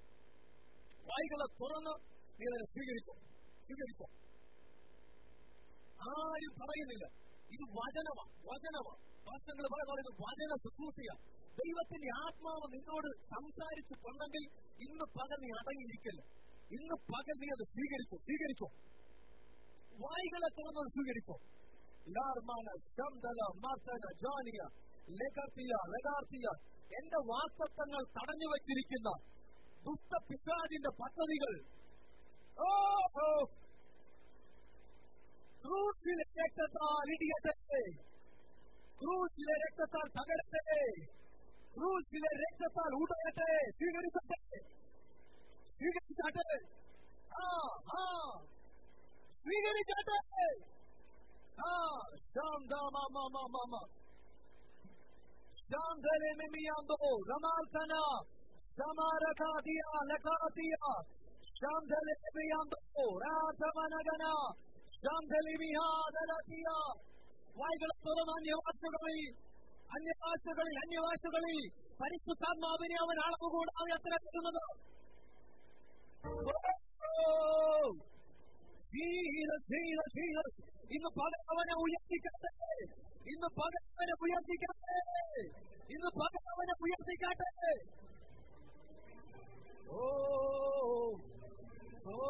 വായികളെ തുറന്ന് നീ അതിനെ സ്വീകരിച്ചോ സ്വീകരിച്ചോ ആരും പറയുന്നില്ല ഇത് വചനമാണ് വചനമാണ് ഭാഷകൾ പറയുന്നത് ഇത് വചന ശുശ്രൂഷയ ദൈവത്തിന്റെ ആത്മാവ് നിന്നോട് സംസാരിച്ചിട്ടുണ്ടെങ്കിൽ ഇന്ന് പകൽ നീ അടങ്ങിയിരിക്കില്ല ഇന്ന് പകൽ നീ അത് സ്വീകരിച്ചു സ്വീകരിച്ചു വായികളെ തുറന്നത് സ്വീകരിച്ചു ലാർമാന ശബ്ദല മർത്തന ജാനിയ ലഗർത്തിയ ലഗാർത്തിയ എന്റെ വാക്തത്വങ്ങൾ തടഞ്ഞു വെച്ചിരിക്കുന്ന ദുഷ്ട പിശാചിന്റെ പദ്ധതികൾ ഓ ഓ ക്രൂശിലെ രക്തത്താൽ ഇടിയട്ടെ ക്രൂശിലെ രക്തത്താൽ തകരട്ടെ ക്രൂശിലെ രക്തത്താൽ ഉടയട്ടെ സ്വീകരിച്ചട്ടെ സ്വീകരിച്ചാട്ടെ ആ ആ സ്വീകരിച്ചാട്ടെ ആ ശാന്ത മാമ മാമ മാമ ശാന്തലെ മെമിയാന്തോ റമാൽക്കന ശമാരകാദിയ ലകാദിയ ശാന്തലെ മെമിയാന്തോ രാധവനഗന ശാന്തലിമിയാദലതിയ വായികളെ തുറന്ന അന്യഭാഷകളിൽ അന്യഭാഷകളിൽ അന്യഭാഷകളിൽ പരിശുദ്ധാത്മാവിനെ അവൻ അളവ് കൂടാതെ അത്ര തരുന്നത് ഇന്ന് പകൽ അവനെ ഉയർത്തിക്കട്ടെ ഇന്ന് പകൽ അവനെ ഉയർത്തിക്കട്ടെ ഇന്ന് പകൽ അവനെ ഉയർത്തിക്കട്ടെ ഓ ഓ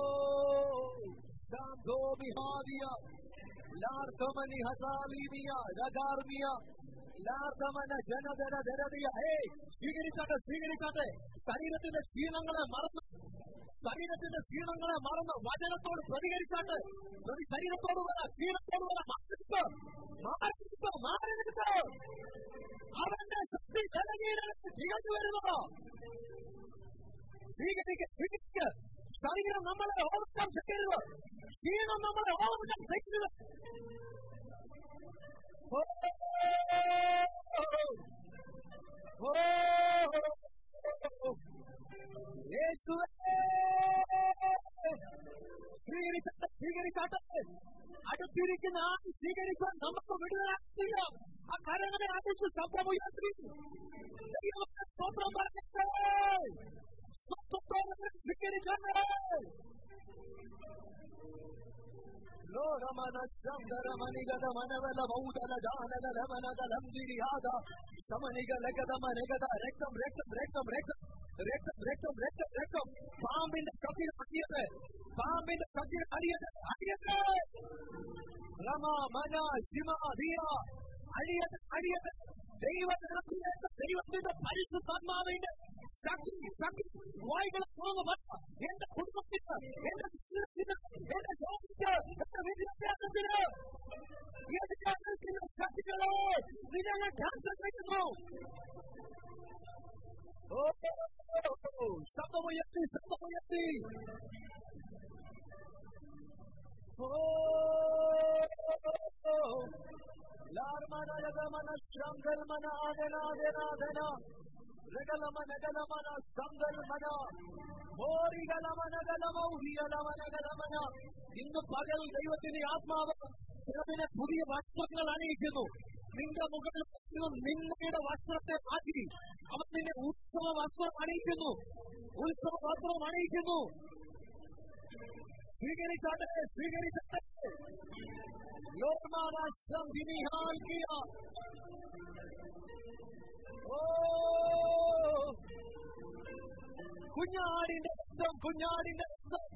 ശാന്തോ വിഹാദിയ ലാർക്കമനി ഹസാലിമിയ രഗാർമിയ ലാർദ്ധമന ജനധന ധരതിയ ഹേ സ്വീകരിച്ചാട്ടെ സ്വീകരിച്ചാട്ടെ ശരീരത്തിന്റെ ക്ഷീണങ്ങളെ മറന്ന് ശരീരത്തിന്റെ ക്ഷീണങ്ങളെ മറന്ന് വചനത്തോട് പ്രതികരിച്ചാട്ട് പ്രതി ശരീരത്തോട് വര ക്ഷീണത്തോട് വര മാറിനിൽക്ക് മാറിനിൽക്ക് മാറിനിൽക്ക് അവന്റെ ശക്തി ജനകീയനകത്ത് തികഞ്ഞു വരുന്നത് സ്വീകരിക്ക സ്വീകരിക്ക ശരീരം നമ്മളെ ഓവർകം ചെയ്യരുത് ക്ഷീണം നമ്മളെ ഓവർകം ചെയ്യരുത് ഓ, ഓ, ഓ, യേശുവേ സ്വീകരിച്ചാട്ടെ സ്വീകരിച്ചാട്ടെ അടുത്തിരിക്കുന്ന ആ സ്വീകരിച്ചാൽ നമുക്ക് വിടുതലാക്കില്ല ആ കരങ്ങളെ അടിച്ച് ശബ്ദമുയർത്തി ദൈവത്തെ സ്തോത്രം പറഞ്ഞിട്ട് സ്തോത്രം സ്വീകരിച്ചാട്ടെ ലോകമന ശങ്കര മണിഗത മനവല മൗദല ജാനല മനഗല ിരിയാത ശമനിഗലഗത മനഗത രക്തം രക്തം രക്തം രക്തം രക്തം രക്തം രക്തം രക്തം പാമ്പിന്റെ ശക്തി അടിയത് പാമ്പിന്റെ ശക്തി അടിയത് അടിയത് രമ മന ശിവ ധിയ അടിയത് അടിയത് ദൈവത്തിന്റെ ദൈവത്തിന്റെ പരിശുദ്ധാത്മാവിന്റെ ശക്തി ശക്തി വായികൾ തുറന്നു വന്ന എന്റെ കുടുംബത്തിന് എന്റെ ബിസിനസിന് എന്റെ ജോലിക്ക് എന്റെ വിദ്യാഭ്യാസത്തിന് എന്റെ ശക്തികളെ നിങ്ങൾ ക്യാൻസൽ ചെയ്യുന്നു ഓ ശബ്ദമുയർത്തി ശബ്ദമുയർത്തി ഓ ലാർമനഗമന ശങ്കൽമന ആദനാദനാദന രഗലമനഗലമന ശങ്കൽമന ഓരിഗലമനഗലമൗരിയലമനഗലമന ഇന്ന് പകൽ ദൈവത്തിന്റെ ആത്മാവ് ചിലതിനെ പുതിയ വസ്ത്രങ്ങൾ അണിയിക്കുന്നു നിന്റെ മുകളിൽ നിന്നയുടെ വസ്ത്രത്തെ മാറ്റി അവൻ നിന്നെ ഉത്സവ വസ്ത്രം അണിയിക്കുന്നു ഉത്സവ വസ്ത്രം അണിയിക്കുന്നു സ്വീകരിച്ചാട്ടെ സ്വീകരിച്ചാട്ടെ ലോകമാനാശ്രം വിനിഹാൽ കിയ ഓ കുഞ്ഞാടിന്റെ രക്തം കുഞ്ഞാടിന്റെ രക്തം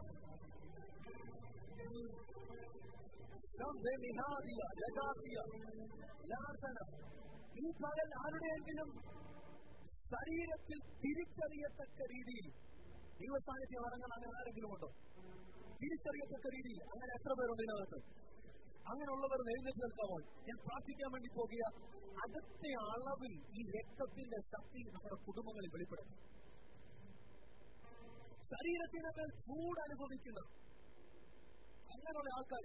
ശബ്ദനിഹാദിയ ലഗാദിയ ലാസന ഈ പകൽ ആരുടെയെങ്കിലും ശരീരത്തിൽ തിരിച്ചറിയത്തക്ക രീതിയിൽ ദൈവസാന്നിധ്യം അടങ്ങാൻ അങ്ങനെ ആരെങ്കിലും ഉണ്ടോ തിരിച്ചറിയത്തക്ക രീതിയിൽ അങ്ങനെ എത്ര പേരുണ്ട് ഇതിനകത്ത് അങ്ങനെയുള്ളവർ എഴുന്നേറ്റ് നിൽക്കാമോ ഞാൻ പ്രാർത്ഥിക്കാൻ വേണ്ടി പോകുക അടുത്ത അളവിൽ ഈ രക്തത്തിന്റെ ശക്തി നമ്മുടെ കുടുംബങ്ങളിൽ വെളിപ്പെടും ശരീരത്തിന് മേൽ ചൂട് അനുഭവിക്കുന്ന അങ്ങനെയുള്ള ആൾക്കാർ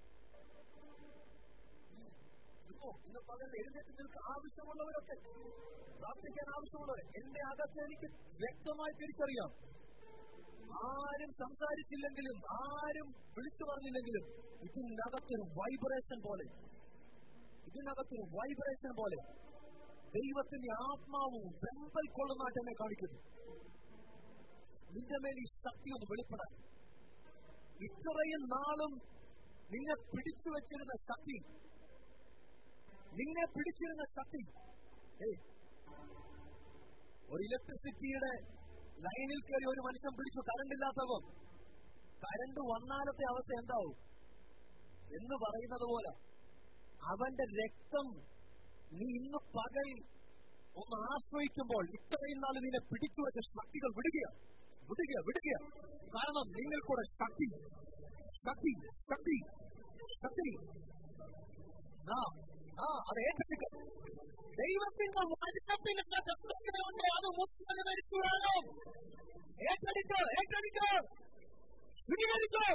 ഇപ്പോ ഇന്ന് പകൽ എഴുന്നേറ്റ് നിൽക്കാൻ ആവശ്യമുള്ളവരൊക്കെ പ്രാർത്ഥിക്കാൻ ആവശ്യമുള്ളവർ എന്റെ അകത്ത് എനിക്ക് വ്യക്തമായി തിരിച്ചറിയാം ആരും സംസാരിച്ചില്ലെങ്കിലും ആരും വിളിച്ചു പറഞ്ഞില്ലെങ്കിലും ഇതിനകത്തൊരു വൈബ്രേഷൻ പോലെ ഇതിനകത്തൊരു വൈബ്രേഷൻ പോലെ ദൈവത്തിന്റെ ആത്മാവും വെമ്പൽ കൊള്ളുന്നതായിട്ട് എന്നെ കാണിക്കുന്നു നിന്റെ മേൽ ഈ ശക്തി ഒന്ന് വെളിപ്പെടാൻ ഇത്രയും നാളും നിന്നെ പിടിച്ചു വെച്ചിരുന്ന ശക്തി നിന്നെ പിടിച്ചിരുന്ന ശക്തി ഏയ് ഒരു ഇലക്ട്രിസിറ്റിയുടെ ലൈനിൽ കയറി ഒരു മനുഷ്യൻ പിടിച്ചു കറണ്ട് ഇല്ലാത്തവൻ കരണ്ട് വന്നാലത്തെ അവസ്ഥ എന്താവും എന്ന് പറയുന്നത് പോലെ അവന്റെ രക്തം നീ ഇന്ന് പകൽ ഒന്ന് ആശ്രയിക്കുമ്പോൾ ഇത്രയും നാൾ നിന്നെ പിടിച്ചു വെച്ച ശക്തികൾ വിടുക വിടുക വിടുക കാരണം നിങ്ങൾക്കൂടെ ശക്തി ശക്തി ശക്തി ശക്തി ആ ആ അത് ഏറ്റെടുക്കുക ദൈവത്തിന്റെ വചനത്തിന്റെ ശബ്ദത്തിനുണ്ട് അത് മുത്തല് മരിച്ചു വേണം ഏറ്റെടുക്ക് ഏറ്റെടുക്ക് സ്വീകരിച്ചോ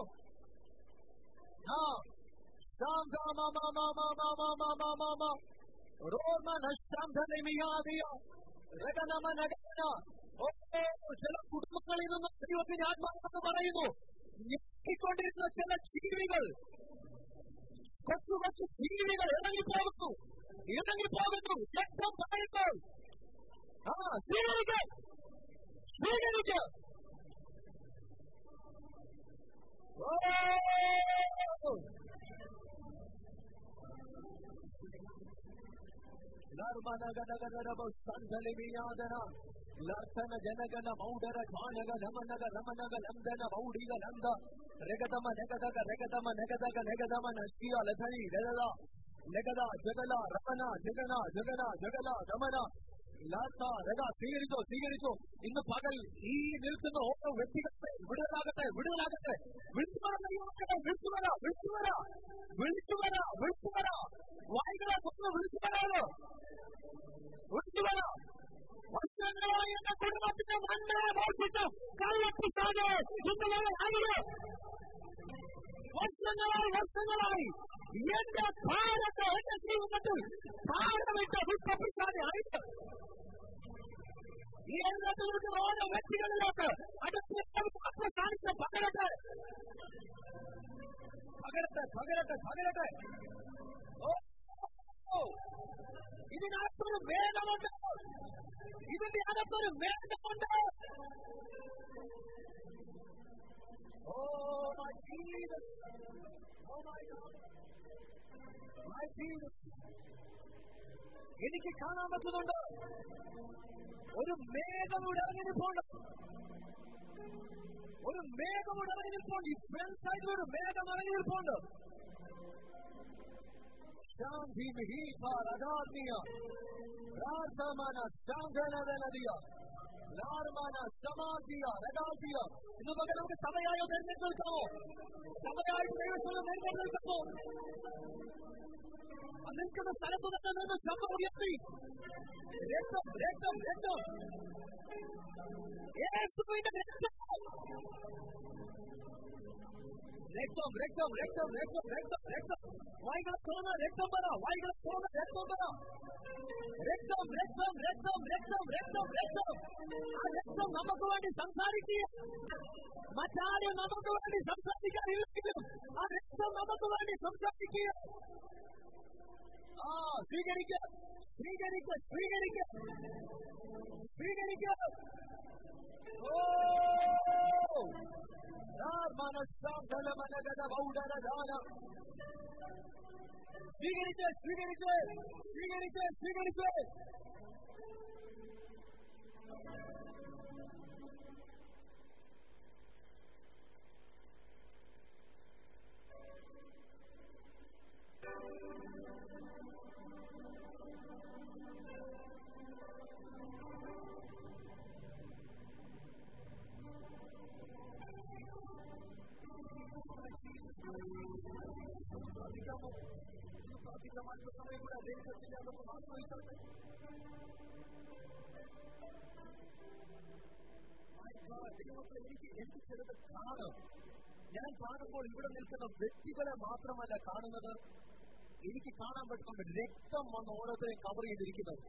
ആ ചില കുടുംബങ്ങളിൽ നിന്ന് ദൈവത്തിന്റെ ആത്മാവെന്ന് പറയുന്നു ഞെക്കിക്കൊണ്ടിരുന്ന ചില ജീവികൾ കൊച്ചു കൊച്ചു ജീവികൾ ഇറങ്ങിപ്പോകുന്നു ഇറങ്ങിപ്പോകുന്നു രക്തം പറയുമ്പോൾ ആ സ്വീകരിക്ക സ്വീകരിക്ക ലർശന ജനഗന മൗഡര ഘാനക നമനക രമനക നന്ദന മൗഡിക നന്ദ രഗതമ നഗതക രഗതമ നഗതക നഗതമ നശിയ ലധനി രഗത ലഗത ജഗല രമന ജഗന ജഗന ജഗല ഗമന ലാത്ത രഗ സ്വീകരിച്ചോ സ്വീകരിച്ചോ ഇന്ന് പകൽ ഈ നിൽക്കുന്ന ഓരോ വ്യക്തികളെ വിടുതലാകട്ടെ വിടുതലാകട്ടെ വിളിച്ചു വരാ വിളിച്ചു വരാ വിളിച്ചു വരാ വിളിച്ചു വരാ വിളിച്ചു വരാ വായികളെ ഒന്ന് വിളിച്ചു വരാമോ വിളിച്ചു വരാ വർഷങ്ങളായി എന്റെ കുടുംബത്തിന്റെ നന്മയെ മോഷിച്ചു കള്ളപ്പിച്ചാണ് ഇന്നലെ അറിയോ വർഷങ്ങളായി വർഷങ്ങളായി എന്റെ ഭാരത എന്റെ ജീവിതത്തിൽ ഭാരമിട്ട പുഷ്പപിച്ചാണ് അറിയുന്നത് ഈ എണ്ണത്തിൽ നിൽക്കുന്ന ഓരോ വ്യക്തികളിലേക്ക് അടുത്ത സ്ഥാനത്ത് പകരട്ടെ പകരട്ടെ പകരട്ടെ പകരട്ടെ ഓ ഓ. ഇതിനകത്തൊരു വേദമുണ്ട് ഇതിന്റെ അകത്തൊരു വേദമുണ്ട് ഓ my Jesus. Oh my God. My Jesus. എനിക്ക് കാണാൻ പറ്റുന്നുണ്ട് ഒരു മേഘം ഇവിടെ ഇറങ്ങി നിൽപ്പുണ്ട് ഒരു മേഘം ഇവിടെ ഇറങ്ങി നിൽപ്പുണ്ട് ഈ ഫ്രണ്ട് സൈഡിൽ ഒരു മേഘം ഇറങ്ങി നിൽപ്പുണ്ട് ശാന്തി മിഹീഷ രജാത്മീയ രാജമാന ശാന്തനദിയ ലാർമാന സമാധിയ രജാതിയ ഇന്ന് പകരം നമുക്ക് സഭയായോ തെരഞ്ഞെടുക്കാമോ സഭയായിട്ട് ദൈവത്തോട് തെരഞ്ഞെടുക്കാമോ ആ നിൽക്കുന്ന സ്ഥലത്ത് തന്നെ നിന്ന് ശബ്ദം ഉയർത്തി രക്തം രക്തം രക്തം യേശുവിന്റെ രക്തം രക്തം രക്തം രക്തം രക്തം രക്തം രക്തം വായികളെ തുറന്ന രക്തം പറ വായികളെ തുറന്ന രക്തം പറ രക്തം രക്തം രക്തം രക്തം രക്തം രക്തം ആ രക്തം നമുക്ക് വേണ്ടി സംസാരിക്കുക മറ്റാരും നമുക്ക് വേണ്ടി സംസാരിക്കാനില്ലെങ്കിലും ആ രക്തം നമുക്ക് വേണ്ടി സംസാരിക്കുക ആ സ്വീകരിക്ക സ്വീകരിക്ക സ്വീകരിക്ക സ്വീകരിക്ക ഓ സ്വീകരിച്ച് സ്വീകരിച്ച് സ്വീകരിച്ച് സ്വീകരിച്ച് എനിക്ക് ചിലത് കാണും ഞാൻ കാണുമ്പോൾ ഇവിടെ നിൽക്കുന്ന വ്യക്തികളെ മാത്രമല്ല കാണുന്നത് എനിക്ക് കാണാൻ പറ്റുന്ന രക്തം വന്ന് ഓരോരുത്തരെയും കവർ ചെയ്തിരിക്കുന്നത്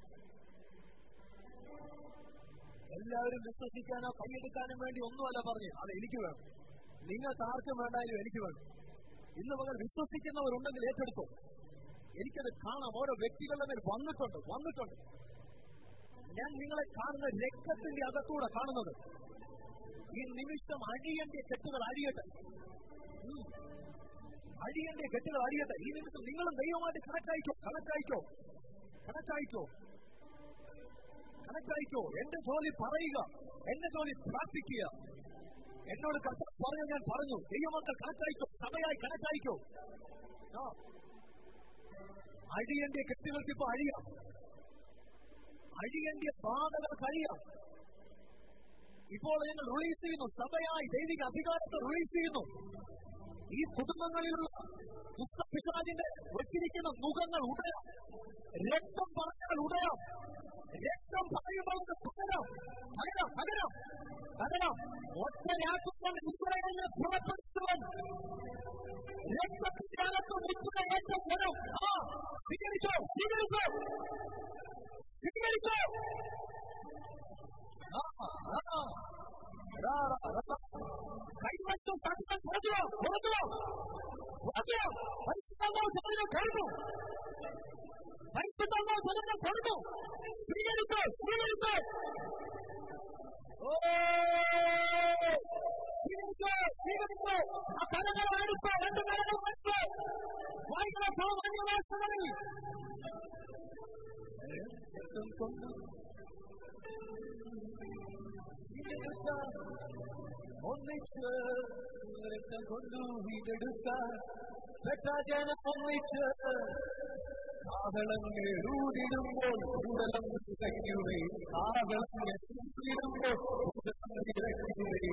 എല്ലാവരും വിശ്വസിക്കാനോ കൈയെടുക്കാനും വേണ്ടി ഒന്നുമല്ല പറഞ്ഞു അത് എനിക്ക് വേണം നിങ്ങൾക്ക് ആർക്കും വേണ്ടായാലും എനിക്ക് വേണം ഇന്ന് പകൽ വിശ്വസിക്കുന്നവരുണ്ടെങ്കിൽ ഏറ്റെടുത്തോ എനിക്കത് കാണാം ഓരോ വ്യക്തികളുടെ മേൽ വന്നിട്ടുണ്ട് വന്നിട്ടുണ്ട് ഞാൻ നിങ്ങളെ കാണുന്ന രക്തത്തിന്റെ അകത്തൂടെ കാണുന്നത് ഈ നിമിഷം അഴിയന്റെ കെട്ടുകൾ അഴിയട്ടെ ഉം. അഴിയന്റെ കെട്ടുകൾ അഴിയട്ടെ ഈ നിമിഷം നിങ്ങളും ദൈവമായിട്ട് കണക്കായിക്കോ കണക്കായിക്കോ കണക്കായിക്കോ കണക്കായിക്കോ എന്റെ ജോലി പറയുക എന്റെ ജോലി പ്രാർത്ഥിക്കുക എന്നോട് കർത്താവ് പറഞ്ഞു ഞാൻ പറഞ്ഞു ദൈവമക്കൾ കണക്കായിക്കോ സഭയായി കണക്കായിക്കോ ആ. അഴിയന്റെ കെട്ടുകൾക്ക് ഇപ്പൊ അഴിയാം അഴിയന്റെ ബാധകൾക്ക് അഴിയാം ഇപ്പോൾ ഞങ്ങൾ റിലീസ് ചെയ്യുന്നു സഭയായി ദൈവിക അധികാരത്തെ റിലീസ് ചെയ്യുന്നു ഈ കുടുംബങ്ങളിലുള്ള ദുഷ്ടപിശാചിന്റെ വെച്ചിരിക്കുന്ന മുഖങ്ങൾ ഉടയാം രക്തം പറഞ്ഞാൽ ഉടയാം രക്തം പറയുമ്പോൾ അത് പകരാം പകരാം പകരാം പകരാം ഒറ്റ രാത്രികൾ ഇസ്രായേലിനെ പുറപ്പെടുത്തുവൻ രക്തത്തിന്റെ അകത്ത് മുത്തുക ഏറ്റവും വരും ആ സ്വീകരിച്ചോ സ്വീകരിച്ചോ സ്വീകരിച്ചോ ആ ആ റാ, റാ, റാ. കൈവച്ചു സാക്ഷികൾ പുറത്തു വാ, പുറത്തു വാ. പുറത്തു വാ. പരിശുദ്ധാത്മാവ് ജനങ്ങൾ കൊടുത്തു പരിശുദ്ധാത്മാവ് ജനങ്ങൾ കൊടുത്തു സ്വീകരിച്ചു സ്വീകരിച്ചു ഓ സ്വീകരിച്ചു സ്വീകരിച്ചു ആ കലകളെ എടുത്തു രണ്ട് കലകൾ എടുത്തു വായികളെ സാമാന്യവാസങ്ങളിൽ കൊണ്ട് സ്വീകരിച്ച ഒന്നിച്ച് രക്തം കൊണ്ടു വീണ്ടെടുക്കാൻ പെട്ട ജനം ഒന്നിച്ച് കാഹളങ്ങൾ ഊടിടുമ്പോൾ ഉടലം നിറയ്ക്കുവേ കാഹളങ്ങൾ ഊടിടുമ്പോൾ ഉടലം നിറയ്ക്കുവേ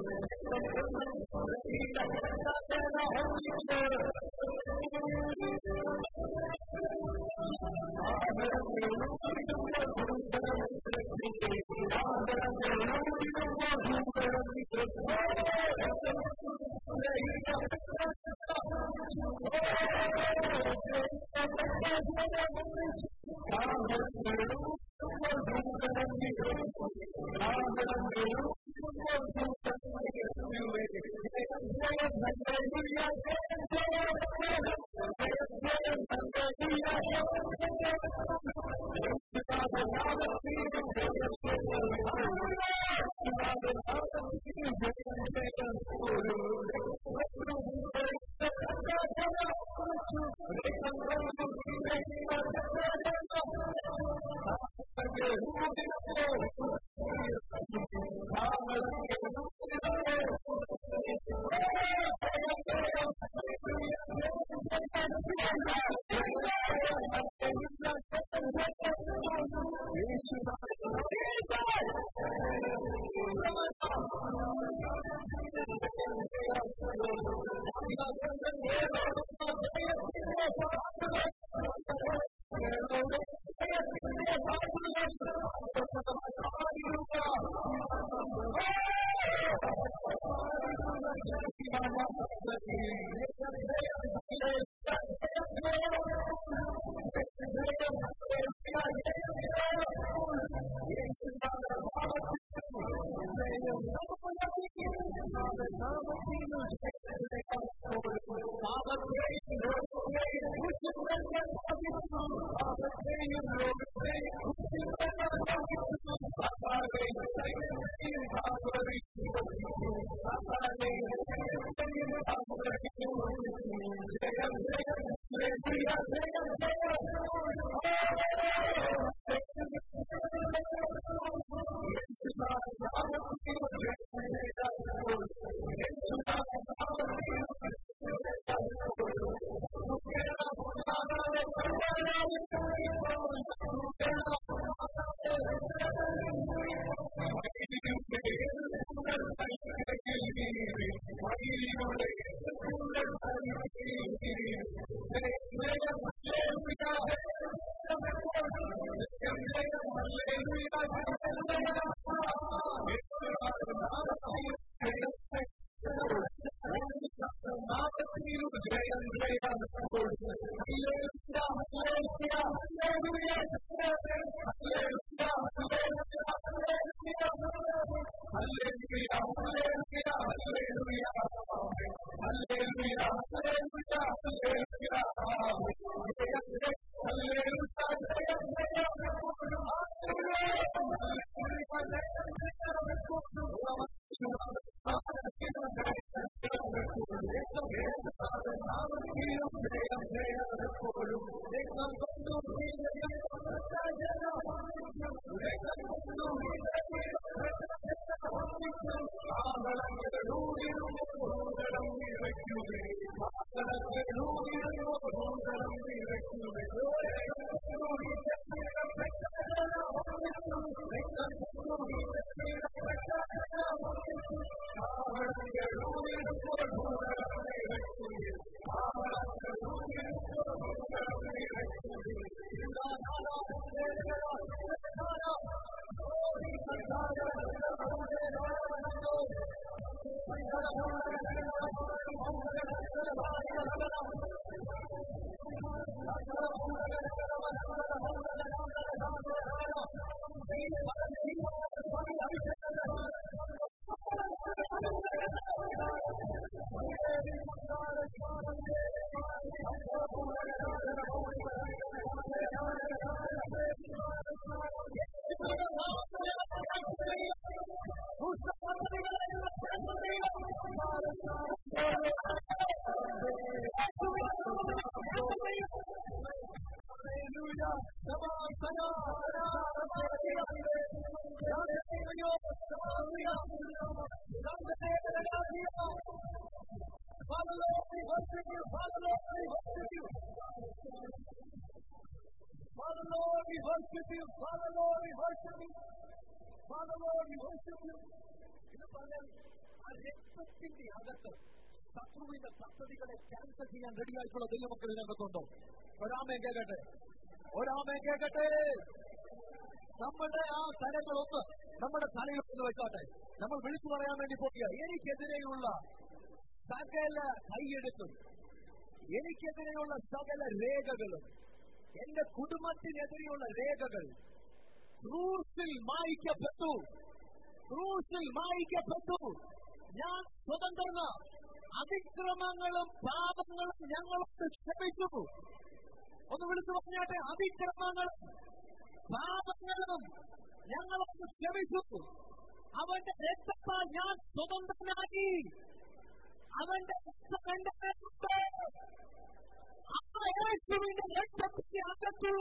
Hallelujah. are here. Father Lord, we worship you. Father Lord, we worship you. Father Lord, we worship you. Father Lord, we worship you. Father Lord, we worship you. ഇത് പറഞ്ഞാൽ ആ രക്തത്തിന്റെ അകത്ത് ശത്രുവിന്റെ പദ്ധതികളെ ക്യാൻസൽ ചെയ്യാൻ റെഡിയായിട്ടുള്ള ദൈവമക്കൾ ഇതിനകത്തുണ്ടോ ഒരാമേ കേൾക്കട്ടെ ഒരാമേ കേൾക്കട്ടെ നമ്മുടെ ആ തലങ്ങളൊന്ന് നമ്മുടെ തലയിൽ ഒന്ന് വെച്ചാട്ടെ നമ്മൾ വിളിച്ചു പറയാൻ വേണ്ടി പോകുക എനിക്കെതിരെയുള്ള സകല കൈയെടുത്തും എനിക്കെതിരെയുള്ള സകല രേഖകളും എന്റെ കുടുംബത്തിനെതിരെയുള്ള രേഖകൾ ക്രൂസിൽ മായിക്കപ്പെട്ടു ക്രൂസിൽ മായിക്കപ്പെട്ടു ഞാൻ സ്വതന്ത്രന അതിക്രമങ്ങളും പാപങ്ങളും ഞങ്ങളോട് ക്ഷമിച്ചു ഒന്ന് വിളിച്ചു പറഞ്ഞാട്ടെ അതിക്രമങ്ങളും പാപങ്ങളും ഞങ്ങളോട് ക്ഷമിച്ചു അവന്റെ രക്തത്താൽ ഞാൻ സ്വതന്ത്രനായി അവന്റെ രക്തം എന്റെ മേലുണ്ട്. ആ യേശുവിന്റെ രക്തത്തിന്റെ അകത്തുള്ള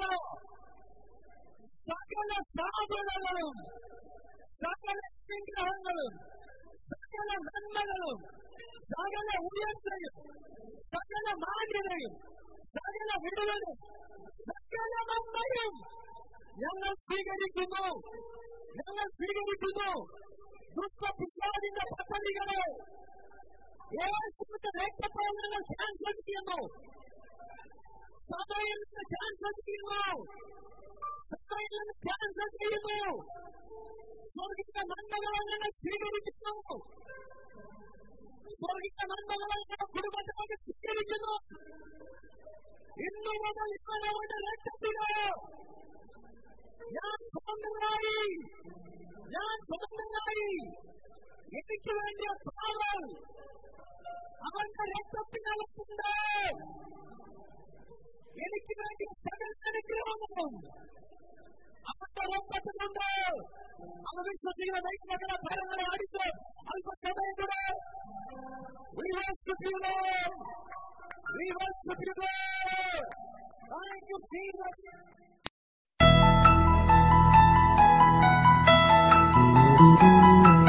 സകല സ്ഥാപനങ്ങളും സകല വിഗ്രഹങ്ങളും സകല നന്മകളും സകല ഉയർച്ചയും സകല മാന്യതയും സകല വിടുതലും സകല നന്മയും ഞങ്ങൾ സ്വീകരിക്കുന്നു ഞങ്ങൾ സ്വീകരിക്കുന്നു ദുഃഖപിശാദിന്റെ പദ്ധതികളെ യേശുവിന്റെ രക്തത്താൽ ഞങ്ങൾ ക്യാൻസൽ ചെയ്യുന്നു സഭയിൽ നിന്ന് ക്യാൻസൽ ചെയ്യുന്നു സഭയിൽ നിന്ന് ക്യാൻസൽ ചെയ്യുന്നു സ്വർഗീയ നന്മകളെ ഞങ്ങൾ സ്വീകരിക്കുന്നു സ്വർഗീയ നന്മകളെ ഞങ്ങളുടെ കുടുംബത്തിലേക്ക് സ്വീകരിക്കുന്നു ഇന്നു മുതൽ ഞാൻ അവരുടെ രക്തത്തില് ഞാൻ സ്വതന്ത്രനായി ഞാൻ സ്വതന്ത്രനായി എനിക്ക് വേണ്ടിയ പാവൽ അവന്റെ രക്തത്തിനകത്തുണ്ട് എനിക്ക് വേണ്ടി സകല അനുഗ്രഹങ്ങളും അവന്റെ രക്തത്തിലുണ്ട് അത് വിശ്വസിക്കുന്ന ദൈവങ്ങളുടെ ഫലങ്ങളെ അടിച്ച് അല്പസമയം കൂടെ We worship you, Lord. We worship you, Lord. Thank you, Jesus. Thank